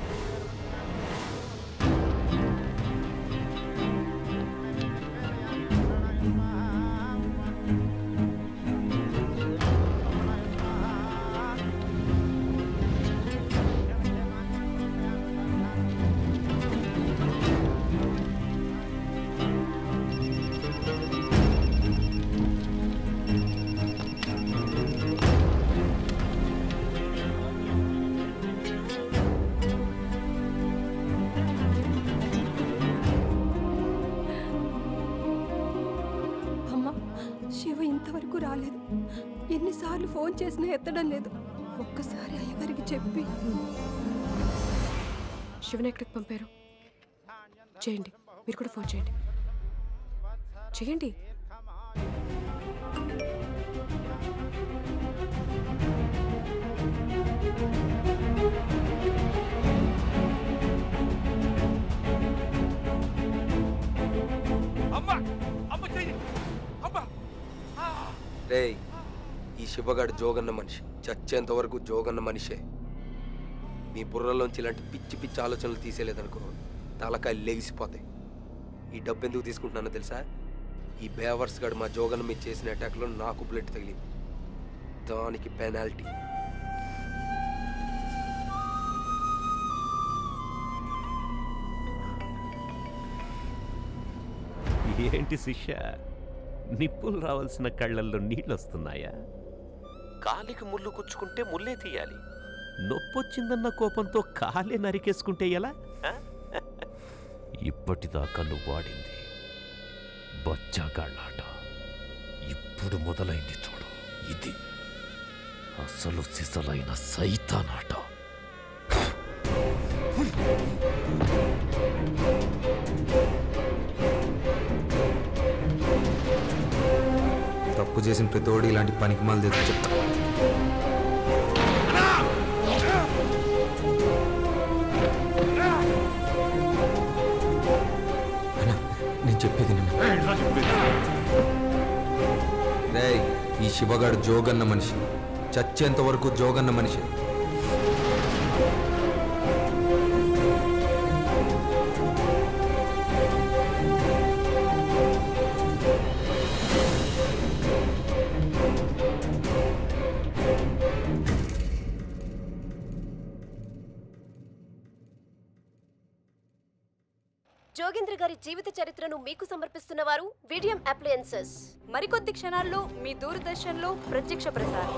అమ్మ శివ ఇంతవరకు రాలేదు ఎన్నిసార్లు ఫోన్ చేసినా ఎత్తడం లేదు ఒక్కసారి అయ్యగారికి చెప్పి శివని ఎక్కడికి పంపారు చేయండి మీరు కూడా ఫోన్ చేయండి చేయండి అమ్మా అమ్మ చెయ్యి అమ్మా రేయ్ ఈ శివగాడు జోగన్న మనిషి చచ్చేంత వరకు జోగన్న మనిషే మీ బుర్రలోంచి ఇలాంటి పిచ్చి పిచ్చి ఆలోచనలు తీసేయలేదనుకో తలకాయ లెగిసిపోతాయి ఈ డబ్బు ఎందుకు తీసుకుంటున్నానో తెలుసా ఈ బేవర్స్ గాడు మా జోగన్న మీద చేసిన అటాక్లో నాకు బ్లడ్ తగిలింది దానికి పెనాల్టీ ఏంటి శిష్య నిప్పులు రావాల్సిన కళ్ళల్లో నీళ్ళు వస్తున్నాయా కాలికి ముళ్ళు గుచ్చుకుంటే ముల్లే తీయాలి నొప్పొచ్చిందన్న కోపంతో కాలే నరికేసుకుంటే ఎలా ఆ? ఇప్పటిదాకా నువ్వు వాడింది బచ్చాగాళ్ళాట ఇప్పుడు మొదలైంది చూడు ఇది అసలు సిసలైన సైతానాట తప్పు చేసిన ప్రతివాడు ఇలాంటి పనికి మాలు చెప్తా శివగాడు జోగన్న మనిషి చచ్చేంత వరకు జోగన్న మనిషి జోగేంద్ర గారి జీవిత చరిత్రను మీకు సమర్పిస్తున్న వారు వీడియం అప్లయన్సెస్ మరికొద్ది క్షణాల్లో మీ దూరదర్శన్లో ప్రత్యక్ష ప్రసారం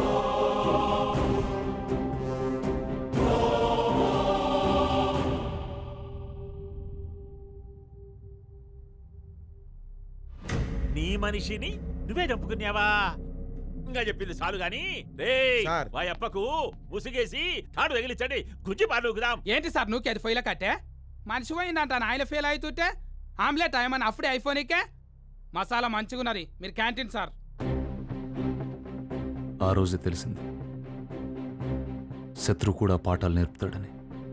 నీ మనిషిని నువ్వే చంపుకున్నావా ఇంకా చెప్పింది చాలు గాని రే వాయప్పకు ముసుగేసి తాడు తగిలించండి గుజ్జి పాలుకుదాం ఏంటి సార్ నువ్వు అది ఫెయిల్ కట్టే మనిషి పోయిందంట ఆయన ఫెయిల్ అవుతుంటే ఆమ్లెట్ ఏమన్నా అప్పుడే అయిపోనీకే మసాలా మంచిగున్నది మీరు క్యాంటీన్ సార్ ఆ రోజే తెలిసింది శత్రు కూడా పాఠాలు నేర్పుతాడని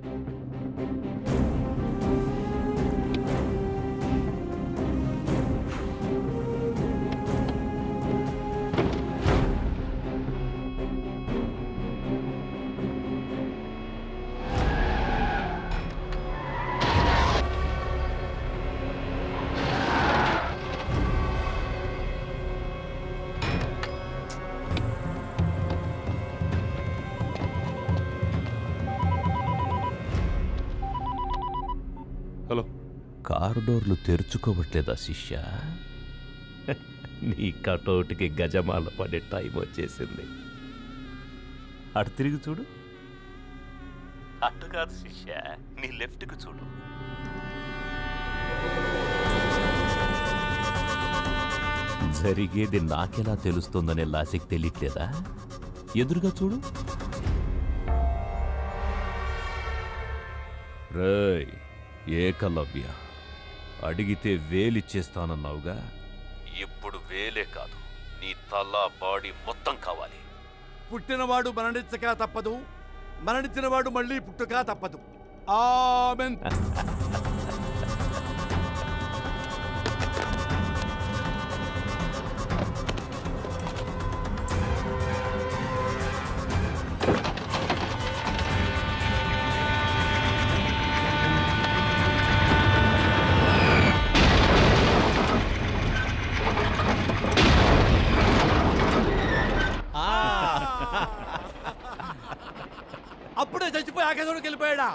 హలో కారు డోర్లు తెరుచుకోవట్లేదా శిష్య నీ కటౌట్కి గజమాల పడే టైం వచ్చేసింది అటు తిరిగి చూడు అటు కాదు శిష్య నీ లెఫ్ట్కి చూడు జరిగేది నాకెలా తెలుస్తుందనే లాజిక్ తెలియట్లేదా ఎదురుగా చూడు రేయ్ ఏకలవ్య అడిగితే వేలిచ్చేస్తానన్నావుగా ఇప్పుడు వేలే కాదు నీ తల బాడీ మొత్తం కావాలి పుట్టినవాడు మరణించక తప్పదు మరణించినవాడు మళ్ళీ పుట్టుక తప్పదు ఆమెన్ అప్పుడే చచ్చిపోయి ఆకాశంలోకి వెళ్ళిపోయాడా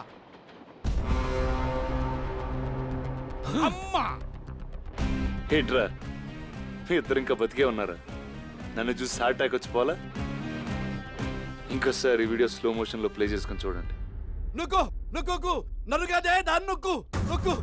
అమ్మా ఏంట్రా మీ ఇద్దరు ఇంకా బతికే ఉన్నారా నన్ను చూసి హార్ట్ అటాక్ వచ్చి పోలా ఇంకోసారి ఈ వీడియో స్లో మోషన్లో ప్లే చేసుకొని చూడండి నొక్కు నొక్కు నన్ను కాదే దాన్ని నొక్కు నొక్కు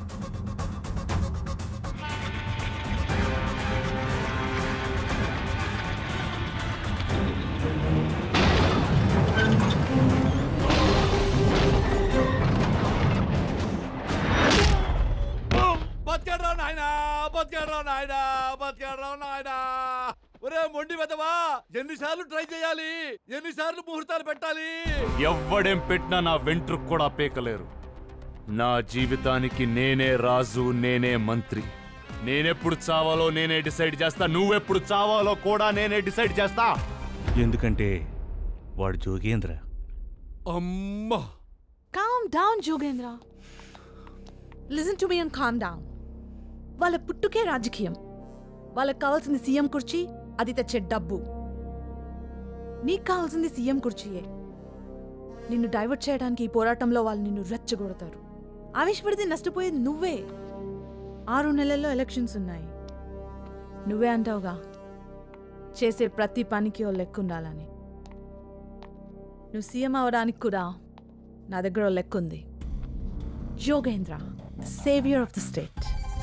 బతికాడ్రా నాయనా బతికాడ్రా నాయనా బతికాడ్రా నాయనా ఒరే మొండి వెదవా ఎన్నిసార్లు ట్రై చేయాలి ఎన్నిసార్లు ముహూర్తాలు పెట్టాలి ఎవ్వడేం పెట్టినా నా వెంట్రుకు కూడా పీకలేరు నా జీవితానికి నేనే రాజు నేనే మంత్రి నేనెప్పుడు చావాలో నేనే డిసైడ్ చేస్తా నువ్వెప్పుడు చావాలో కూడా నేనే డిసైడ్ చేస్తా ఎందుకంటే వాడు జోగేంద్ర అమ్మా calm down Jogendra listen to me and calm down వాళ్ళ పుట్టుకే రాజకీయం వాళ్ళకి కావాల్సింది సీఎం కుర్చీ అది తెచ్చే డబ్బు నీకు కావాల్సింది సీఎం కుర్చీయే నిన్ను డైవర్ట్ చేయడానికి ఈ పోరాటంలో వాళ్ళు నిన్ను రెచ్చగొడతారు ఆవేశపడితే నష్టపోయేది నువ్వే ఆరు నెలల్లో ఎలక్షన్స్ ఉన్నాయి నువ్వే అంటావుగా చేసే ప్రతి పనికి ఓ లెక్క ఉండాలని నువ్వు సీఎం అవడానికి కూడా నా దగ్గర ఓ లెక్క ఉంది Yogendra saviour of the state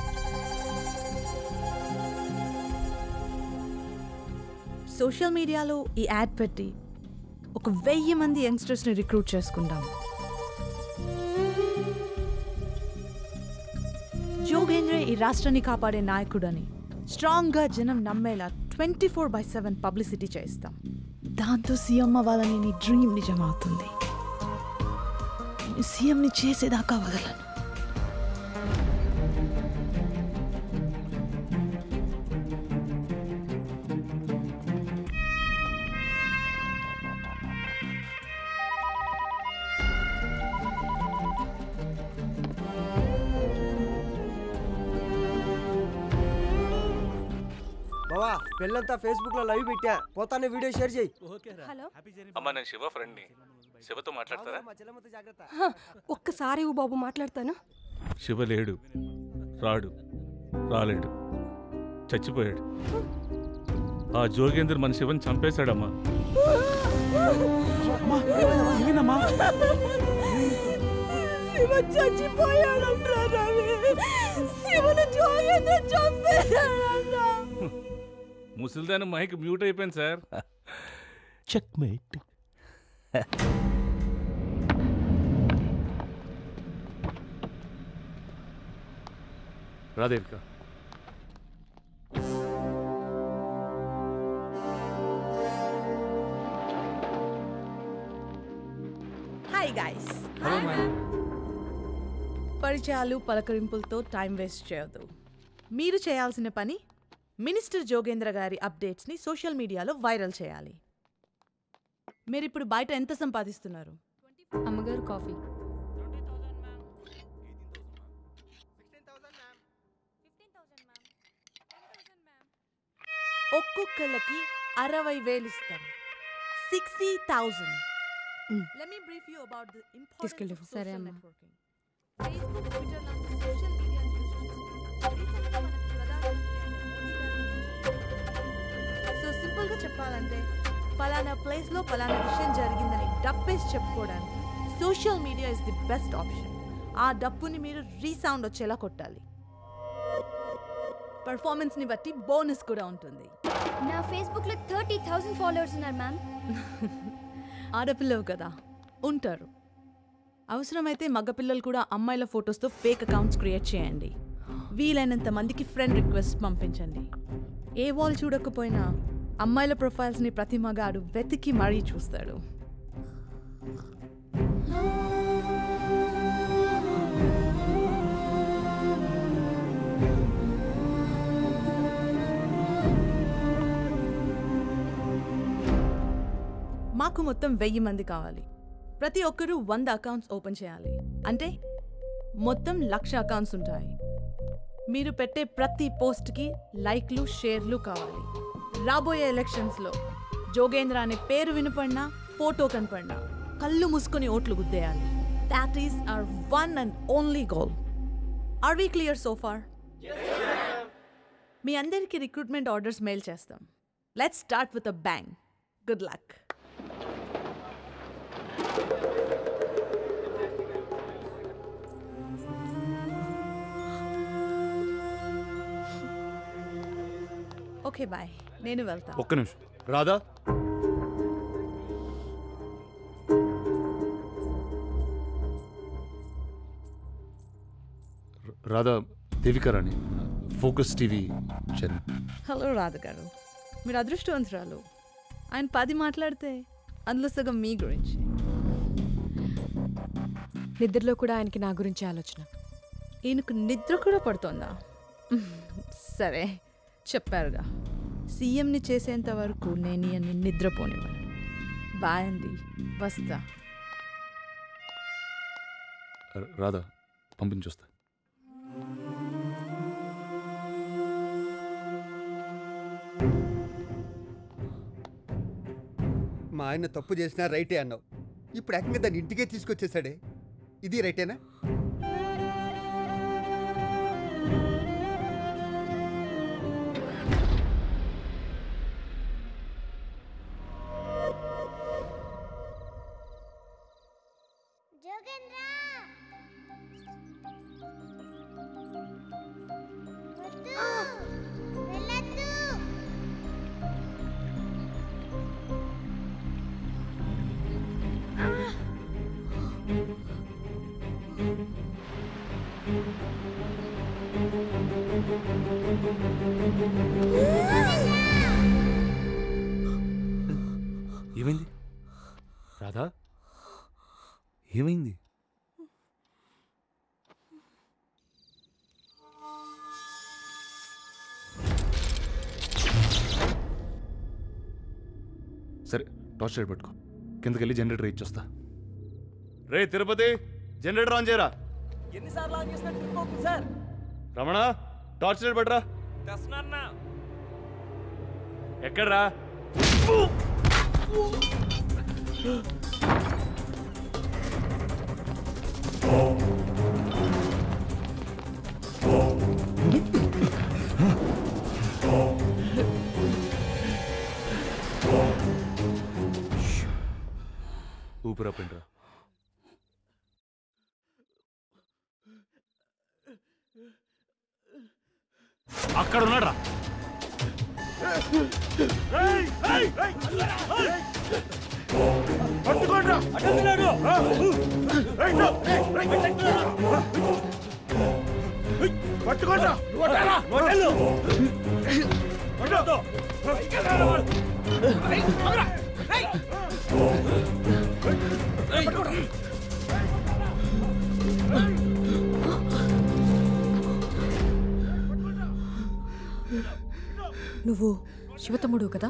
social మీడియాలో ఈ యాడ్ పెట్టి ఒక వెయ్యి మంది యంగ్స్టర్స్ని రిక్రూట్ చేసుకుందాం యోగేంద్ర ఈ రాష్ట్రాన్ని కాపాడే నాయకుడని స్ట్రాంగ్గా జనం నమ్మేలా twenty four by seven publicity చేస్తాం దాంతో సీఎం అవ్వాలని నీ డ్రీమ్ నిజమవుతుంది నేను సీఎంని చేసేదాకా వదలను పెళ్ళంతా ఫేస్బుక్ లో లైవ్ పెట్టా పోతానే వీడియో షేర్ చేయి హలో అమ్మా నేను శివ ఫ్రెండ్ని శివతో మాట్లాడతారా హ, ఒక్కసారి ఇవ్వు బాబు మాట్లాడతాను శివ లేడు రాడు రాలేడు చచ్చిపోయాడు ఆ జోగేంద్ర మన శివన్ చంపేశాడమ్మా శివ చచ్చిపోయాడంట్రా రవి శివను జోగేంద్ర చంపేశాడంట ముసలిదాని మైక్ మ్యూట్ అయిపోయింది సార్ చెక్ మేట్ రాదేవిక హాయ్ గాయ్స్ పరిచయాలు పలకరింపులతో టైం వేస్ట్ చేయొద్దు మీరు చేయాల్సిన పని మినిస్టర్ జోగేంద్ర గారి అప్డేట్స్ని సోషల్ మీడియాలో వైరల్ చేయాలి మీరు ఇప్పుడు బయట ఎంత సంపాదిస్తున్నారు అమ్మగారు కాఫీ ఒక్కొక్కళ్ళకి అరవై వేలు ఇస్తాం sixty thousand let me brief you about the తీసుకెళ్ళు. ఇంపార్టెన్స్ సరే సోషల్ అమ్మా. నెట్వర్కింగ్ ఫేస్బుక్ ట్విట్టర్ లాంటి సోషల్ మీడియా రీసెంట్గా మనకు ప్రధానమంత్రి సో సింపుల్గా చెప్పాలంటే పలానా ప్లేస్లో పలానా విషయం జరిగిందని డబ్బేసి చెప్పుకోవడానికి social media is the best option ఆ డబ్బుని మీరు రీసౌండ్ వచ్చేలా కొట్టాలి పర్ఫార్మెన్స్ని బట్టి బోనస్ కూడా ఉంటుంది నా ఫేస్బుక్ లో థర్టీ థౌసండ్ ఫాలోవర్స్ ఉన్నారు మ్యామ్ ఆడపిల్లవు కదా ఉంటారు అవసరమైతే మగపిల్లలు కూడా అమ్మాయిల ఫొటోస్తో ఫేక్ అకౌంట్స్ క్రియేట్ చేయండి వీలైనంత మందికి ఫ్రెండ్ రిక్వెస్ట్ పంపించండి ఏ వాల్ చూడకపోయినా అమ్మాయిల ప్రొఫైల్స్ని ప్రతి మగాడు వెతికి మరీ చూస్తాడు మాకు మొత్తం వెయ్యి మంది కావాలి ప్రతి ఒక్కరూ వంద అకౌంట్స్ ఓపెన్ చేయాలి అంటే మొత్తం లక్ష అకౌంట్స్ ఉంటాయి మీరు పెట్టే ప్రతి పోస్ట్కి లైక్లు షేర్లు కావాలి రాబోయే ఎలక్షన్స్లో జోగేంద్ర అనే పేరు వినపడినా ఫోటో కనపడినా కళ్ళు మూసుకొని ఓట్లు గుద్దేయాలి that is our one and only goal are we clear so far మీ అందరికీ రిక్రూట్మెంట్ ఆర్డర్స్ మెయిల్ చేస్తాం let's start with a bang good luck okay bye నేను వెళ్తా ఒక్క నిమిషం రాదా ర- Radha Devika Rani Focus TV channel hello Radha గారు మీరు అదృష్టవంతురాలు ఆయన పది మాట్లాడితే అందులో సగం మీ గురించి నిద్రలో కూడా ఆయనకి నా గురించి ఆలోచన ఈయనకు నిద్ర కూడా పడుతోందా సరే చెప్పారుగా సీఎంని చేసేంత వరకు నేను ఈయన్ని నిద్రపోనివ్వను బాయ్ అండి వస్తా ర- రాధా పంపించొస్తా మా ఆయన తప్పు చేసినా రైటే అన్నావు ఇప్పుడు ఏకంగా దాన్ని ఇంటికే తీసుకొచ్చేసాడే ఇది రైటేనా ఏమైంది రాధా ఏమైంది సరే టార్చ్ లైట్ పెట్టుకో కిందకెళ్ళి జనరేటర్ ఇచ్చొస్తా రే తిరుపతి జనరేటర్ ఆన్ చేయరా ఎన్నిసార్లు ఆన్ చేసినట్టు trip sir Ramana torch light పెట్టరా తెస్తున్నా ఎక్కడ్రా ఊపిరా పిండ్రా అక్కడ ఉన్నాడ్రా పట్టుకోండ్రా పట్టుకోండ్రా నువ్వు శివతమ్ముడు కదా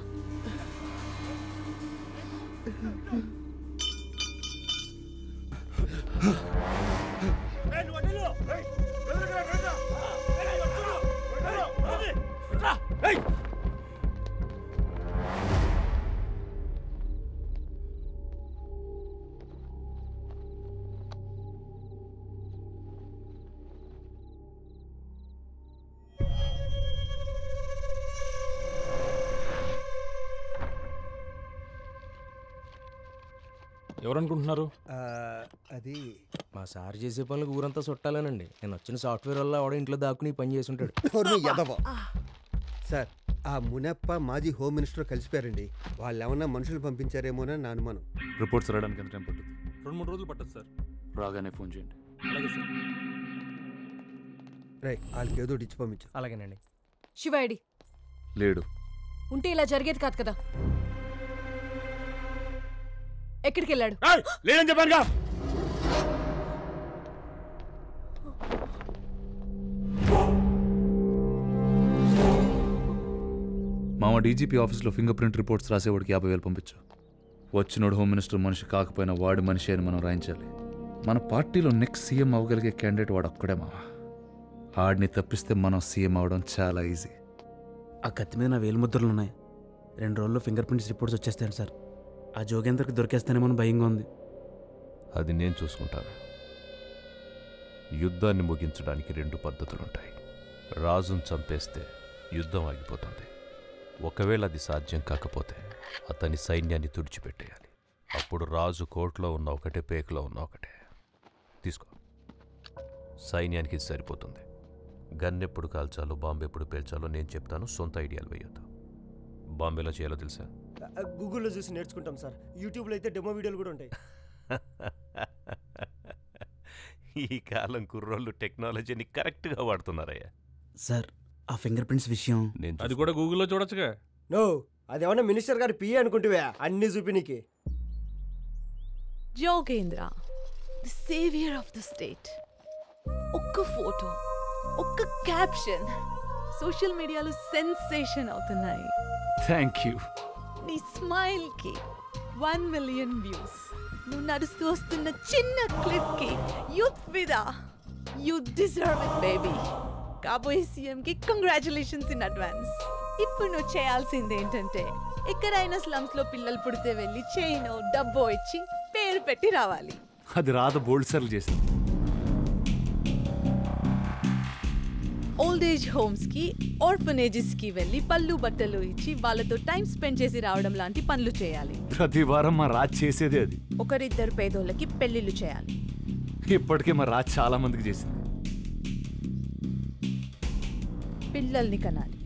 ఎవరనుకుంటున్నారు ఆ, అది మా సార్ చేసే పనులకు ఊరంతా చుట్టాలేనండి నేను వచ్చిన సాఫ్ట్వేర్ వల్ల ఆవిడ ఇంట్లో దాక్కుని ఈ పని చేసి ఉంటాడు నోరు ఎదవ సార్ ఆ మునప్ప మాజీ హోమ్ మినిస్టర్ కలిసిపోయారండి వాళ్ళు ఏమన్నా మనుషులు పంపించారేమోనని నా అనుమానం రిపోర్ట్స్ రావడానికి ఎంత టైం పట్టుద్ది రెండు మూడు రోజులు పట్టదు సార్ రాగానే ఫోన్ చేయండి అలాగే సార్ రై వాళ్ళకి ఏదో ఒకటి ఇచ్చి పంపించు అలాగేనండి శివాయిడి లేడు ఉంటే ఇలా జరిగేది కాదు కదా ఎక్కడికి వెళ్ళాడు లేదని చెప్పానుగా మామ డీజీపీ ఆఫీస్లో ఫింగర్ ప్రింట్ రిపోర్ట్స్ రాసేవాడికి యాభై వేలు పంపించు వచ్చినోడు హోమ్ మినిస్టర్ మనిషి కాకపోయినా వాడి మనిషి అని మనం రాయించాలి మన పార్టీలో నెక్స్ట్ సీఎం అవ్వగలిగే క్యాండిడేట్ వాడు ఒక్కడే మామ ఆడిని తప్పిస్తే మనం సీఎం అవడం చాలా ఈజీ ఆ కత్తి మీద నా వేలు ముద్రలు ఉన్నాయి రెండు రోజుల్లో ఫింగర్ ప్రింట్స్ రిపోర్ట్స్ వచ్చేస్తాను సార్ ఆ జోగేందర్కి దొరికేస్తానేమో అని భయంగా ఉంది అది నేను చూసుకుంటాను యుద్ధాన్ని ముగించడానికి రెండు పద్ధతులుంటాయి రాజును చంపేస్తే యుద్ధం ఆగిపోతుంది ఒకవేళ అది సాధ్యం కాకపోతే అతని సైన్యాన్ని తుడిచిపెట్టేయాలి అప్పుడు రాజు కోర్టులో ఉన్న ఒకటే పేకులో ఉన్న ఒకటే తీసుకో సైన్యానికి ఇది సరిపోతుంది గన్ ఎప్పుడు కాల్చాలో బాంబు ఎప్పుడు పేల్చాలో నేను చెప్తాను సొంత ఐడియాలు వేయొద్దు బాంబేలో చేయాలో తెలుసా గూగుల్లో చూసి నేర్చుకుంటాం సార్ యూట్యూబ్లో అయితే డెమో వీడియోలు కూడా ఉంటాయి ఈ కాలం కుర్రోళ్ళు టెక్నాలజీని కరెక్ట్గా వాడుతున్నారయ్యా సార్ ఆ ఫింగర్ ప్రింట్స్ విషయం నేను అది కూడా గూగుల్లో చూడొచ్చుగా నో అదేమన్నా మినిస్టర్ గారి పిఏ అనుకుంటువా అన్ని చూపినికి Jogendra the saviour of the state ఒక్క ఫోటో ఒక్క క్యాప్షన్ సోషల్ మీడియాలో సెన్సేషన్ అవుతున్నాయి థ్యాంక్ యూ నీ స్మైల్ కి వన్ మిలియన్ వ్యూస్ నువ్వు నడుస్తూ వస్తున్న చిన్న క్లిప్ కి యూత్ విదా యూ డిజర్వ్ ఇట్ బేబీ కాబోయే సీఎం కి కంగ్రాచులేషన్స్ ఇన్ అడ్వాన్స్ ఇప్పుడు నువ్వు చేయాల్సింది ఏంటంటే ఎక్కడైనా స్లమ్స్ లో పిల్లలు పుడితే వెళ్ళి చైన్ డబ్బో ఇచ్చి పేరు పెట్టి రావాలి అది రాత బోల్డ్ సార్లు చేసింది ఓల్డ్ ఏజ్ హోమ్స్ కి ఆర్ఫనేజెస్ కి వెళ్ళి పళ్ళు బట్టలు ఇచ్చి వాళ్ళతో టైం స్పెండ్ చేసి రావడం లాంటి పనులు చేయాలి ప్రతి వారం మా రాజ్ చేసేదే అది ఒకరిద్దరు పేదోళ్ళకి పెళ్లిళ్ళు చేయాలి ఇప్పటికే మా రాజ్ చాలా మందికి చేసింది పిల్లల్ని కనాలి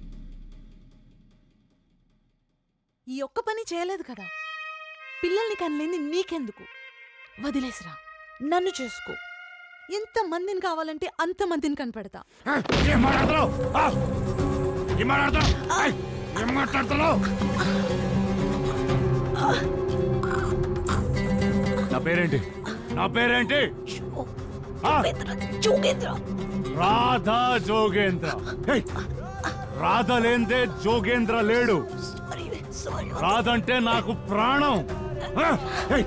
ఈ ఒక్క పని చేయలేదు కదా పిల్లల్ని కనలేని నీకెందుకు వదిలేసిరా నన్ను చేసుకో ఎంత మందిని కావాలంటే అంత మందిని కనపడతా ఏం మాట్లాడుతున్నావు ఆ! ఏం మాట్లాడుతున్నావు ఏయ్! ఏం మాట్లాడుతున్నావు నా పేరేంటి నా పేరేంటి ఆ? జోగేంద్ర రాధా జోగేంద్ర ఏయ్! రాధ లేందే జోగేంద్ర లేడు రాధంటే నాకు ప్రాణం ఆ! ఏయ్!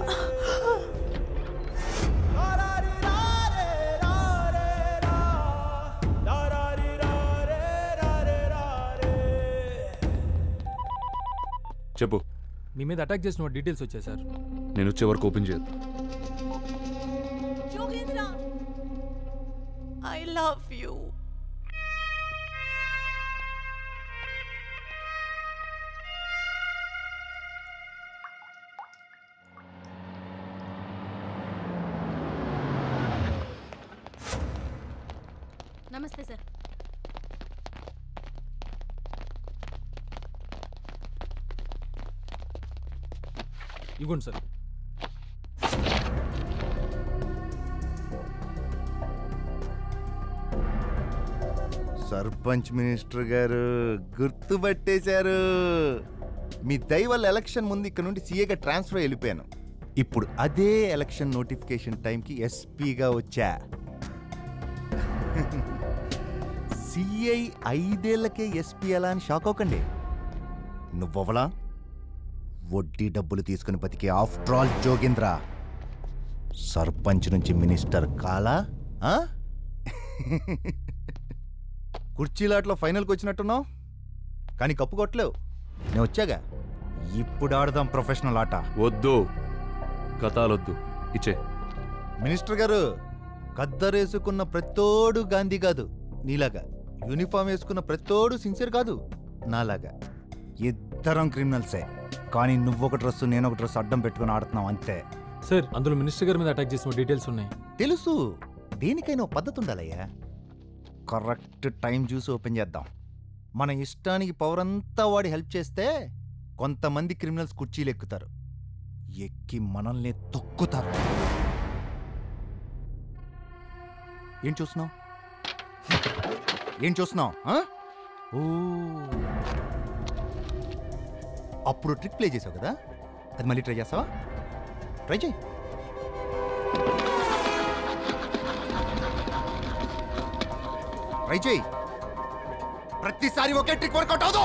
చెప్పు మీ మీద అటాక్ చేసిన డీటెయిల్స్ వచ్చాయి సార్ నేను వచ్చే వరకు ఓపెన్ చేయొద్దు Yogendra, I love you. Namaste sir ఇవ్వండి సార్ సర్పంచ్ మినిస్టర్ గారు గుర్తుపట్టేశారు మీ దయ వల్ల ఎలక్షన్ ముందు ఇక్కడ నుండి సీఏగా ట్రాన్స్ఫర్ అయి వెళ్ళిపోయాను ఇప్పుడు అదే ఎలక్షన్ నోటిఫికేషన్ టైంకి ఎస్పీగా వచ్చా సిఐ ఐదేళ్లకే ఎస్పీ ఎలా అని షాక్ అవ్వకండి నువ్వవలా వడ్డీ డబ్బులు తీసుకుని బతికే ఆఫ్టర్ ఆల్ జోగేంద్ర సర్పంచ్ నుంచి మినిస్టర్ కాలా ఆ? కుర్చీలాట్లో ఫైనల్కి వచ్చినట్టున్నావు కానీ కప్పు కొట్టలేవు నేను వచ్చాగా ఇప్పుడు ఆడదాం ప్రొఫెషనల్ ఆట వద్దు కథాలొద్దు ఇచ్చే మినిస్టర్ గారు కద్దరేసుకున్న ప్రతోడు గాంధీ కాదు నీలాగా యూనిఫామ్ వేసుకున్న ప్రతోడు సిన్సియర్ కాదు నాలాగా ఇద్దరం క్రిమినల్సే కానీ నువ్వొక డ్రెస్ నేను ఒక డ్రెస్ అడ్డం పెట్టుకుని ఆడుతున్నావు అంతే సార్ అందులో మినిస్టర్ గారి మీద అటాక్ చేసిన డీటెయిల్స్ ఉన్నాయి తెలుసు దేనికైనా ఓ పద్ధతి ఉండాలయ్యా కరెక్ట్ టైం చూసి ఓపెన్ చేద్దాం మన ఇష్టానికి పవర్ అంతా వాడి హెల్ప్ చేస్తే కొంతమంది క్రిమినల్స్ కుర్చీలు ఎక్కుతారు ఎక్కి మనల్ని తొక్కుతారు ఏం చూస్తున్నావు ఏం చూస్తున్నావు ఆ? ఓ అప్పుడు ట్రిక్ ప్లే చేసావు కదా అది మళ్ళీ ట్రై చేస్తావా ట్రై చేయి ట్రై చేయి ప్రతిసారి ఒకే ట్రిక్ వర్కౌట్ అవుదు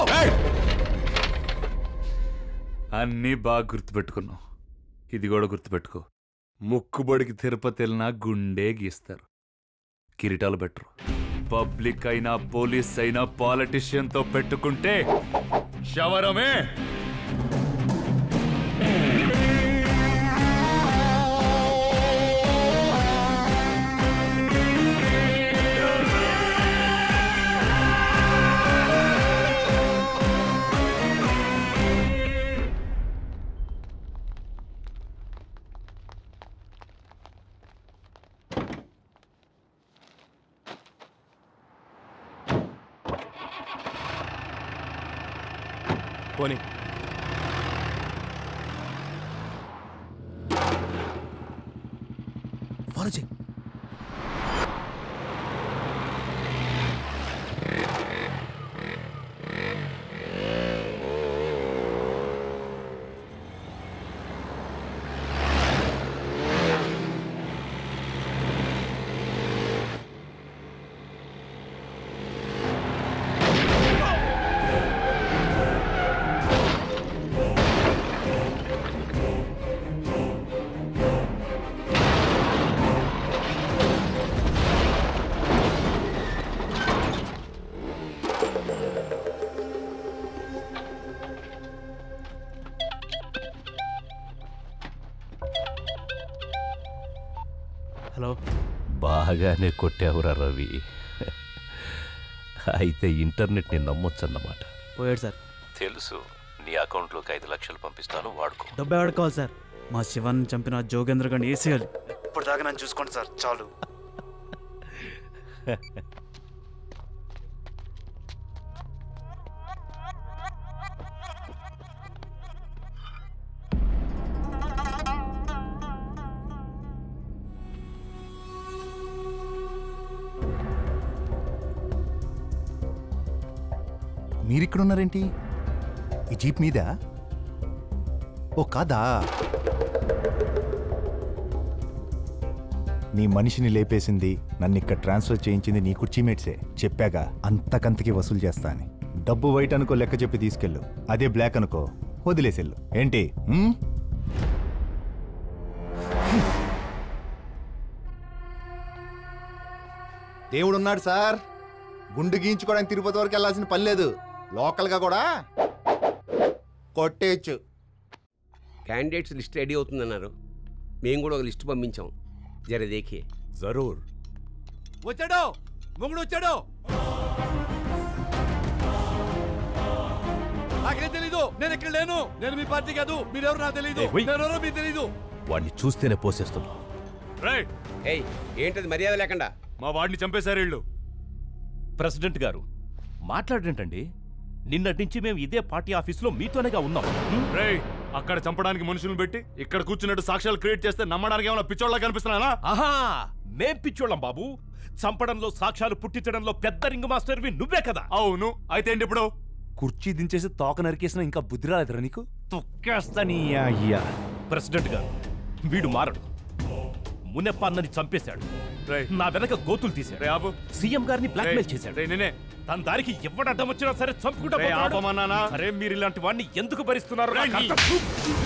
అన్నీ బాగా గుర్తుపెట్టుకున్నావు ఇది కూడా గుర్తుపెట్టుకో ముక్కుబడికి తిరుపతి వెళ్ళినా గుండె గీస్తారు కిరీటాలు పెట్టరు పబ్లిక్ అయినా పోలీస్ అయినా పాలిటిషియన్తో పెట్టుకుంటే శవరమే పోనీ ఫాలో చేయి హలో బాగానే కొట్టావురా రవి అయితే ఇంటర్నెట్ని నమ్మొచ్చన్నమాట పోయాడు సార్ తెలుసు నీ అకౌంట్లోకి ఐదు లక్షలు పంపిస్తాను వాడుకో డబ్బు ఆడుకోవాలి సార్ మా శివాన్ని చంపిన ఆ జోగేంద్ర గారిని వేసేయాలి ఇప్పుడు దాకా నన్ను చూసుకోండి సార్ చాలు మీరిక్కడ ఉన్నారేంటి ఈ జీప్ మీద ఓ కాదా నీ మనిషిని లేపేసింది నన్ను ఇక్కడ ట్రాన్స్ఫర్ చేయించింది నీ కుర్చీమేట్సే చెప్పాగా అంతకంతకి వసూలు చేస్తా అని డబ్బు వైట్ అనుకో లెక్క చెప్పి తీసుకెళ్ళు అదే బ్లాక్ అనుకో వదిలేసెళ్ళు ఏంటి ఉమ్? దేవుడున్నాడు సార్ గుండు గీయించుకోవడానికి తిరుపతి వరకు వెళ్ళాల్సిన పని లేదు లోకల్గా కూడా కొట్టేయచ్చు క్యాండిడేట్స్ లిస్ట్ రెడీ అవుతుందన్నారు మేము కూడా ఒక లిస్ట్ పంపించాం జర దేఖే జరూర్ వచ్చాడు మొగుడు వచ్చాడు నాకేం తెలీదు నేను ఇక్కడ లేను నేను మీ పార్టీ కాదు మీరెవరు నాకు తెలీదు ఏయ్, హుయ్. నేనెవరో మీకు తెలీదు వాడిని చూస్తేనే పోసేస్తున్నా రైట్ ఏయ్ ఏంటది మర్యాద లేకుండా మా వాడిని చంపేశారు వీళ్ళు ప్రెసిడెంట్ గారు మాట్లాడేంటండి నిన్నటి నుంచి మేము ఇదే పార్టీ ఆఫీసులో మీతోనేగా ఉన్నాం రేయ్ అక్కడ చంపడానికి మనుషులను పెట్టి ఇక్కడ కూర్చున్నట్టు సాక్ష్యాలు క్రియేట్ చేస్తే నమ్మడానికి ఏమైనా పిచ్చోళ్ళ కనిపిస్తున్నానా ఆహా మేం పిచ్చోళ్ళం బాబు చంపడంలో సాక్ష్యాలు పుట్టించడంలో పెద్ద రింగ్ మాస్టర్వి నువ్వే కదా అవును అయితే ఏంటి ఇప్పుడు కుర్చీ దించేసి తోక నరికేసిన ఇంకా బుద్ధి రాలేదురా నీకు తొక్కేస్తా నీ అయ్యా ప్రెసిడెంట్ గారు వీడు మారడు మునెప్ప అన్నని చంపేశాడు నా వెనక గోతులు తీశాడు సీఎం గారిని బ్లాక్మెయిల్ చేశాడు నేనే తన దారికి ఎవడు అడ్డం వచ్చినా సరే చంపుకుంటా రేయ్, పోతాడు. ఆపమన్నానా? అరే మీరు ఇలాంటి వాడిని ఎందుకు భరిస్తున్నారు రేయ్, నాకు నీ- అర్థం-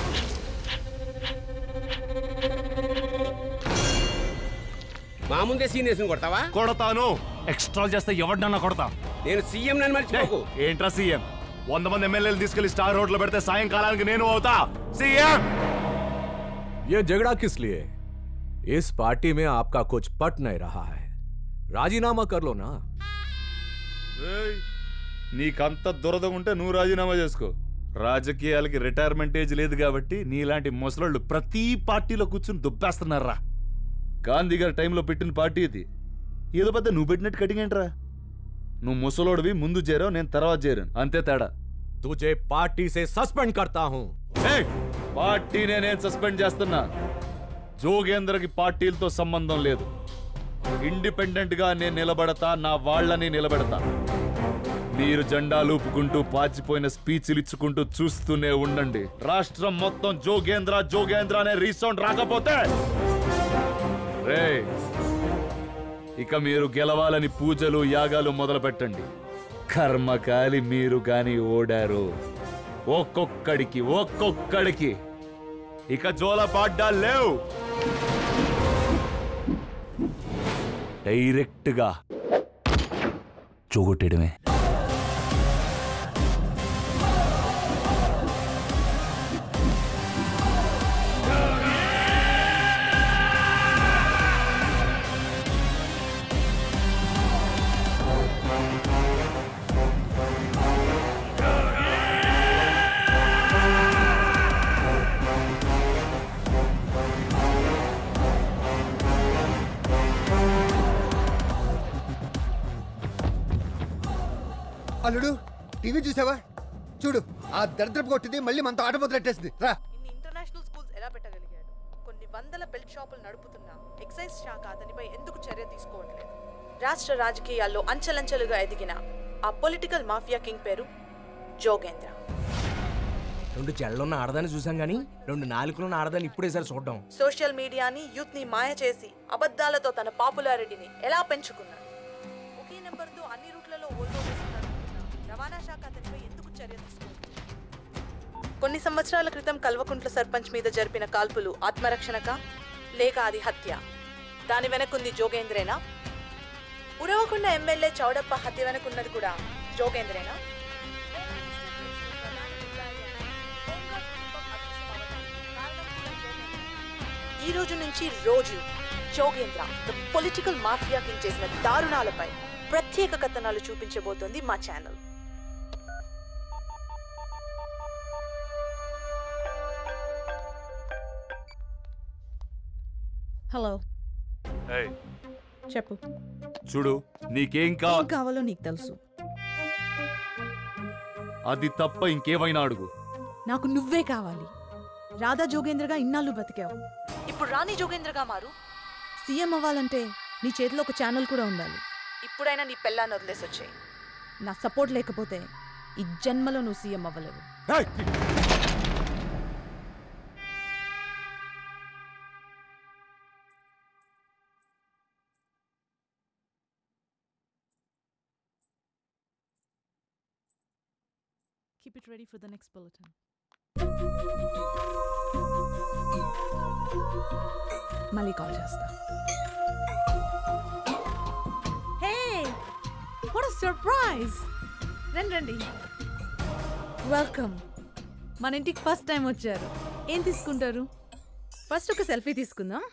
మా ముందే సీనియర్స్ని కొడతావా కొడతాను ఎక్స్ట్రా చేస్తే ఎవరినన్నా కొడతా నేను సీఎం నన్ను మర్చిపోకు ఏంట్రా సీఎం వంద మంది ఎమ్మెల్యేలు తీసుకెళ్లి స్టార్ రోడ్ లో పెడితే సాయంకాలానికి నేను అవుతా సీఎం ये झगड़ा किस लिए इस पार्टी में आपका कुछ पट नहीं रहा है राजीनामा कर लो ना రేయ్, నీకంత దురద ఉంటే నువ్వు రాజీనామా చేసుకో రాజకీయాలకి రిటైర్మెంట్ ఏజ్ లేదు కాబట్టి నీలాంటి ముసలోళ్ళు ప్రతి పార్టీలో కూర్చుని దుబ్బేస్తున్నారా గాంధీ గారి టైంలో పెట్టిన పార్టీ ఇది ఏదో పెద్ద నువ్వు పెట్టినట్టు కటింగ్ ఏంట్రా నువ్వు ముసలోడివి ముందు చేరావు నేను తర్వాత చేరాను అంతే తేడా तुझे पार्टी से सस्पेंड करता हूं ఏయ్, పార్టీనే నేను సస్పెండ్ చేస్తున్నా జోగేంద్రకి పార్టీలతో సంబంధం లేదు ఇండిపెండెంట్ గా నేను నిలబడతా నా వాళ్ళని నిలబెడతా మీరు జెండాలు ఊపుకుంటూ పాచిపోయిన స్పీచ్లు ఇచ్చుకుంటూ చూస్తూనే ఉండండి రాష్ట్రం మొత్తం జోగేంద్ర జోగేంద్ర అనే రీసౌండ్ రాకపోతే రే ఇక మీరు గెలవాలని పూజలు యాగాలు మొదలు పెట్టండి కర్మకాలి మీరు గాని ఓడారు ఒక్కొక్కడికి ఒక్కొక్కడికి ఇక జోల పాడ్డా లేవు డైరెక్ట్గా చూగొట్టేయడమే అల్లుడు టీవీ చూసావా చూడు ఆ దరిద్రపు కొట్టింది మళ్ళీ మనతో ఆట మొదలెట్టేసింది రా ఇన్ని ఇంటర్నేషనల్ స్కూల్స్ ఎలా పెట్టగలిగాడు కొన్ని వందల బెల్ట్ షాపులు నడుపుతున్నా ఎక్సైజ్ శాఖ అతనిపై ఎందుకు చర్య తీసుకోవట్లేదు రాష్ట్ర రాజకీయాల్లో అంచెలంచెలుగా ఎదిగిన ఆ పొలిటికల్ మాఫియా కింగ్ పేరు జోగేంద్ర రెండు జళ్ళున్న ఆడదాన్ని చూసాం కానీ రెండు నాలుగులున్న ఆడదాన్ని ఇప్పుడే సార్ చూడడం సోషల్ మీడియాని యూత్ ని మాయ చేసి అబద్ధాలతో తన పాపులారిటీని ఎలా పెంచుకున్నాడు ఒకే నెంబర్తో అన్ని రూట్లలో ఓల్డో వేస్తున్న రవాణా శాఖ అతనిపై ఎందుకు చర్య తీసుకోలేదు కొన్ని సంవత్సరాల క్రితం కల్వకుంట్ల సర్పంచ్ మీద జరిపిన కాల్పులు ఆత్మరక్షణక లేక అది హత్య దాని వెనకుంది జోగేంద్రేనా ఉరవకొండ ఎమ్మెల్యే చౌడప్ప హత్య వెనకున్నది కూడా జోగేంద్రేనా ఈ రోజు నుంచి రోజు Jogendra the political mafia king చేసిన దారుణాలపై ప్రత్యేక కథనాలు చూపించబోతోంది మా ఛానల్ హలో ఏయ్, చెప్పు చూడు నీకేం ఏం కావాలి కావాలో నీకు తెలుసు అది తప్ప ఇంకేమైనా అడుగు నాకు నువ్వే కావాలి రాధా జోగేంద్రగా ఇన్నాళ్ళు బతికావు ఇప్పుడు రాణి జోగేంద్రగా మారు సీఎం అవ్వాలంటే నీ చేతిలో ఒక ఛానల్ కూడా ఉండాలి ఇప్పుడైనా నీ పెళ్ళాన్ని వదిలేసి వచ్చాయి నా సపోర్ట్ లేకపోతే ఈ జన్మలో నువ్వు సీఎం అవ్వలేవు Keep it ready for the next bulletin. మళ్ళీ కాల్ చేస్తా హే వాట్ అ సర్ప్రైజ్ రండి రండి వెల్కమ్ మన ఇంటికి ఫస్ట్ టైం వచ్చారు ఏం తీసుకుంటారు ఫస్ట్ ఒక సెల్ఫీ తీసుకుందాం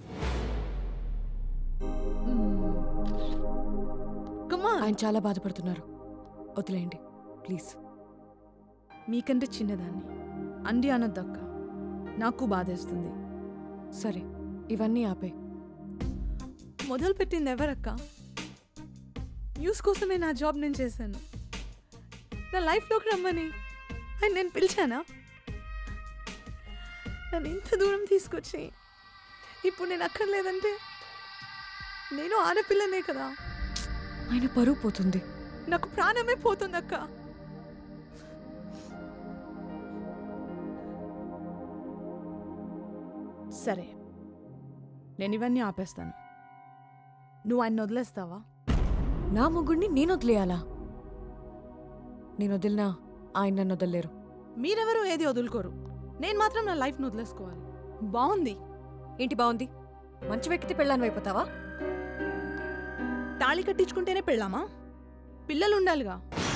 ఆయన చాలా బాధపడుతున్నారు వదిలేయండి ప్లీజ్ మీకంటే చిన్నదాన్ని అండి అనొద్దక్క నాకు బాధేస్తుంది సరే ఇవన్నీ ఆపే మొదలు పెట్టింది ఎవరక్క న్యూస్ కోసమే నా జాబ్ నేను చేశాను నా లైఫ్లోకి రమ్మని ఆయన నేను పిలిచానా నన్ను ఇంత దూరం తీసుకొచ్చి ఇప్పుడు నేను అక్కర్లేదంటే నేను ఆడపిల్లనే కదా ఆయన పరువు పోతుంది నాకు ప్రాణమే పోతుంది అక్క సరే నేను ఇవన్నీ ఆపేస్తాను నువ్వు ఆయన వదిలేస్తావా నా ముగ్గుడిని నేను వదిలేయాలా నేను వదిలినా ఆయన నన్ను వదలలేరు మీరెవరూ ఏది వదులుకోరు నేను మాత్రం నా లైఫ్ను వదిలేసుకోవాలి బాగుంది ఏంటి బాగుంది మంచి వ్యక్తి పెళ్ళాను అయిపోతావా తాళి కట్టించుకుంటేనే పెళ్ళామా పిల్లలు ఉండాలిగా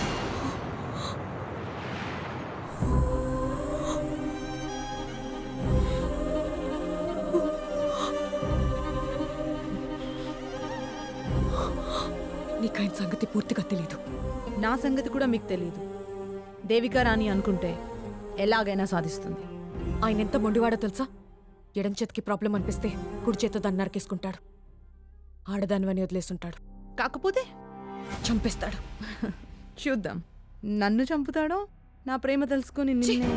నీకు ఆయన సంగతి పూర్తిగా తెలీదు నా సంగతి కూడా మీకు తెలియదు దేవికా రాణి అనుకుంటే ఎలాగైనా సాధిస్తుంది ఆయన ఎంత మొండివాడో తెలుసా ఎడం చేతికి ప్రాబ్లం అనిపిస్తే కుడి చేత దాన్ని నరికేసుకుంటాడు ఆడదానివని వదిలేసుంటాడు కాకపోతే చంపేస్తాడు చూద్దాం నన్ను చంపుతాడో నా ప్రేమ తెలుసుకొని నిన్నే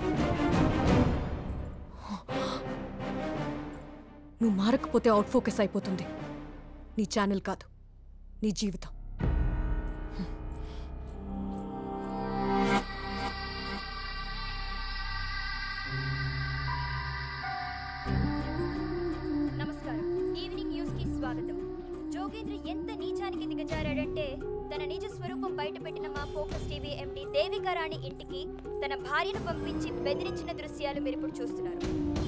నువ్వు మారకపోతే అవుట్ ఫోకస్ అయిపోతుంది నీ ఛానల్ కాదు నీ జీవితం నమస్కారం ఈవినింగ్ న్యూస్ కి స్వాగతం జోగేంద్ర ఎంత నీచానికి దిగజారాడంటే తన నిజ స్వరూపం బయటపెట్టిన మా focus TV MD Devika Rani ఇంటికి తన భార్యను పంపించి బెదిరించిన దృశ్యాలు మీరు ఇప్పుడు చూస్తున్నారు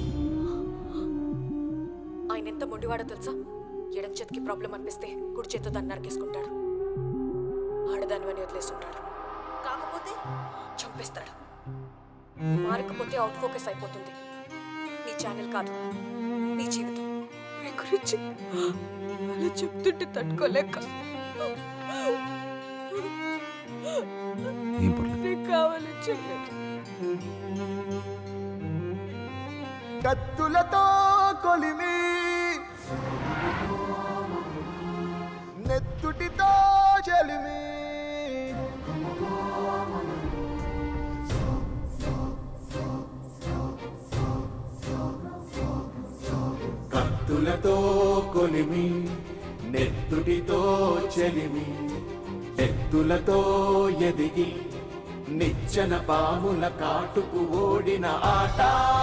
ఆయన ఎంత మొండివాడో తెలుసా ఎడం చేతికి ప్రాబ్లం అనిపిస్తే కుడి చేత దాన్ని నరికేసుకుంటాడు ఆడదానివని వదిలేసుంటాడు కాకపోతే చంపేస్తాడు మారకపోతే అవుట్ ఫోకస్ అయిపోతుంది నీ ఛానల్ కాదు నీ జీవితం నీ గురించి అలా చెప్తుంటే తట్టుకోలేక నీకు కావాలి చెల్లి కత్తులతో కొలిమి నెత్తుటితో చెలిమి కత్తులతో కొలిమి నెత్తుటితో చెలిమి ఎత్తులతో ఎదిగి నిచ్చెన పాముల కాటుకు ఓడిన ఆట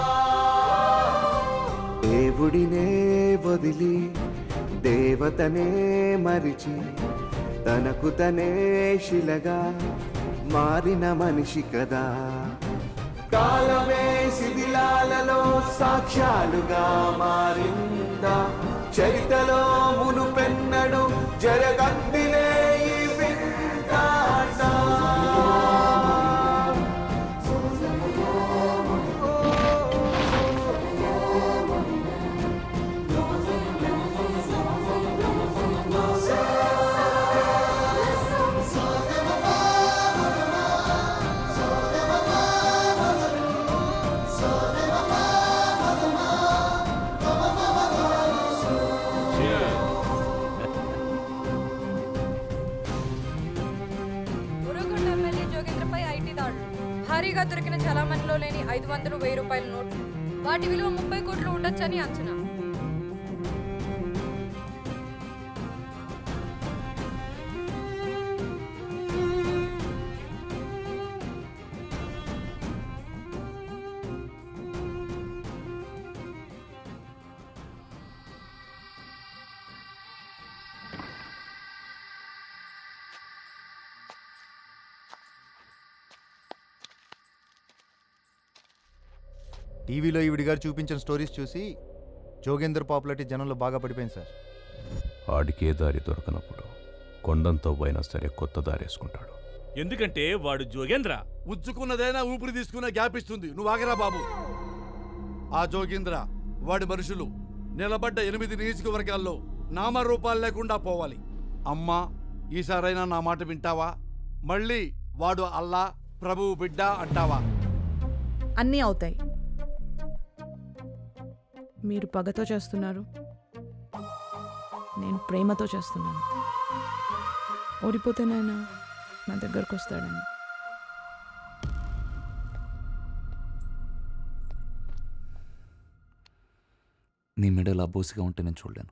దేవుడినే వదిలి దేవతనే మరిచి తనకు తనే శిలగా మారిన మనిషి కదా కాలమే శిథిలాలలో సాక్ష్యాలుగా మారిందా చరితలో మునుపెన్నడు జరగందిలే ఈ వింతాట ఉరవకొండ ఎమ్మెల్యే జోగేంద్రపై ఐటీ దాడులు భారీగా దొరికిన చలామణిలో లేని ఐదు వందలు వెయ్యి రూపాయల నోట్లు వాటి విలువ ముప్పై కోట్లు ఉండొచ్చని అంచనా టీవీలో ఈవిడి గారు చూపించిన స్టోరీస్ చూసి జోగేందర్ పాపులారిటీ జనంలో బాగా పడిపోయింది సార్ ఆడికే దారి దొరకనప్పుడు కొండంతో పోయినా సరే కొత్త దారి వేసుకుంటాడు ఎందుకంటే వాడు జోగేంద్ర ఉంచుకున్నదైనా ఊపిరి తీసుకునే గ్యాప్ ఇస్తుంది నువ్వు ఆగరా బాబు ఆ జోగేంద్ర వాడి మనుషులు నిలబడ్డ ఎనిమిది నియోజకవర్గాల్లో నామరూపాలు లేకుండా పోవాలి అమ్మా ఈసారైనా నా మాట వింటావా మళ్ళీ వాడు అల్లా ప్రభువు బిడ్డ అంటావా అన్నీ అవుతాయి మీరు పగతో చేస్తున్నారు నేను ప్రేమతో చేస్తున్నాను ఓడిపోతేనైనా నా దగ్గరకు వస్తాడని నీ మెడ ఇలా బోసిగా ఉంటే నేను చూడలేను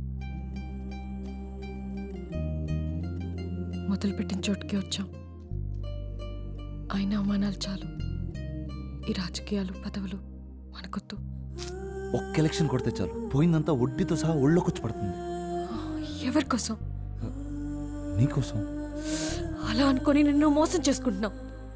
మొదలుపెట్టిన చోటుకే వచ్చాం అయినా అవమానాలు చాలు ఈ రాజకీయాలు పదవులు మనకొద్దు ఒక్క ఎలక్షన్ కొడితే చాలు పోయిందంతా వడ్డీతో సహా ఒళ్ళోకొచ్చి పడుతుంది ఎవరి కోసం నీకోసం అలా అనుకొని నిన్ను మోసం చేసుకుంటున్నావు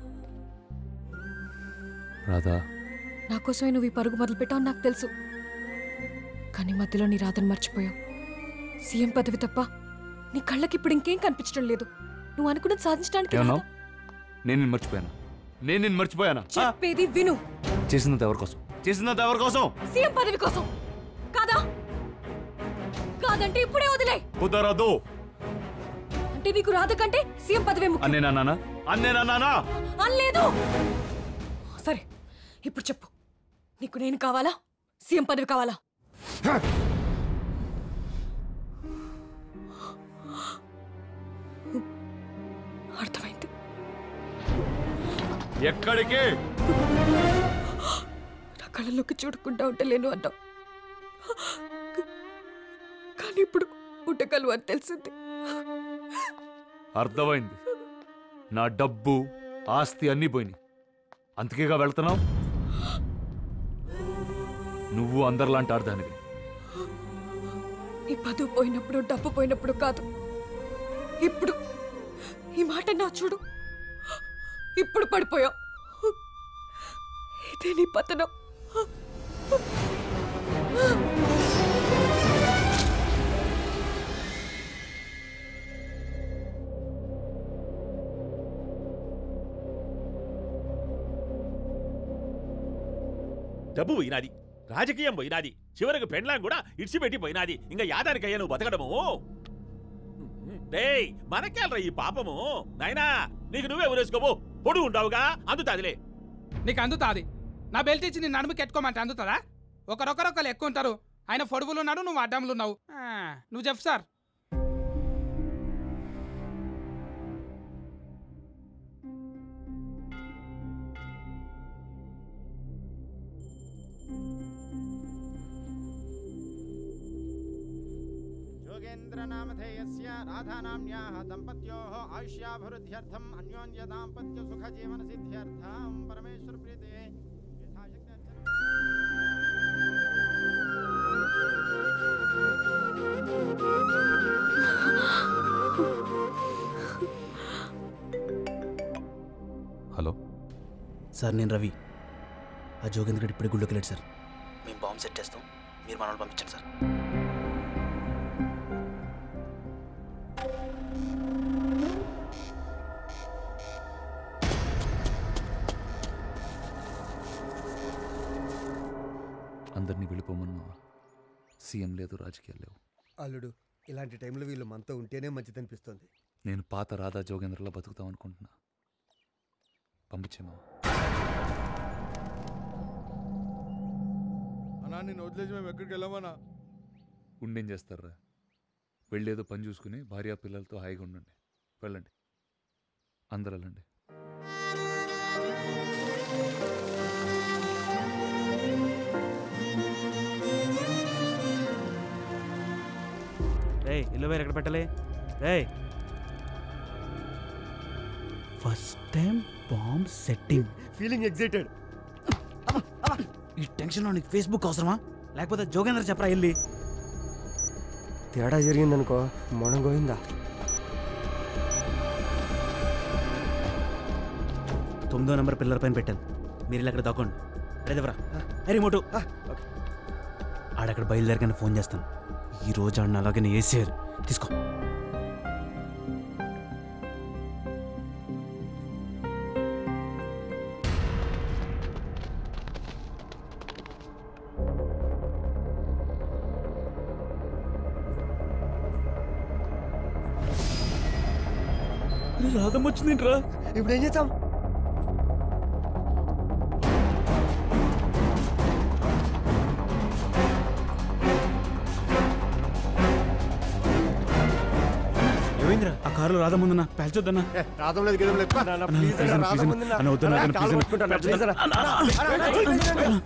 రాధా నా కోసమే నువ్వు ఈ పరుగు మొదలు పెట్టావు నాకు తెలుసు కానీ మధ్యలో నీ రాధను మర్చిపోయావు సీఎం పదవి తప్ప నీ కళ్ళకి ఇప్పుడు ఇంకేం కనిపించడం లేదు నువ్వు అనుకున్నది సాధించడానికి ఏమన్నావు రాదా? నేను నిన్ను మర్చిపోయాను నేను నిన్ను మర్చిపోయానా ఆ? చెప్పేది విను చేసినంత ఎవరి కోసం చేసినంత ఎవరి కోసం సీఎం పదవి కోసం కాదా కాదంటే ఇప్పుడే వదిలే కుదరదు అంటే నీకు రాధ కంటే సీఎం పదవి ముఖ్యం అన్నేనన్నానా అన్నేనన్నానా అనలేదు సరే ఇప్పుడు చెప్పు నీకు నేను కావాలా సీఎం పదవి కావాలా అర్థమైంది ఎక్కడికి నా కళ్ళలోకి చూడకుండా ఉండలేను అన్నావు కానీ ఇప్పుడు ఉండగలవు అని తెలిసింది అర్థమైంది నా డబ్బు ఆస్తి అన్నీ పోయినాయి అందుకేగా వెళ్తున్నావు నువ్వు అందరిలాంటి అర్థానివి నీ పదువు పోయినప్పుడు డబ్బు పోయినప్పుడు కాదు ఇప్పుడు ఈ మాట నా చూడు ఇప్పుడు పడిపోయావు ఇదే నీ పతనం డబ్బు పోయినాది రాజకీయం పోయినాది చివరికి పెండ్లాం కూడా ఇడిచిపెట్టి పోయినాది ఇంకా యాదానికయ్యా నువ్వు బతకడము డేయ్ మనకేల్రా ఈ పాపము నాయనా నీకు నువ్వే ఊరేసుకోబో పొడు ఉంటావుగా అందుతాదిలే నీకు అందుతాది నా బెల్ట్ ఇచ్చి నేను నడుము కెట్టుకోమంటే అందుతుందా ఒకరొకరొకరు ఎక్కువ ఉంటారు ఆయన పొడుగులు ఉన్నాడు నువ్వు అడ్డంలు ఉన్నావు ఆ, నువ్వు చెప్పు సార్ जोगेन्द्रनामधेयस्य राधानाम्याः दम्पत्योः आयुष्याभिवृद्ध्यर्थम् अन्योन्यदाम्पत्यसुखजीवनसिद्ध्यर्थं परमेश्वरप्रीते హలో సార్ నేను రవి ఆ జోగేంద్ర గడి ఇప్పుడే గుళ్ళోకి వెళ్ళాడు సార్ మేము బాంబు సెట్ చేస్తాం మీరు మనల్ని పంపించండి సార్ అందరినీ వెళ్ళిపోమన్నావా సీఎం లేదు రాజకీయాలు లేవు అల్లుడు ఇలాంటి టైంలో వీళ్ళు మనతో ఉంటేనే మంచిదనిపిస్తుంది నేను పాత రాధా జోగేంద్రలా బతుకుతాం అనుకుంటున్నా పంపించేమా అన్నా నేను వదిలేసి మేము ఎక్కడికి వెళ్ళామన్నా ఉండేం చేస్తారా వెళ్ళేదో పని చూసుకుని భార్య పిల్లలతో హాయిగా ఉండండి వెళ్ళండి అందరు వెళ్ళండి రే ఇల్లు వేరు ఎక్కడ పెట్టాలి రే first time bomb setting feeling excited ఈ టెన్షన్లో నీకు ఫేస్బుక్ అవసరమా లేకపోతే జోగేంద్ర చెప్పరా వెళ్ళి తేడా జరిగిందనుకో మనం గోయిందా తొమ్మిదో నెంబర్ పిల్లల పైన పెట్టాను మీరు ఇలా అక్కడ దాక్కోండి అరే దేవరా అరే మోటు ఆడక్కడ బయలుదేరగానే ఫోన్ చేస్తాను ఈ రోజు ఆడిన అలాగే వేసేయారు తీసుకో రాధమ్మ వచ్చిందేంట్రా ఇప్పుడు ఏం చేద్దాం ఏమైందిరా ఆ కారులో రాధా ముందన్నా పేల్చొద్దన్నా రాధం లేదు గిదం లేదు అన్న, please అన్న, please అన్న. అన్న, వద్దన్నా, అన్న, please అన్న. ప్లీజ్ అన్న. అన్న, అన్న, అన్న, please అన్న.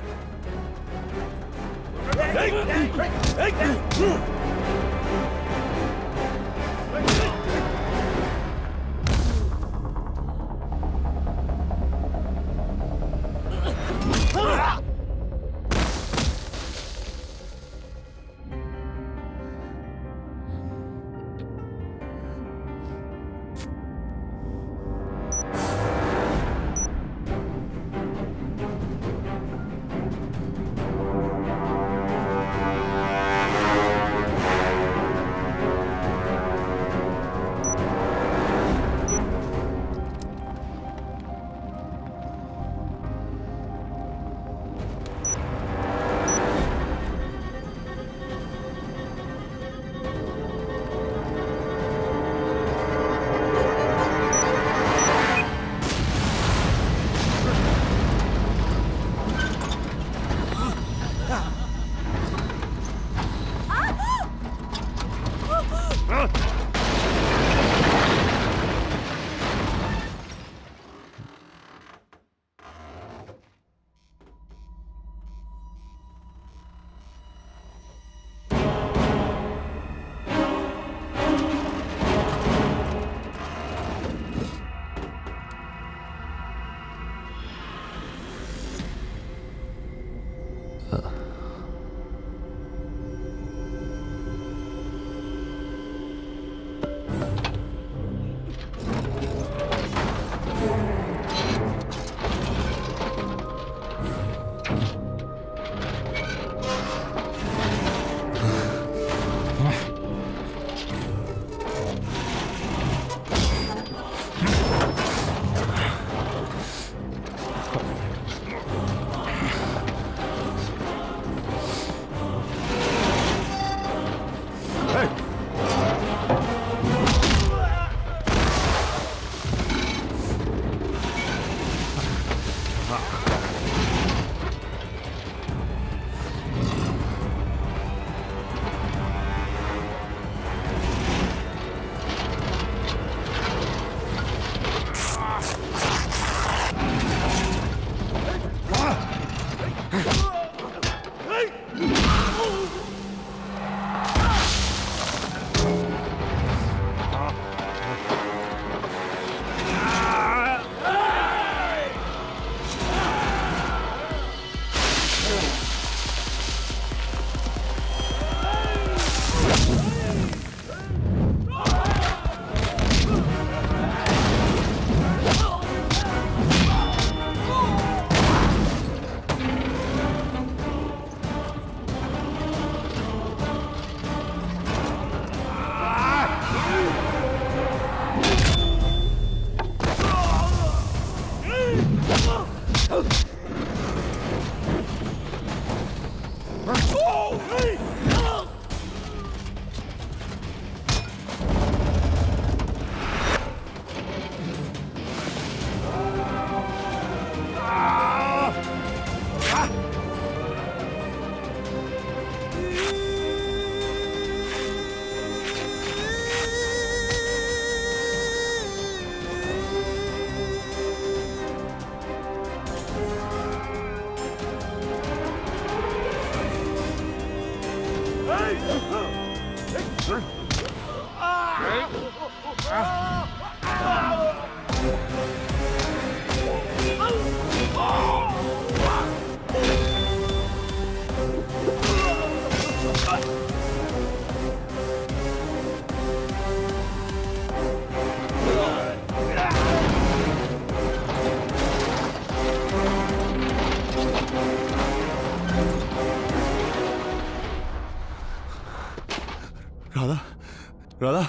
రాధా రాధా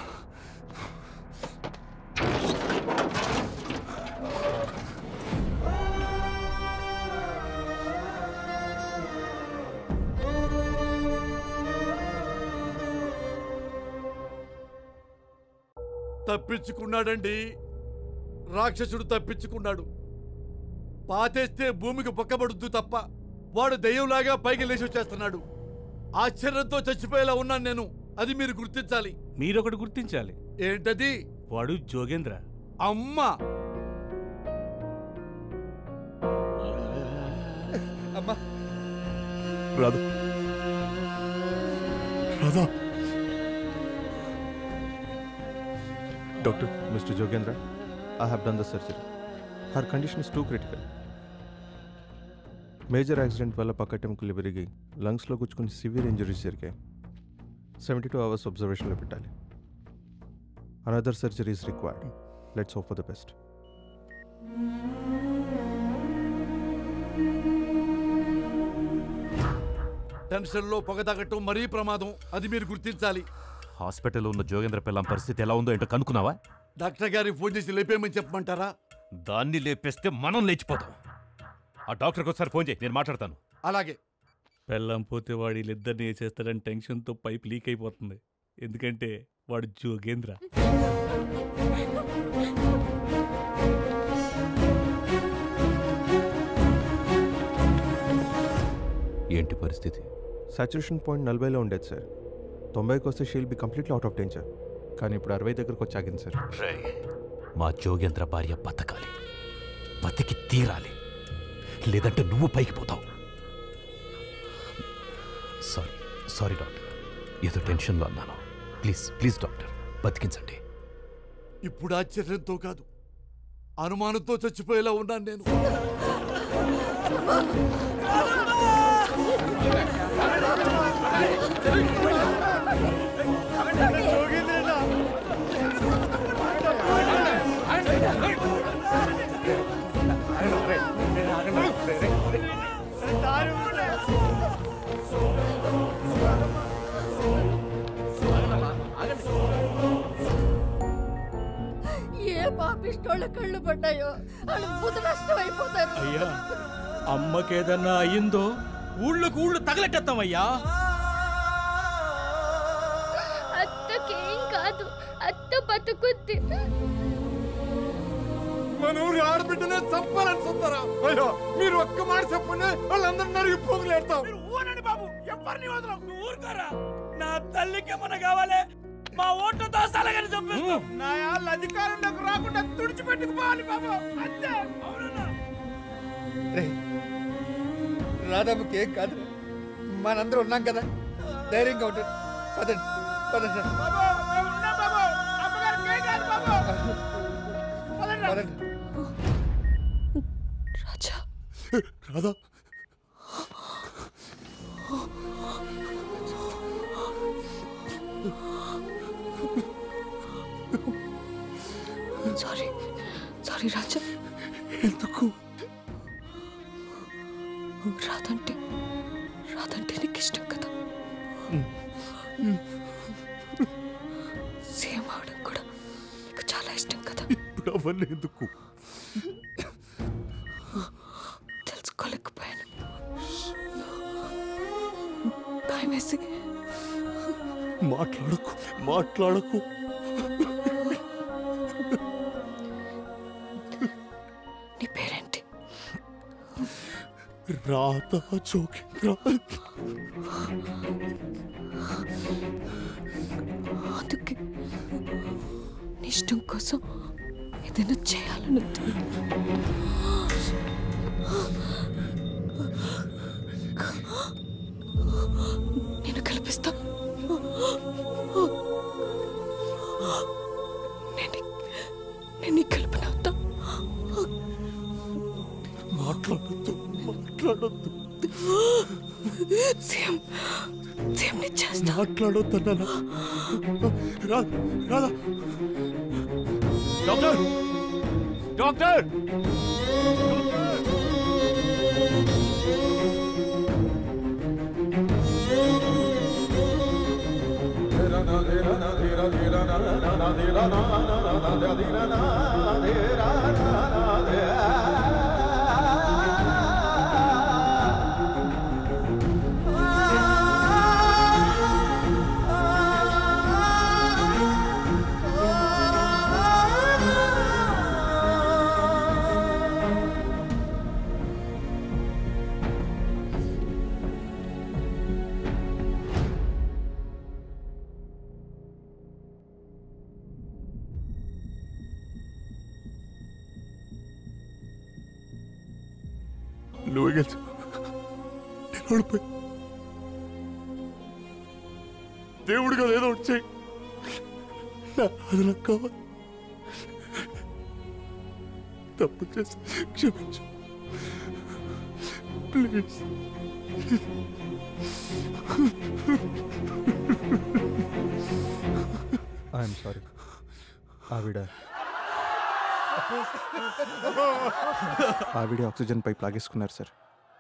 తప్పించుకున్నాడండి రాక్షసుడు తప్పించుకున్నాడు పాతేస్తే భూమికి పొక్కబడుద్దు తప్ప వాడు దెయ్యంలాగా పైకి లేచి వచ్చేస్తున్నాడు ఆశ్చర్యంతో చచ్చిపోయేలా ఉన్నాను నేను అది మీరు గుర్తించాలి మీరొకటి గుర్తించాలి ఏంటది వాడు జోగేంద్ర అమ్మా అమ్మా రాదు Radha doctor mister Jogendra I have done the surgery her condition is too critical major accident వల్ల పక్కటెముకలు విరిగి లంగ్స్లో గుచ్చుకుని సివియర్ ఇంజరీస్ జరిగాయి సెవెంటీ టూ అవర్స్ అబ్జర్వేషన్లో పెట్టాలి another surgery is required let's hope for the best టెన్షన్లో పొగ తగ్గటం మరీ ప్రమాదం అది మీరు గుర్తించాలి హాస్పిటల్లో ఉన్న జోగేంద్ర పిల్లం పరిస్థితి ఎలా ఉందో ఏంటో కనుక్కున్నావా డాక్టర్ గారికి ఫోన్ చేసి లేపేయమని చెప్పమంటారా దాన్ని లేపేస్తే మనం లేచిపోతాం ఆ డాక్టర్కి ఒకసారి ఫోన్ చేయి నేను మాట్లాడతాను అలాగే పెళ్ళం పోతే వాడు వీళ్ళిద్దరిని వేసేస్తాడని టెన్షన్తో పైప్ లీక్ అయిపోతుంది ఎందుకంటే వాడు జోగేంద్ర ఏంటి పరిస్థితి సాచురేషన్ పాయింట్ నలభైలో ఉండేది సార్ తొంభైకి వస్తే she'll be completely out of danger కానీ ఇప్పుడు అరవై దగ్గరకు వచ్చి ఆగింది సార్ మా జోగేంద్ర భార్య బతకాలి బతికి తీరాలి లేదంటే నువ్వు పైకి పోతావు సారీ సారీ డాక్టర్ ఏదో టెన్షన్లో అన్నాను ప్లీజ్ ప్లీజ్ డాక్టర్ బతికించండి ఇప్పుడు ఆశ్చర్యంతో కాదు అనుమానంతో చచ్చిపోయేలా ఉన్నాను నేను ఏ పాపిష్టోళ్ళ కళ్ళు పడ్డాయో వాళ్ళు బుధ నష్టం అయిపోతారు అయ్యా అమ్మకేదన్నా అయ్యిందో ఊళ్ళోకి ఊళ్ళు తగలెట్టేస్తామయ్యా అత్తకేం కాదు అత్త బతుకుద్ది మన ఊరి ఆడబిడ్డనే చంపాలని చూస్తారా అయ్యో మీరు ఒక్క మాట చెప్పండి వాళ్ళందరూ నరిగి పోగులేడతాం ఊరండి బాబు ఎవరిని వదలం నువ్వు ఊరుకోరా నా తల్లికి ఏమన్నా కావాలి మా ఓట్లు దోసాలని చెప్పేస్తాం నా వాళ్ళ అధికారంలోకి రాకుండా తుడిచిపెట్టుకుపోవాలి బాబు అంతే అవునన్నా రాధమ్మకి ఏం కాదు మనందరం ఉన్నాం కదా ధైర్యంగా ఉంటుంది పదండి పదండి పదండి రాజా రాధా సారీ సారీ రాజా ఎందుకు రాదంటే రాదంటే నీకు ఇష్టం కదా సేమ్ అవడం కూడా నీకు చాలా ఇష్టం కదా ఇప్పుడు అవన్నీ ఎందుకు తెలుసుకోలేకపోయాను భయం వేసి మాట్లాడకు మాట్లాడకు నీ పేరేంటి రాధా జోగేంద్ర అందుకే నీ ఇష్టం కోసం ఏదైనా చేయాలని ఉంది. నేను కల్పిస్తా నేను నేను నీ కల్పనవుతా మాట్లాడద్దు మాట్లాడద్దు సేమ్ సేమ్ నీ చేస్తా మాట్లాడొద్దన్నా రా రాధా డాక్టర్ డాక్టర్ ఆ నువ్వే గెలిచు నేను ఓడిపోయి దేవుడు కదా ఏదో ఒకటి చేయి నా- అది నాకు కావాలి తప్పు చేసి క్షమించు ప్లీజ్ ఐఎమ్ సారీ ఆవిడ ఆవిడ ఆక్సిజన్ పైప్ లాగేసుకున్నారు సార్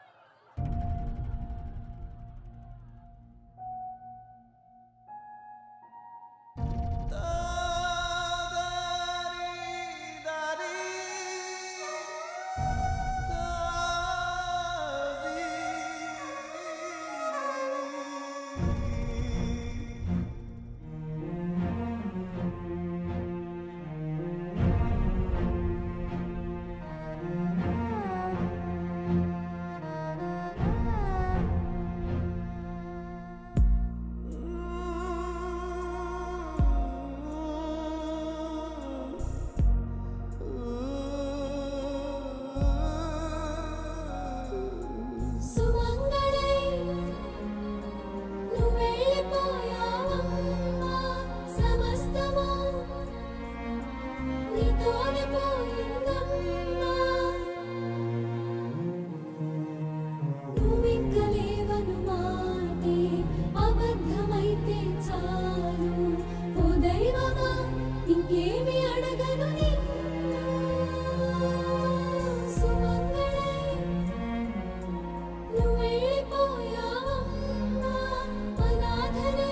సుమంగళై నువ్వెళ్ళిపోయావమ్మా సమస్తము నీతోనే పోయిందమ్మా నువ్వింక లేవను మాటే అబద్ధమైతే చాలు ఓ దైవమా ఇంకేమి అడగను నిన్ను సుమంగళై నువ్వెళ్ళిపోయావమ్మా అనాథనై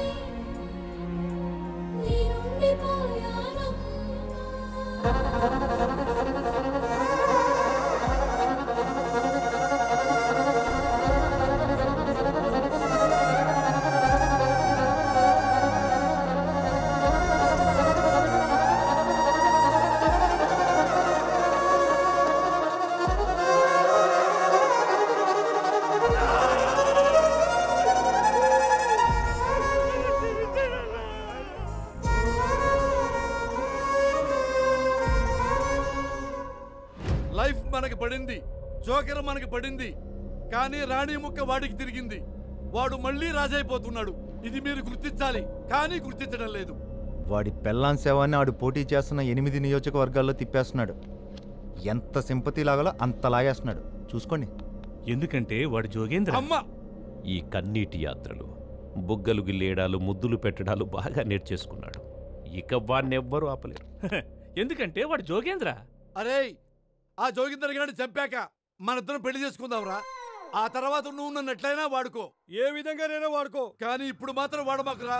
లైఫ్ మనకి పడింది జోకర్ మనకి పడింది కానీ రాణి ముక్క వాడికి తిరిగింది వాడు మళ్ళీ రాజైపోతున్నాడు ఇది మీరు గుర్తించాలి కానీ గుర్తించడం లేదు వాడి పెళ్ళాన్ సేవాన్ని ఆడు పోటీ చేస్తున్న ఎనిమిది నియోజకవర్గాల్లో తిప్పేస్తున్నాడు ఎంత సింపతి లాగాలో అంత లాగేస్తున్నాడు చూసుకోండి ఎందుకంటే వాడు జోగేంద్ర అమ్మా ఈ కన్నీటి యాత్రలు బుగ్గలు గిల్లేయడాలు ముద్దులు పెట్టడాలు బాగా నేర్చేసుకున్నాడు ఇక వాణ్ణెవ్వరూ ఆపలేరు ఎందుకంటే వాడు జోగేంద్ర అరే ఆ జోగిందర్ గారిని చంపాక మనిద్దరం పెళ్లి చేసుకుందాంరా ఆ తర్వాత నువ్వు నన్ను ఎట్లయినా వాడుకో ఏ విధంగానైనా వాడుకో కానీ ఇప్పుడు మాత్రం వాడమాకురా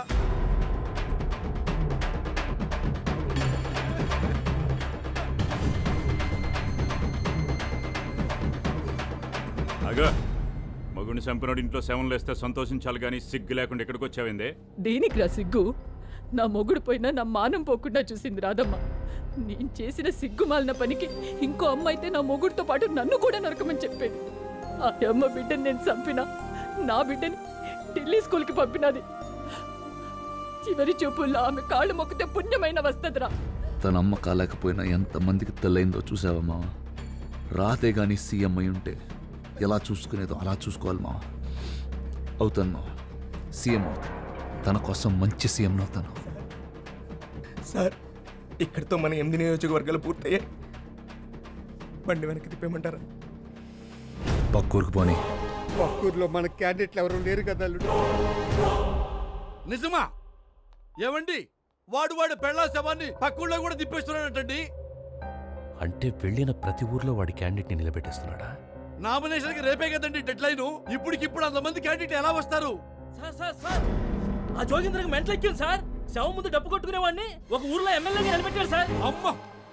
అగా మగుని చంపినోడు ఇంట్లో శవం లేస్తే సంతోషించాలి కానీ సిగ్గు లేకుండా ఎక్కడికి వచ్చావిందే దేనికి రా సిగ్గు నా మొగుడు పోయినా నా మానం పోకుండా చూసింది రాదమ్మ నేను చేసిన సిగ్గుమాలిన పనికి ఇంకో అమ్మ అయితే నా మొగుడితో పాటు నన్ను కూడా నరకమని చెప్పేది ఆ అమ్మ బిడ్డని నేను చంపినా నా బిడ్డని ఢిల్లీ స్కూల్కి పంపినది చివరి చూపుల్లో ఆమె కాళ్ళు మొక్కితే పుణ్యమైన వస్తదిరా తన అమ్మ కాలేకపోయినా ఎంతమందికి తెల్లైందో చూసావా మావ రాతే గాని సీఎం అయి ఉంటే ఎలా చూసుకునేదో అలా చూసుకోవాలి మావ అవుతాను మావ సీఎం అవుతాను తన కోసం మంచి సీఎం అవుతాను సార్ ఇక్కడితో మన ఎనిమిది నియోజకవర్గాలు పూర్తయ్యాయి బండి వెనక్కి తిప్పేయమంటారా పక్కూరికి పోనీ పక్కూరులో మన క్యాండిడేట్లు ఎవరు లేరు కదా అల్లుడు నిజమా ఏమండి వాడు వాడి పెళ్ళా శవాన్ని పక్కూళ్ళో కూడా తిప్పేస్తున్నాడటండి అంటే వెళ్ళిన ప్రతి ఊర్లో వాడి క్యాండిడేట్ని నిలబెట్టేస్తున్నాడా నామినేషన్ కి రేపే కదండి డెడ్ లైన్ ఇప్పటికిప్పుడు అంతమంది క్యాండిడేట్ ఎలా వస్తారు సార్ సార్ సార్ ఆ జోగింద్రకి మెంటల్ ఎక్కింది సార్ శవం ముందు డబ్బు కొట్టుకునే వాడిని ఒక ఊర్లో ఎమ్మెల్యేగా నిలబెట్టాడు సార్ అమ్మ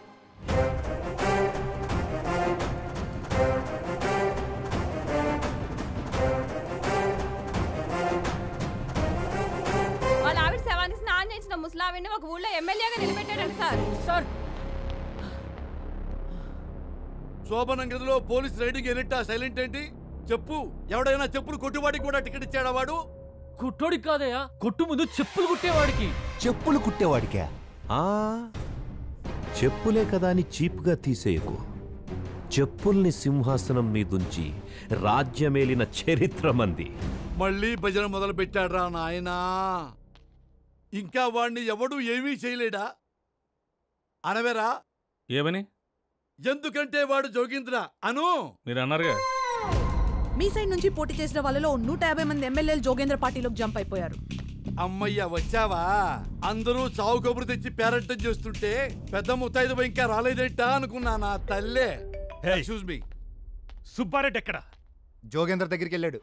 వాళ్ళ ఆవిడ శవానికి స్నానం చేసిన ముసలావిని ఒక ఊళ్ళో ఎమ్మెల్యేగా నిలబెట్టాడంట సార్ సార్ శోభనం గదిలో పోలీస్ రైడింగ్ ఎనిట్టా సైలెంట్ ఏంటి చెప్పు ఎవడైనా చెప్పులు కొట్టువాడికి కూడా టికెట్ ఇచ్చాడా వాడు కుట్టోడికి కాదయ్యా కొట్టు ముందు చెప్పులు కుట్టేవాడికి చెప్పులు కుట్టేవాడికే ఆ చెప్పులే కదా అని చీప్గా తీసేయకు చెప్పుల్ని సింహాసనం మీదుంచి రాజ్యమేలిన చరిత్ర మంది మళ్ళీ భజన మొదలు పెట్టాడ్రా నాయనా ఇంకా వాణ్ణి ఎవడూ ఏమీ చేయలేడా అనవేరా ఏమని ఎందుకంటే వాడు జోగింద్ర అను మీరు అన్నారుగా మీ సైడ్ నుంచి పోటీ చేసిన వాళ్ళలో నూట యాభై మంది ఎమ్మెల్యేలు జోగేంద్ర పార్టీలోకి జంప్ అయిపోయారు అమ్మయ్య వచ్చావా అందరూ చావు కబురు తెచ్చి పేరంటం చేస్తుంటే పెద్ద ముత్తైదు ఇంకా రాలేదేంటా అనుకున్నా నా తల్లే ఎక్స్క్యూజ్ మీ సుబ్బారెడ్డి ఎక్కడ జోగేంద్ర దగ్గరికి వెళ్ళాడు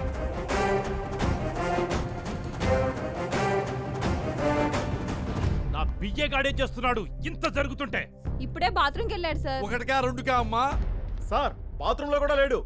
నా బియ్య గాడే చేస్తున్నాడు ఇంత జరుగుతుంటే ఇప్పుడే బాత్రూమ్కి వెళ్ళాడు సార్ ఒకటికా రెండుకా అమ్మా సార్ బాత్రూంలో కూడా లేడు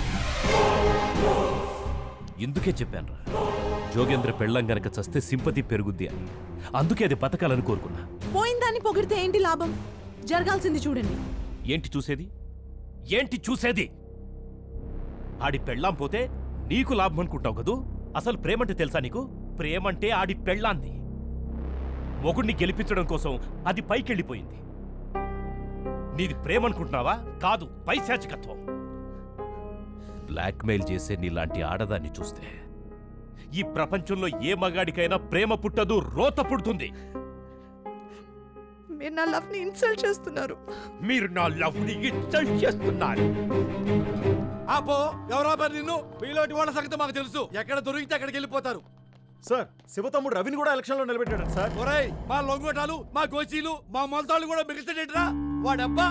ఎందుకే చెప్పాను జోగేంద్ర పెళ్ళం గనక చస్తే సింపతి పెరుగుద్ది అని అందుకే అది బతకాలని కోరుకున్నా పోయిన దాన్ని పొగిడితే ఏంటి లాభం జరగాల్సింది చూడండి ఏంటి చూసేది ఏంటి చూసేది ఆడి పెళ్ళాం పోతే నీకు లాభం అనుకుంటావు కదూ అసలు ప్రేమంటే తెలుసా నీకు ప్రేమంటే ఆడి పెళ్ళాంది మొగుడిని గెలిపించడం కోసం అది పైకెళ్ళిపోయింది నీది ప్రేమనుకుంటున్నావా కాదు పైశాచికత్వం బ్లాక్మెయిల్ చేసే నీలాంటి ఆడదాన్ని చూస్తే ఈ ప్రపంచంలో ఏ మగాడికైనా ప్రేమ పుట్టదు రోత పుడుతుంది మీరు నా లవ్ని ఇన్సల్ట్ చేస్తున్నారు మీరు నా లవ్ని ఇన్సల్ట్ చేస్తున్నారు ఆపో ఎవరా మరి నిన్ను మీలోటి వాళ్ళ సంగతి మాకు తెలుసు ఎక్కడ దొరికితే అక్కడికి వెళ్ళిపోతారు సార్ శివతమ్ముడు రవిని కూడా ఎలక్షన్ లో నిలబెట్టాడు సార్ ఒరేయ్ మా లొంగోటాలు మా గోచీలు మా మొలతాళ్ళు కూడా మిగిలితేటరా వాడబ్బా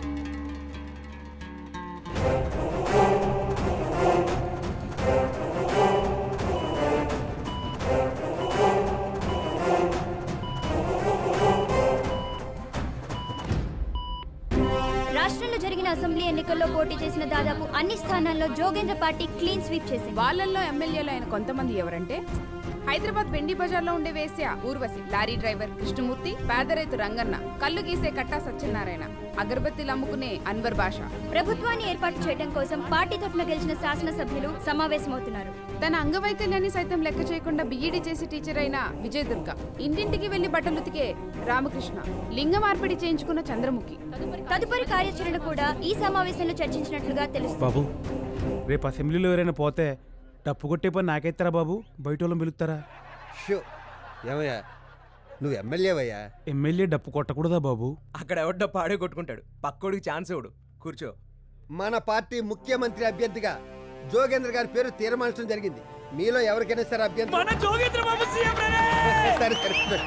రాష్ట్రంలో జరిగిన అసెంబ్లీ ఎన్నికల్లో పోటీ చేసిన దాదాపు అన్ని స్థానాల్లో జోగేంద్ర పార్టీ క్లీన్ స్వీప్ చేసింది వాళ్ళల్లో ఎమ్మెల్యేలు అయిన కొంతమంది ఎవరంటే హైదరాబాద్ బెండి బజార్లో ఉండే వేశ్య ఊర్వశి లారీ డ్రైవర్ కృష్ణమూర్తి పేదరైతు రంగన్న కళ్ళు గీసే కట్టా సత్యనారాయణ అగరబత్తీలు అమ్ముకునే అన్వర్ భాష ప్రభుత్వాన్ని ఏర్పాటు చేయడం కోసం పార్టీ తరఫున గెలిచిన శాసనసభ్యులు సమావేశమవుతున్నారు తన అంగవైకల్యాన్ని సైతం లెక్క చేయకుండా బిఈడి చేసి టీచర్ అయిన విజయదుర్గ ఇంటింటికి వెళ్లి బట్టలు ఉతికే రామకృష్ణ లింగ మార్పిడి చేయించుకున్న చంద్రముఖి తదుపరి కార్యాచరణ కూడా ఈ సమావేశంలో చర్చించినట్లుగా తెలుస్తుంది బాబు రేపు అసెంబ్లీలో ఎవరైనా పోతే డప్పు కొట్టే పని నాకెత్తారా బాబు బయట వాళ్ళని పిలుస్తారా షో ఏమయ్యా నువ్వు ఎమ్మెల్యేవయ్యా ఎమ్మెల్యే డప్పు కొట్టకూడదా బాబు అక్కడ ఎవడ్డ పాడే కొట్టుకుంటాడు పక్కోడికి ఛాన్స్ ఇవ్వడు కూర్చో మన పార్టీ ముఖ్యమంత్రి అభ్యర్థిగా జోగేంద్ర గారి పేరు తీర్మానించడం జరిగింది మీలో ఎవరికైనా సరే అభ్యర్థి మన జోగేంద్ర బాబు సీఎం సరే సరే సరే.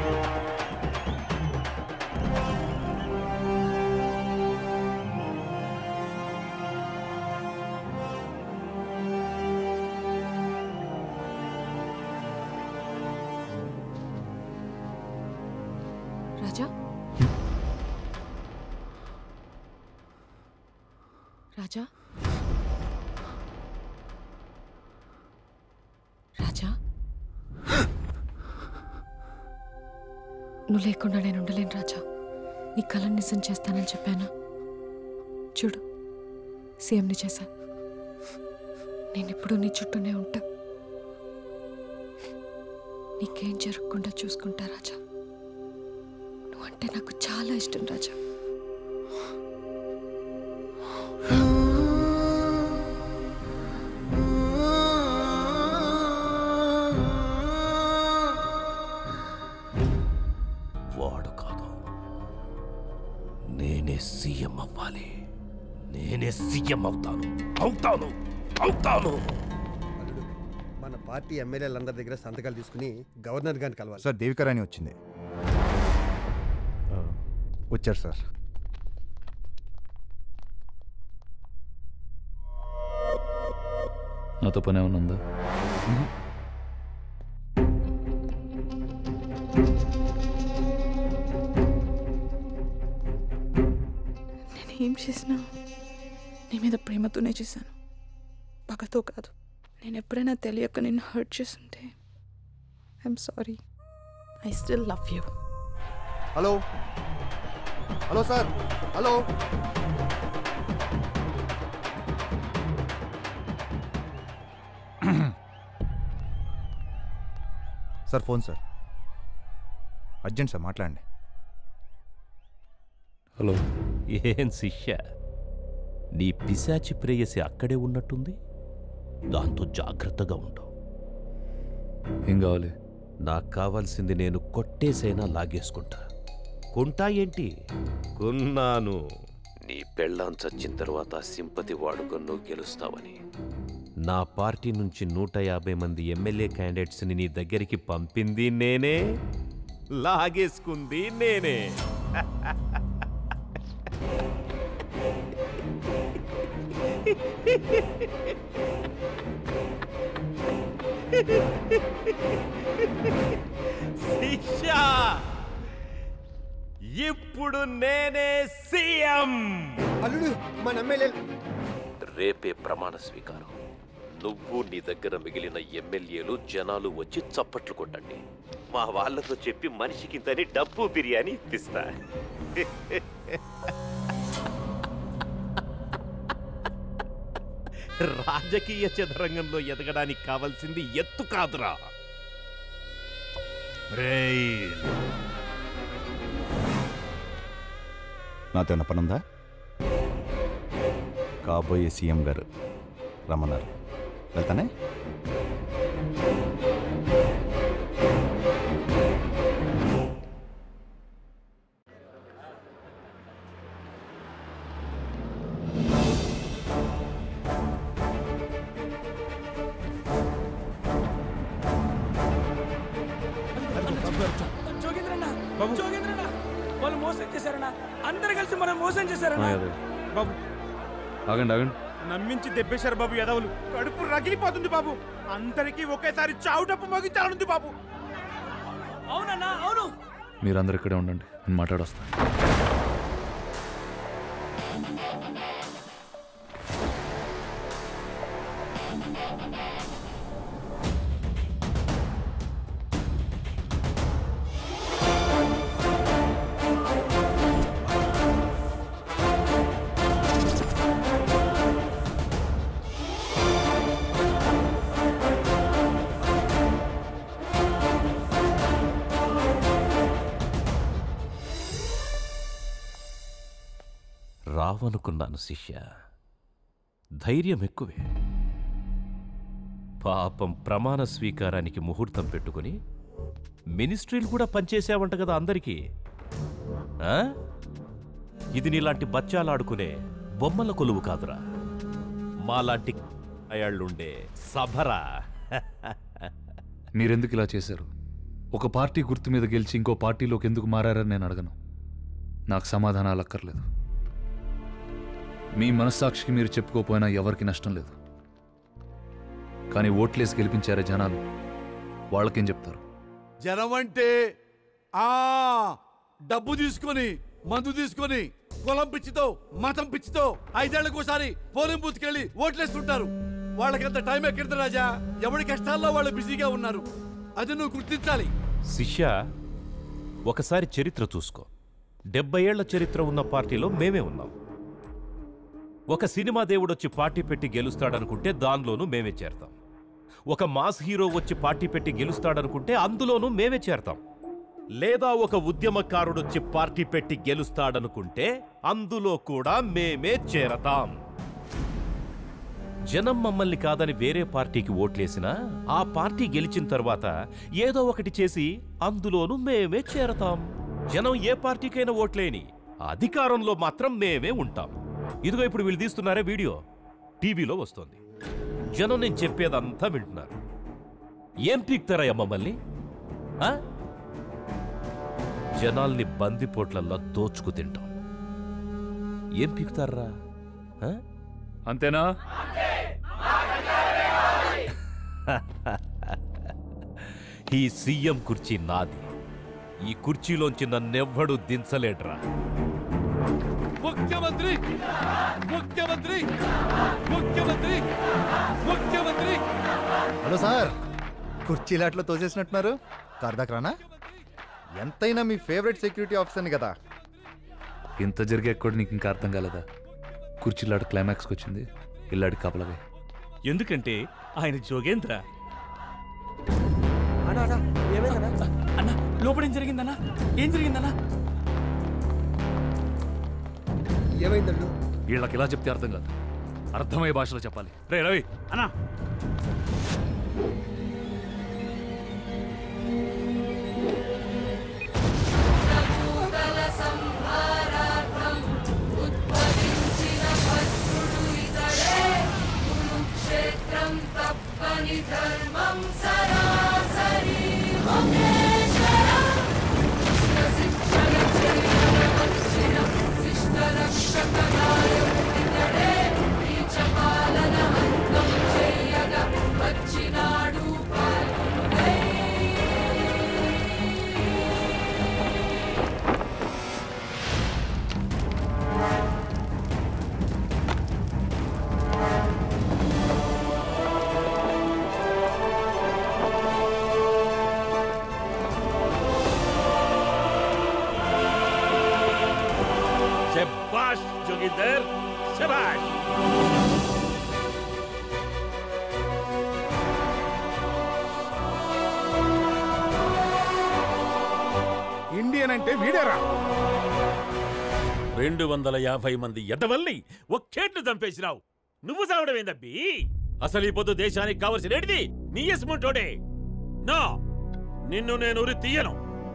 రాజా రాజా రాజా నువ్వు లేకుండా నేను ఉండలేను రాజా నీ కళను నిజం చేస్తానని చెప్పాను చూడు సీఎంని చేశా నేను ఎప్పుడూ నీ చుట్టూనే ఉంటా నీకేం జరగకుండా చూసుకుంటా రాజా నువ్వంటే నాకు చాలా ఇష్టం రాజా వాడు కాదు నేనే సీఎం అవ్వాలి నేనే సీఎం అవుతాను అవుతాను అవుతాను మన పార్టీ ఎమ్మెల్యేలందరి దగ్గర సంతకాలు తీసుకుని గవర్నర్ గారిని కలవాలి సార్ దేవికరాణి వచ్చింది ఆ, వచ్చారు సార్ నాతో పని ఏమైనా ఉందా నేను ఏం చేసినా నీ మీద ప్రేమతోనే చేశాను పగతో కాదు నేను ఎప్పుడైనా తెలియక నిన్ను హర్ట్ చేస్తుంటే I'm sorry I still love you hello hello sir hello sir phone sir urgent sir మాట్లాడండి హలో ఏం శిష్య నీ పిశాచి ప్రేయసి అక్కడే ఉన్నట్టుంది దాంతో జాగ్రత్తగా ఉండు ఏం కావాలి నాకు కావాల్సింది నేను కొట్టేసైనా లాగేసుకుంటా కొంటా ఏంటి కొన్నాను నీ పెళ్ళాం చచ్చిన తర్వాత సింపతి వాడుకొని నువ్వు గెలుస్తావని నా పార్టీ నుంచి నూట యాభై మంది ఎమ్మెల్యే క్యాండిడేట్స్ని నీ దగ్గరికి పంపింది నేనే లాగేసుకుంది నేనే శిక్షా ఇప్పుడు నేనే సీఎం అల్లుడు మన ఎమ్మెల్యే రేపే ప్రమాణ స్వీకారం నువ్వు నీ దగ్గర మిగిలిన ఎమ్మెల్యేలు జనాలు వచ్చి చప్పట్లు కొట్టండి మా వాళ్ళతో చెప్పి మనిషికి ఇంతని డబ్బు బిర్యానీ ఇప్పిస్తా రాజకీయ చదరంగంలో ఎదగడానికి కావాల్సింది ఎత్తు కాదురా నాతో ఏమైనా పనుందా కాబోయే సీఎం గారు రమ్మన్నారు వెళ్తానే జోగేంద్రన్న జోగేంద్రన్న వాళ్ళు మోసం చేశారన్న అందరు కలిసి మనం మోసం చేశారన్న బాబు ఆగండి ఆగండి నమ్మించి దెబ్బేశారు బాబు యదవులు కడుపు రగిలిపోతుంది బాబు అందరికీ ఒకేసారి చావు డప్పు మోగించాలనుంది బాబు అవునన్నా అవును మీరందరూ ఇక్కడే ఉండండి నేను మాట్లాడొస్తాను రావనుకున్నాను శిష్య ధైర్యం ఎక్కువే పాపం ప్రమాణ స్వీకారానికి ముహూర్తం పెట్టుకుని మినిస్ట్రీలు కూడా పనిచేసావంట కదా అందరికీ ఆ? ఇది నీలాంటి బచ్చాలాడుకునే బొమ్మల కొలువు కాదురా మాలాంటి అయాళ్ళుండే సభరా మీరెందుకు ఇలా చేశారు ఒక పార్టీ గుర్తు మీద గెలిచి ఇంకో పార్టీలోకి ఎందుకు మారారని నేను అడగను నాకు సమాధానాలు అక్కర్లేదు మీ మనస్సాక్షికి మీరు చెప్పుకోపోయినా ఎవరికి నష్టం లేదు కానీ ఓట్లేసి గెలిపించారే జనాలు వాళ్ళకేం చెప్తారు జనం అంటే ఆ డబ్బు తీసుకొని మందు తీసుకొని కులం పిచ్చితో మతం పిచ్చితో ఐదేళ్లకోసారి పోలింగ్ బూత్కెళ్ళి ఓట్లేస్తుంటారు వాళ్ళకంత టైం ఎక్కడిది రాజా ఎవరి కష్టాల్లో వాళ్ళు బిజీగా ఉన్నారు అది నువ్వు గుర్తించాలి శిష్య ఒకసారి చరిత్ర చూసుకో డెబ్బై ఏళ్ల చరిత్ర ఉన్న పార్టీలో మేమే ఉన్నాం ఒక సినిమా దేవుడొచ్చి పార్టీ పెట్టి గెలుస్తాడనుకుంటే దానిలోనూ మేమే చేరతాం ఒక మాస్ హీరో వచ్చి పార్టీ పెట్టి గెలుస్తాడనుకుంటే అందులోనూ మేమే చేరతాం లేదా ఒక ఉద్యమకారుడొచ్చి పార్టీ పెట్టి గెలుస్తాడనుకుంటే అందులో కూడా మేమే చేరతాం జనం మమ్మల్ని కాదని వేరే పార్టీకి ఓట్లేసినా ఆ పార్టీ గెలిచిన తర్వాత ఏదో ఒకటి చేసి అందులోనూ మేమే చేరతాం జనం ఏ పార్టీకైనా ఓట్లేని అధికారంలో మాత్రం మేమే ఉంటాం ఇదిగో ఇప్పుడు వీళ్ళు తీస్తున్నారే వీడియో టీవీలో వస్తోంది జనం నేను చెప్పేదంతా వింటున్నారు ఏం పీక్తారయ్యా మమ్మల్ని ఆ? జనాల్ని బందిపోట్లల్లా దోచుకు తింటాం ఏం పీకుతారా అంతేనా ఈ సీఎం కుర్చీ నాది ఈ కుర్చీలోంచి నన్నెవ్వడు దించలేడ్రా ముఖ్యమంత్రి ముఖ్యమంత్రి ముఖ్యమంత్రి ముఖ్యమంత్రి హలో సార్ కుర్చీలాట్లో తోసేసినట్టున్నారు కార్ దాకా రానా ఎంతైనా మీ ఫేవరెట్ సెక్యూరిటీ ఆఫీసర్ని కదా ఇంత జరిగే కూడా నీకు ఇంకా అర్థం కాలేదా కుర్చీలాడు క్లైమాక్స్కి వచ్చింది ఇల్లాడి కాపలవే ఎందుకంటే ఆయన జోగేంద్ర అన్నా అన్నా ఏమైందన్నా అన్న లోపల ఏం జరిగిందన్నా ఏం జరిగిందన్నా ఏమైందల్లు వీళ్ళకి ఇలా చెప్తే అర్థం కాదు అర్థమయ్యే భాషలో చెప్పాలి రే రవి అన్నా క్షేత్రం తప్పని ధర్మం సరాసరి మహేశ్వర శిక్షణ చేయవలసిన శిష్ట రక్షకనాయం ఇతడే నీచ పాలన అంతం చేయగా వచ్చినాడు పాల్గొనుడై. శబాష్ జోగిద్దర్ శబాష్ ఇండియన్ అంటే వీడేరా రెండు వందల యాభై మంది ఎదవల్ని ఒక్కేట్లు చంపేసినావు నువ్వు చావడం ఏందబ్బి అసలు ఈ పొద్దు దేశానికి కావలసినది నీ ఎస్ముంటోడే నా నిన్ను నేను ఉరి తీయను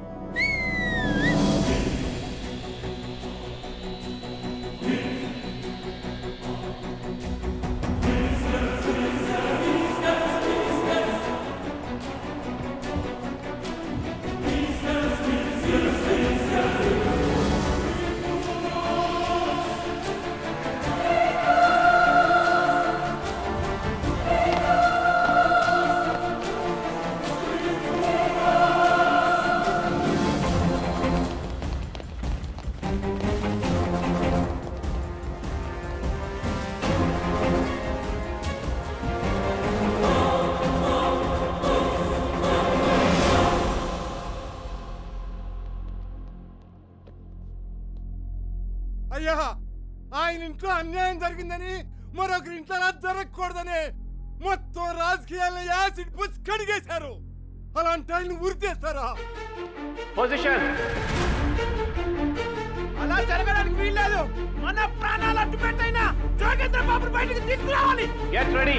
అయ్యా ఆయన ఇంట్లో అన్యాయం జరిగిందని మరొకరి ఇంట్లో అలా జరగకూడదని మొత్తం రాజకీయాలను యాసిడ్ పుసి కడిగేశారు అలాంటి ఆయన ఉరితేస్తారా పొజిషన్ అలా జరగడానికి వీల్లేదు మన ప్రాణాలు అడ్డు పెట్టైనా జోగేంద్ర బాబు బయటకు తీసుకురావాలి గెట్ రెడీ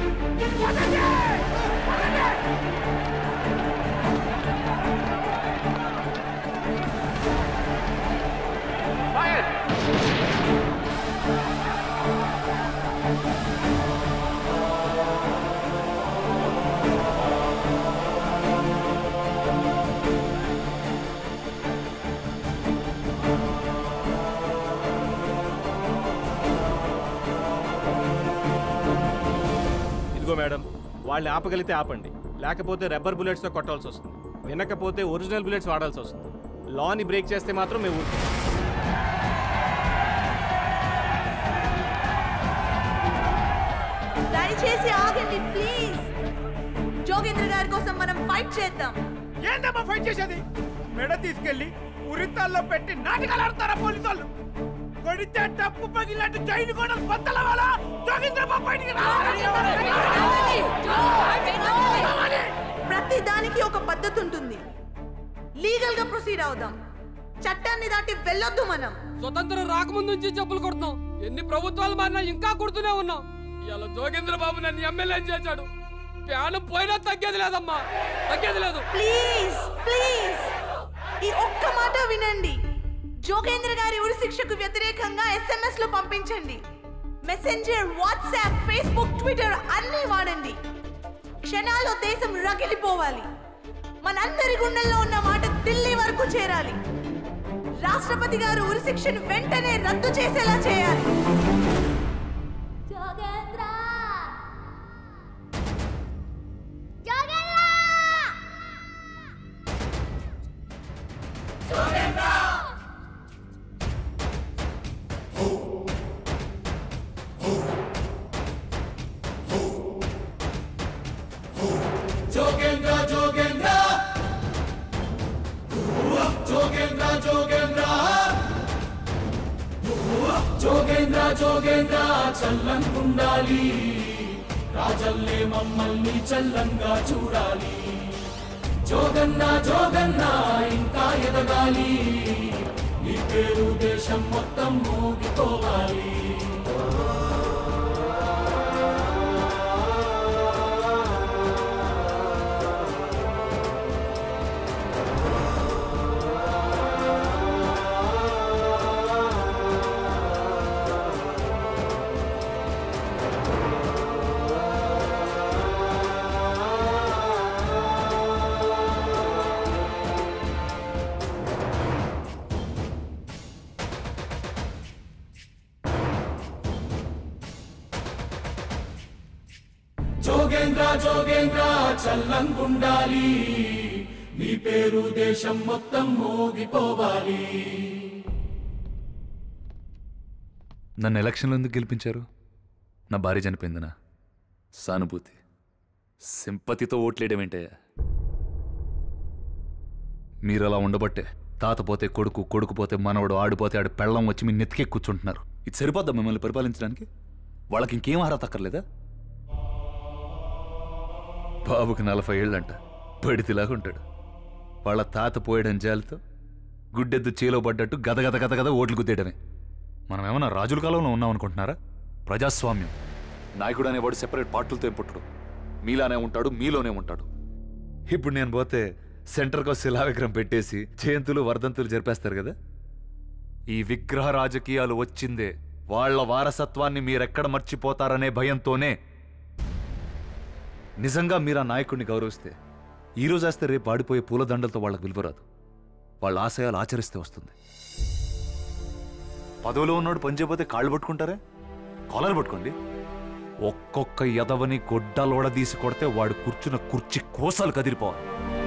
ఇదిగో మేడం వాళ్ళని ఆపగలిగితే ఆపండి లేకపోతే రబ్బర్ బుల్లెట్స్తో కొట్టాల్సి వస్తుంది వినకపోతే ఒరిజినల్ బుల్లెట్స్ వాడాల్సి వస్తుంది లాని బ్రేక్ చేస్తే మాత్రం మేము ఊరుకోం. దయచేసి ఆగండి ప్లీజ్ జోగేంద్ర గారి కోసం మనం ఫైట్ చేద్దాం ఏందమ్మా ఫైట్ చేసేది మెడ తీసుకెళ్లి ఉరితాల్లో పెట్టి నాటకాలు ఆడతారా పోలీసు వాళ్ళు కొడితే డప్పు పగిలినట్టు జైలు కూడా బద్దల వాళ్ళ జోగేంద్ర బాబు బయటికి రావాలి ప్రతి దానికి ఒక పద్ధతి ఉంటుంది లీగల్ గా ప్రొసీడ్ అవుదాం చట్టాన్ని దాటి వెళ్ళొద్దు మనం స్వతంత్రం రాకముందు నుంచి చెప్పులు కొడుతున్నాం ఎన్ని ప్రభుత్వాలు మారినా ఇంకా కొడుతూనే ఉన్నాం ఇవాళ జోగేంద్ర బాబు నన్ను ఎమ్మెల్యే చేశాడు ప్యాను పోయినా తగ్గేది లేదమ్మా తగ్గేది లేదు ప్లీజ్ ప్లీజ్ ఈ ఒక్క మాట వినండి జోగేంద్ర గారి ఉరి శిక్షకు వ్యతిరేకంగా ఎస్ఎంఎస్ లో పంపించండి మెసెంజర్ వాట్సాప్ ఫేస్బుక్ ట్విట్టర్ అన్నీ వాడండి క్షణాల్లో దేశం రగిలిపోవాలి మనందరి గుండెల్లో ఉన్న మాట ఢిల్లీ వరకు చేరాలి రాష్ట్రపతి గారు ఉరి శిక్షను వెంటనే రద్దు చేసేలా చేయాలి జోగేంద్ర జోగేంద్ర జోగేంద్ర జోగేంద్ర జోగేంద్ర జోగేంద్ర చల్లంకుండాలి రాజల్లే మమ్మల్ని చల్లంగా చూడాలి జోగన్న జోగన్న ఇంకా ఎదగాలి నీ పేరు దేశం మొత్తం మోగిపోవాలి జోగేంద్ర చల్లంగుండాలి నీ పేరు దేశం మొత్తం మోగిపోవాలి నన్ను ఎలక్షన్లో ఎందుకు గెలిపించారు నా భార్య చనిపోయిందనా సానుభూతి సింపతితో ఓట్లేయడం ఏంటయ్యా మీరు అలా ఉండబట్టే తాత పోతే కొడుకు కొడుకు పోతే మనవడు ఆడిపోతే ఆడి పెళ్ళం వచ్చి మీ నెత్తికే కూర్చుంటున్నారు ఇది సరిపోద్దా మిమ్మల్ని పరిపాలించడానికి వాళ్ళకి ఇంకేం అర్హత అక్కర్లేదా బాబుకి నలభై ఏళ్ళంట పడితిలాగా ఉంటాడు వాళ్ళ తాత పోయడం జాలితో గుడ్డెద్దు చేలో పడ్డట్టు గద గద గద గద ఓట్లు గుద్దేయడమే మనం ఏమన్నా రాజుల కాలంలో ఉన్నాం అనుకుంటున్నారా ప్రజాస్వామ్యం నాయకుడు అనేవాడు సెపరేట్ పార్టీలతో ఏం పుట్టడు మీలానే ఉంటాడు మీలోనే ఉంటాడు ఇప్పుడు నేను పోతే సెంటర్కో శిలా విగ్రహం పెట్టేసి జయంతులు వర్ధంతులు జరిపేస్తారు కదా ఈ విగ్రహ రాజకీయాలు వచ్చిందే వాళ్ళ వారసత్వాన్ని మీరెక్కడ మర్చిపోతారనే భయంతోనే నిజంగా మీరు ఆ నాయకుడిని గౌరవిస్తే ఈ రోజు వేస్తే రేపు ఆడిపోయే పూలదండలతో వాళ్ళకి విలువరాదు వాళ్ళ ఆశయాలు ఆచరిస్తే వస్తుంది పదవిలో ఉన్నాడు పని చేయకపోతే కాళ్ళు పట్టుకుంటారే కాలర్ పట్టుకోండి ఒక్కొక్క ఎదవని గొడ్డలోడదీసి కొడితే వాడు కూర్చున్న కుర్చీ కోసాలు కదిలిపోవాలి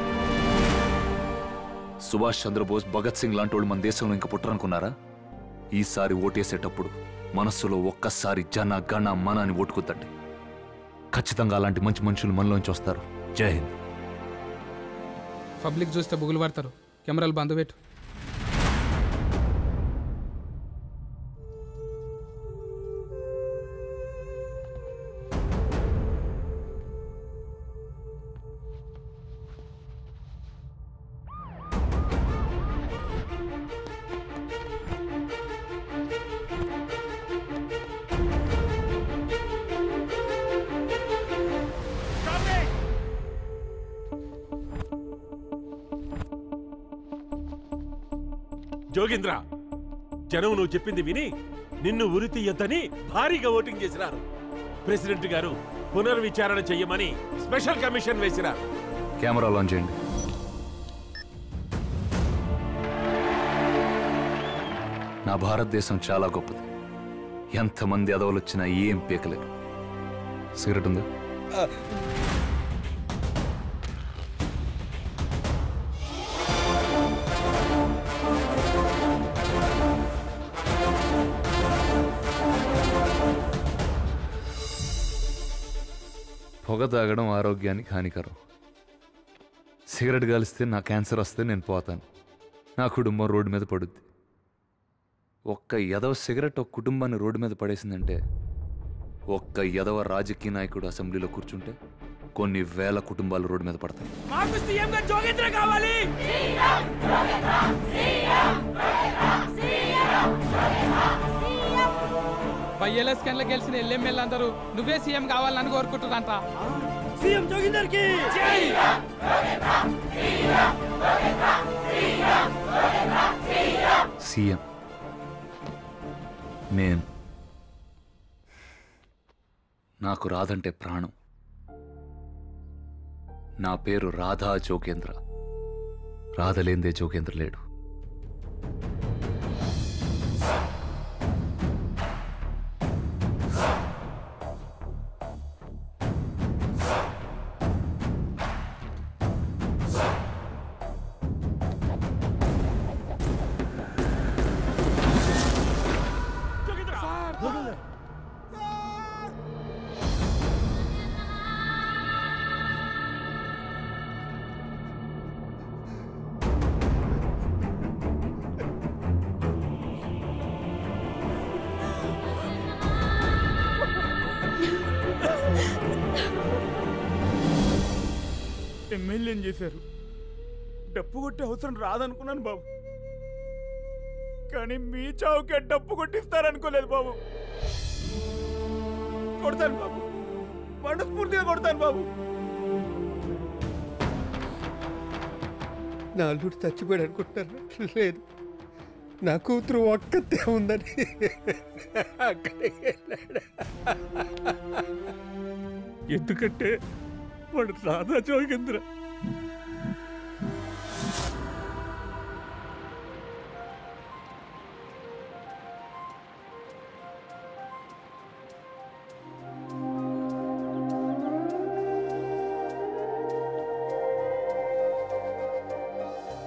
సుభాష్ చంద్రబోస్ భగత్ సింగ్ లాంటి వాళ్ళు మన దేశంలో ఇంకా పుట్టరనుకున్నారా ఈసారి ఓటేసేటప్పుడు మనస్సులో ఒక్కసారి జన గణ మన అని ఓటుకుద్దండి ఖచ్చితంగా అలాంటి మంచి మనుషులు మనలోంచి వస్తారు జై హింద్ పబ్లిక్ చూస్తే బుగులు పడతారు కెమెరాలు బంద్ పెట్టు జోగేంద్ర జనం నువ్వు చెప్పింది విని నిన్ను ఉరి తీయొద్దని భారీగా ఓటింగ్ చేసినారు ప్రెసిడెంట్ గారు పునర్విచారణ చెయ్యమని స్పెషల్ కమిషన్ వేసినారు కెమెరా లాంచ్ చేయండి నా భారతదేశం చాలా గొప్పది ఎంతమంది అదవులు వచ్చినా ఏం పీకలేరు సిగరెట్ ఉందా పొగ తాగడం ఆరోగ్యానికి హానికరం సిగరెట్ కాలిస్తే నా క్యాన్సర్ వస్తే నేను పోతాను నా కుటుంబం రోడ్డు మీద పడుద్ది ఒక్క ఎదవ సిగరెట్ ఒక కుటుంబాన్ని రోడ్డు మీద పడేసిందంటే ఒక్క ఎదవ రాజకీయ నాయకుడు అసెంబ్లీలో కూర్చుంటే కొన్ని వేల కుటుంబాలు రోడ్డు మీద పడతాయి మాకు సీఎం గా జోగేంద్ర కావాలి బై ఎలక్షన్ లో గెలిచిన ఎల్ఎంఎల్ అందరూ నువ్వే సీఎం కావాలని కోరుకుంటున్నారంట సీఎం జోగేందర్ కి సీఎం నేను నాకు రాదంటే ప్రాణం నా పేరు రాధా జోగేంద్ర రాధలేందే జోగేంద్ర లేడు ఎమ్మెల్యేని చేశారు డప్పు కొట్టే అవసరం రాదనుకున్నాను బాబు కానీ మీ చావుకే డప్పు కొట్టిస్తారనుకోలేదు బాబు కొడతాను బాబు మనస్ఫూర్తిగా కొడతాను బాబు నా అల్లుడు చచ్చిపోయాడు అనుకుంటున్నారు లేదు నా కూతురు ఒక్కతే ఉందని అక్కడికి వెళ్ళాడు ఎందుకంటే వాడు రాధా జోగేంద్ర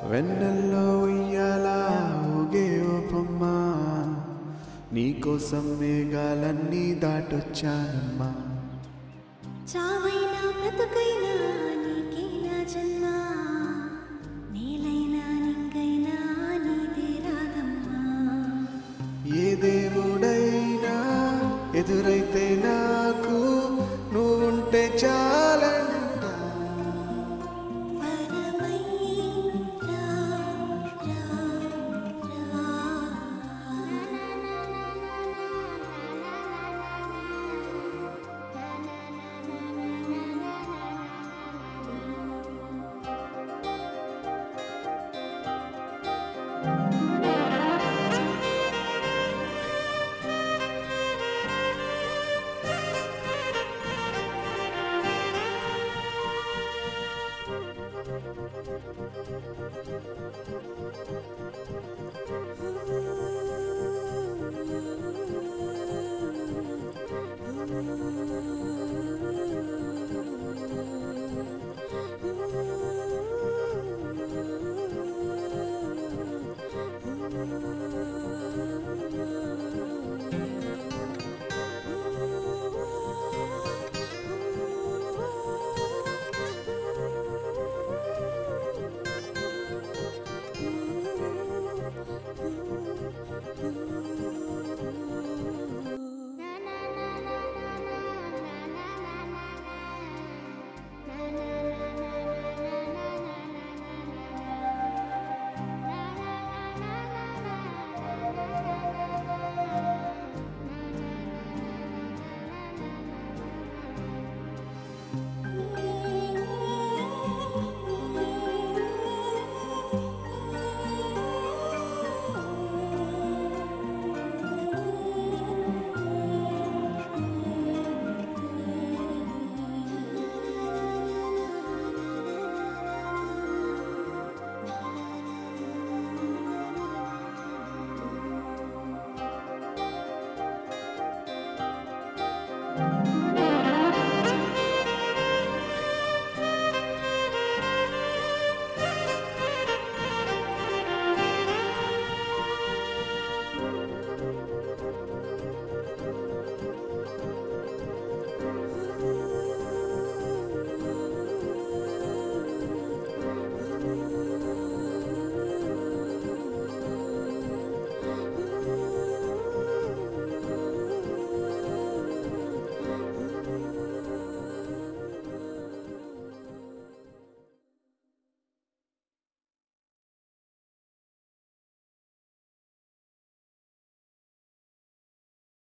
వెన్నెల్లో ఉయ్యాల ఊగే ఓ బొమ్మ నీకోసం మేఘాలన్నీ దాటొచ్చానమ్మా చావైనా బ్రతుకైనా నీకేనా జన్మ నేలైనా నింగైనా నీదే రాగమ్మా ఏ దేవుడైనా ఎదురైతే నాకు నువ్వుంటే చాలంట వరమై రా రా రా Thank you.